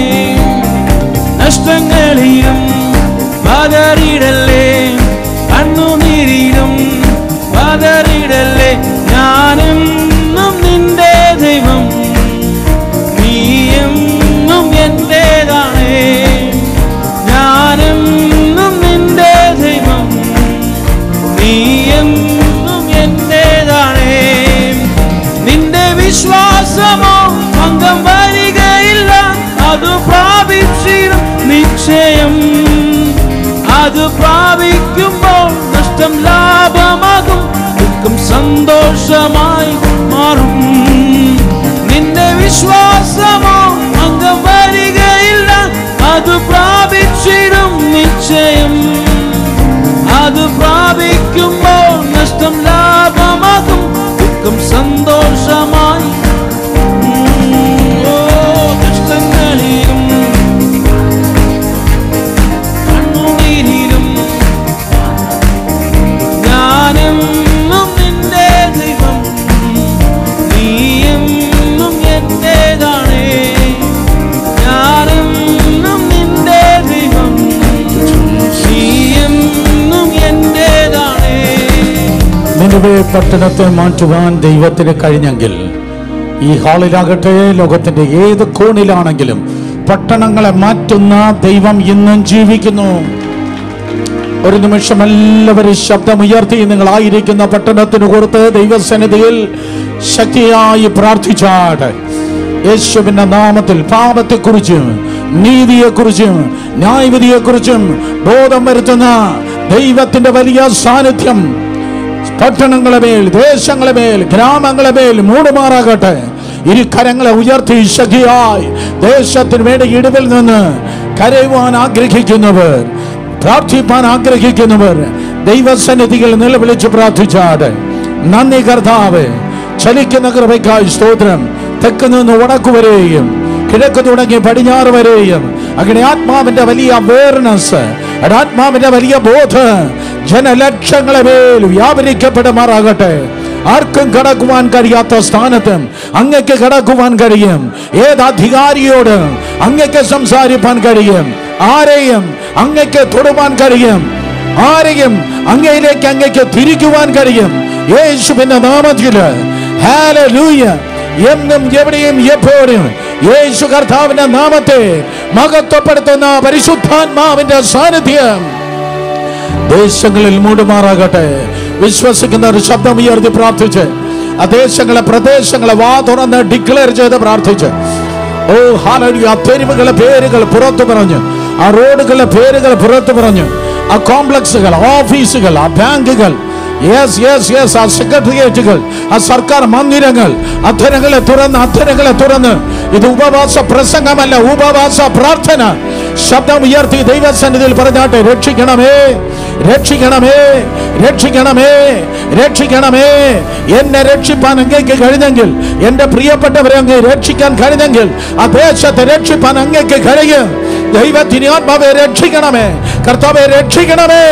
നഷ്ടങ്ങളിലും പതറിടല്ലേ കണ്ണുനീരിലും പതറിടല്ലേ ഞാനെന്നും നിന്റെ ദൈവം നീയെന്നും എന്റേതാണേ ഞാനെന്നും നിന്റെ ദൈവം നീയെന്നും എന്റേതാണേ നിന്റെ വിശ്വാസമോ ഭംഗം വരികയില്ല അത് പ്രാപിച്ചിരും നിശ്ചയം അത് പ്രാപിക്കുമ്പോൾ നഷ്ടം ലാഭമാകും ദുഃഖം സന്തോഷമായി മാറും നിന്റെ വിശ്വാസമോ ഭംഗം വരികയില്ല അത് പ്രാപിച്ചിടും നിശ്ചയം അത് പ്രാപിക്കുമ്പോൾ നഷ്ടം ലാഭമാകും ദുഃഖം സന്തോഷമായി ഉം, ഓ കഷ്ടങ്ങളിലും കണ്ണുനീരിലും നിലവേ പട്ടണത്തെ മാറ്റുവാൻ ദൈവത്തിന് കഴിഞ്ഞെങ്കിൽ ഈ ഹാളിലാകട്ടെ ലോകത്തിന്റെ ഏത് കോണിലാണെങ്കിലും പട്ടണങ്ങളെ മാറ്റുന്ന ദൈവം ഇന്നും ജീവിക്കുന്നു ഒരു നിമിഷം എല്ലാവരും ശബ്ദമുയർത്തി നിങ്ങളായിരിക്കുന്ന പട്ടണത്തിന് പുറത്ത് ദൈവസന്നിധിയിൽ ശക്തിയായി പ്രാർത്ഥിച്ചാട് യേശുവിന്റെ നാമത്തിൽ പാപത്തെക്കുറിച്ചും നീതിയെക്കുറിച്ചും ന്യായവിധിയെക്കുറിച്ചും ബോധം വരുത്തുന്ന ദൈവത്തിന്റെ വലിയ സാന്നിധ്യം പട്ടണങ്ങളെ മേൽ ദേശങ്ങളെ മേൽ ഗ്രാമങ്ങളെ മേൽ മൂടുമാറാകട്ടെ ഇരു കരങ്ങളെ ഉയർത്തി ശക്തിയായി ദേശത്തിന് വേണ്ടി ഇടിവിൽ നിന്ന് കരയുവാൻ ആഗ്രഹിക്കുന്നവർ പ്രാർത്ഥിപ്പാൻ ആഗ്രഹിക്കുന്നവർ ദൈവസന്നിധികൾ നിലവിളിച്ച് പ്രാർത്ഥിച്ചാട് നന്ദി കർത്താവ് ചലിക്കുന്ന കൃപയ്ക്കായി സ്തോത്രം തെക്ക് നിന്ന് വടക്കു വരെയും കിഴക്ക് തുടങ്ങി പടിഞ്ഞാറ് വരെയും അങ്ങനെ ആത്മാവിന്റെ വലിയ അവയർനെസ് ആത്മാവിന്റെ വലിയ ബോധം ജനലക്ഷങ്ങളെ മേൽ വ്യാപരിക്കപ്പെടുമാറാകട്ടെ ആർക്കും കടക്കുവാൻ കഴിയാത്ത സ്ഥാനത്ത് അങ്ങക്ക് കടക്കുവാൻ കഴിയും ഏത് അധികാരിയോട് അങ്ങക്ക് സംസാരിപ്പാൻ കഴിയും ആരെയും അങ്ങക്ക് തൊടുവാൻ കഴിയും ആരെയും അങ്ങയിലേക്ക് അങ്ങക്ക് തിരിക്കുവാൻ കഴിയും യേശുവിന്റെ നാമത്തില് ഹല്ലേലൂയ എന്നും എവിടെയും എപ്പോഴും യേശു കർത്താവിന്റെ നാമത്തെ മഹത്വപ്പെടുത്തുന്ന പരിശുദ്ധാത്മാവിന്റെ സാന്നിധ്യം ദേശങ്ങളിൽ മൂടുമാറാകട്ടെ വിശ്വസിക്കുന്ന ഒരു ശബ്ദം ഉയർത്തി പ്രാർത്ഥിച്ച് ആ ദേശങ്ങളെ പ്രദേശങ്ങളെ വാ തുറന്ന് ഡിക്ലെയർ ചെയ്ത് പ്രാർത്ഥിച്ച് ഓ ഹാലി ആ തെരുവുകളെ പേരുകൾ പുറത്തു പറഞ്ഞു ആ റോഡുകളുടെ പേരുകൾ പുറത്തു പറഞ്ഞു ആ കോംപ്ലക്സുകൾ ഓഫീസുകൾ ആ ബാങ്കുകൾ യെസ് യെസ് യെസ് ആ സെക്രട്ടേറിയറ്റുകൾ ആ സർക്കാർ മന്ദിരങ്ങൾ അധരങ്ങളെ തുറന്ന് അധരങ്ങളെ തുറന്ന് ഇത് ഉപവാസ പ്രസംഗമല്ല ഉപവാസ പ്രാർത്ഥന ശബ്ദം ഉയർത്തി ദൈവസന്നിധിയിൽ പറഞ്ഞാട്ടെ രക്ഷിക്കണമേ രക്ഷിക്കണമേ രക്ഷിക്കണമേ രക്ഷിക്കണമേ എന്നെ രക്ഷിപ്പാൻ അങ്ങേക്ക് കഴിഞ്ഞെങ്കിൽ എന്റെ പ്രിയപ്പെട്ടവരെ അങ്ങ് രക്ഷിക്കാൻ കഴിഞ്ഞെങ്കിൽ ആ ദേശത്തെ രക്ഷിപ്പാൻ അങ്ങേക്ക് കഴിയും ദൈവത്തിന് ആത്മാവെ രക്ഷിക്കണമേ കർത്താവെ രക്ഷിക്കണമേ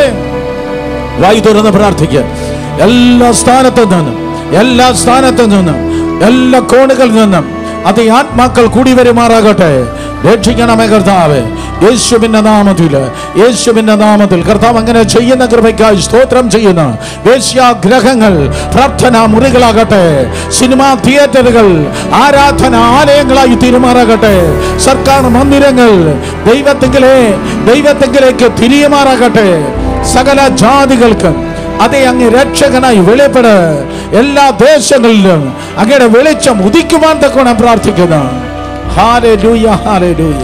വായി തുറന്ന് പ്രാർത്ഥിക്കുക എല്ലാ സ്ഥാനത്തു നിന്നും എല്ലാ സ്ഥാനത്തു നിന്നും എല്ലാ കോണുകളിൽ നിന്നും അത് ഈ ആത്മാക്കൾ കൂടി വരുമാറാകട്ടെ രക്ഷിക്കണമേ കർത്താവ് യേശുവിന്റെ നാമത്തിൽ യേശുവിന്റെ നാമത്തിൽ കർത്താവ് അങ്ങനെ ചെയ്യുന്ന കൃപയ്ക്കായി സ്തോത്രം ചെയ്യുന്ന വേശ്യാഗ്രഹങ്ങൾ പ്രാർത്ഥനാ മുറികളാകട്ടെ സിനിമാ തിയേറ്ററുകൾ ആരാധന ആലയങ്ങളായി തീരുമാറാകട്ടെ സർക്കാർ മന്ദിരങ്ങൾ ദൈവത്തെങ്കിലേ ദൈവത്തെങ്കിലേക്ക് തിരിയുമാറാകട്ടെ സകല ജാതികൾക്കും അതേ അങ്ങ് രക്ഷകനായി വെളിപ്പെട് എല്ലാ ദേശങ്ങളിലും അങ്ങയുടെ വെളിച്ചം ഉദിക്കുവാൻ തക്കോണം പ്രാർത്ഥിക്കുന്നു ഹാലൂയ ഹാലൂയ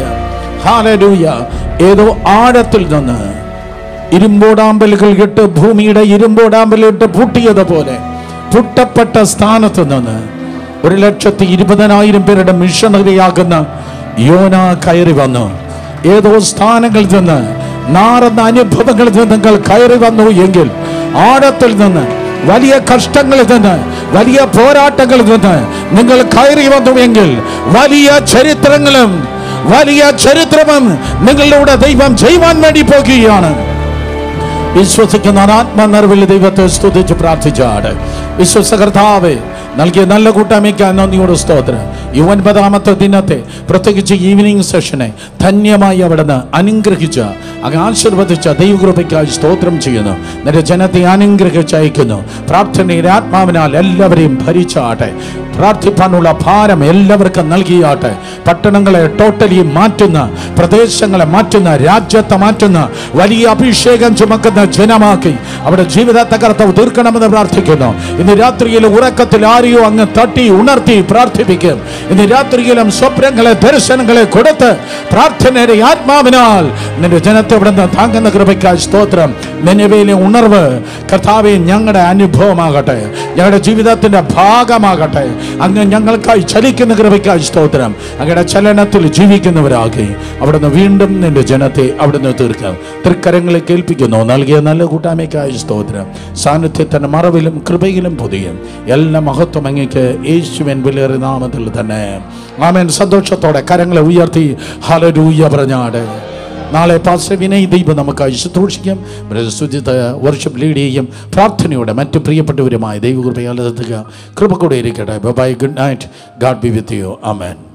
ഹാലൂയ ഏതോ ആഴത്തിൽ നിന്ന് ഇരുമ്പോടാമ്പലുകൾ ഇട്ട് ഭൂമിയുടെ ഇരുമ്പോടാമ്പലിട്ട് പൂട്ടിയതുപോലെ പുട്ടപ്പെട്ട സ്ഥാനത്ത് നിന്ന് ഒരു ലക്ഷത്തി ഇരുപതിനായിരം പേരുടെ മിഷണറിയാകുന്ന യോന കയറി വന്നു ഏതോ സ്ഥാനങ്ങളിൽ നിന്ന് നാറുന്ന അനുഭവങ്ങളിൽ നിന്ന് നിങ്ങൾ കയറി വന്നു എങ്കിൽ ആഴത്തിൽ നിന്ന് വലിയ കഷ്ടങ്ങളിൽ നിന്ന് വലിയ പോരാട്ടങ്ങളിൽ നിന്ന് നിങ്ങൾ കയറി വന്നു എങ്കിൽ വലിയ ചരിത്രങ്ങളും വലിയ ചരിത്രവും നിങ്ങളിലൂടെ ദൈവം ചെയ്യുവാൻ വേണ്ടി പോകുകയാണ് വിശ്വസിക്കുന്ന ആത്മനിർവിൽ ദൈവത്തെ സ്തുതിച്ച് പ്രാർത്ഥിച്ചാട് വിശ്വസ കർത്താവേ നൽകിയ നല്ല കൂട്ടായ്മയ്ക്ക് നന്ദിയോട് സ്തോത്രം ഈ ഒൻപതാമത്തെ ദിനത്തെ പ്രത്യേകിച്ച് ഈവനിങ് സെഷനെ ധന്യമായി അവിടുന്ന് അനുഗ്രഹിച്ച അങ്ങ് ആശീർവദിച്ച ദൈവകൃപയ്ക്കായി സ്തോത്രം ചെയ്യുന്നു നിന്റെ ജനത്തെ അനുഗ്രഹിച്ച് അയക്കുന്നു പ്രാർത്ഥനയുടെ ആത്മാവിനാൽ എല്ലാവരെയും ഭരിച്ചാട്ടെ പ്രാർത്ഥിപ്പാനുള്ള ഭാരം എല്ലാവർക്കും നൽകിയാട്ടെ പട്ടണങ്ങളെ ടോട്ടലി മാറ്റുന്ന പ്രദേശങ്ങളെ മാറ്റുന്ന രാജ്യത്തെ മാറ്റുന്ന വലിയ അഭിഷേകം ചുമക്കുന്ന ജനമാക്കി അവിടെ ജീവിതത്തെ കർത്താവ് തീർക്കണമെന്ന് പ്രാർത്ഥിക്കുന്നു ഇന്ന് രാത്രിയിൽ ഉറക്കത്തിൽ ആരെയോ അങ്ങ് തട്ടി ഉണർത്തി പ്രാർത്ഥിപ്പിക്കും ഇന്ന് രാത്രിയിലും സ്വപ്നങ്ങളെ ദർശനങ്ങളെ കൊടുത്ത് പ്രാർത്ഥനയുടെ ആത്മാവിനാൽ നിന്റെ ജനത്തെ ഇവിടുന്ന് താങ്ങുന്ന കൃപയ്ക്കായി സ്തോത്രം നിലവിലെ ഉണർവ് കർത്താവെ ഞങ്ങളുടെ അനുഭവമാകട്ടെ ഞങ്ങളുടെ ജീവിതത്തിന്റെ ഭാഗമാകട്ടെ അങ്ങ് ഞങ്ങൾക്കായി ചലിക്കുന്ന കൃപയ്ക്കായി സ്തോത്രം അങ്ങയുടെ ചലനത്തിൽ ജീവിക്കുന്നവരാകെ അവിടുന്ന് വീണ്ടും നിന്റെ ജനത്തെ അവിടുന്ന് തീർക്കാം തൃക്കരങ്ങളെ കേൾപ്പിക്കുന്നു നൽകിയ നല്ല കൂട്ടായ്മയ്ക്കായി സ്തോത്രം സാന്നിധ്യത്തിന്റെ മറവിലും കൃപയിലും പൊതിയും എല്ലാ മഹത്വം അങ്ങേക്ക് യേശുവൻ വിലയേറിയ നാമത്തിൽ തന്നെ ആമേൻ സന്തോഷത്തോടെ കരങ്ങളെ ഉയർത്തി ഹലരൂയ പറഞ്ഞാട് നാളെ പാസ്റ്റർ വിനയ് ദൈവം നമുക്കായി ശുശ്രൂഷിക്കാം സുജിത വർഷപ്പ് ലീഡ് ചെയ്യും പ്രാർത്ഥനയോടെ മറ്റു പ്രിയപ്പെട്ടവരുമായി ദൈവകൃപയാൽ എത്തുക കൃപ കൂടെ ഇരിക്കട്ടെ bye good night God be with you amen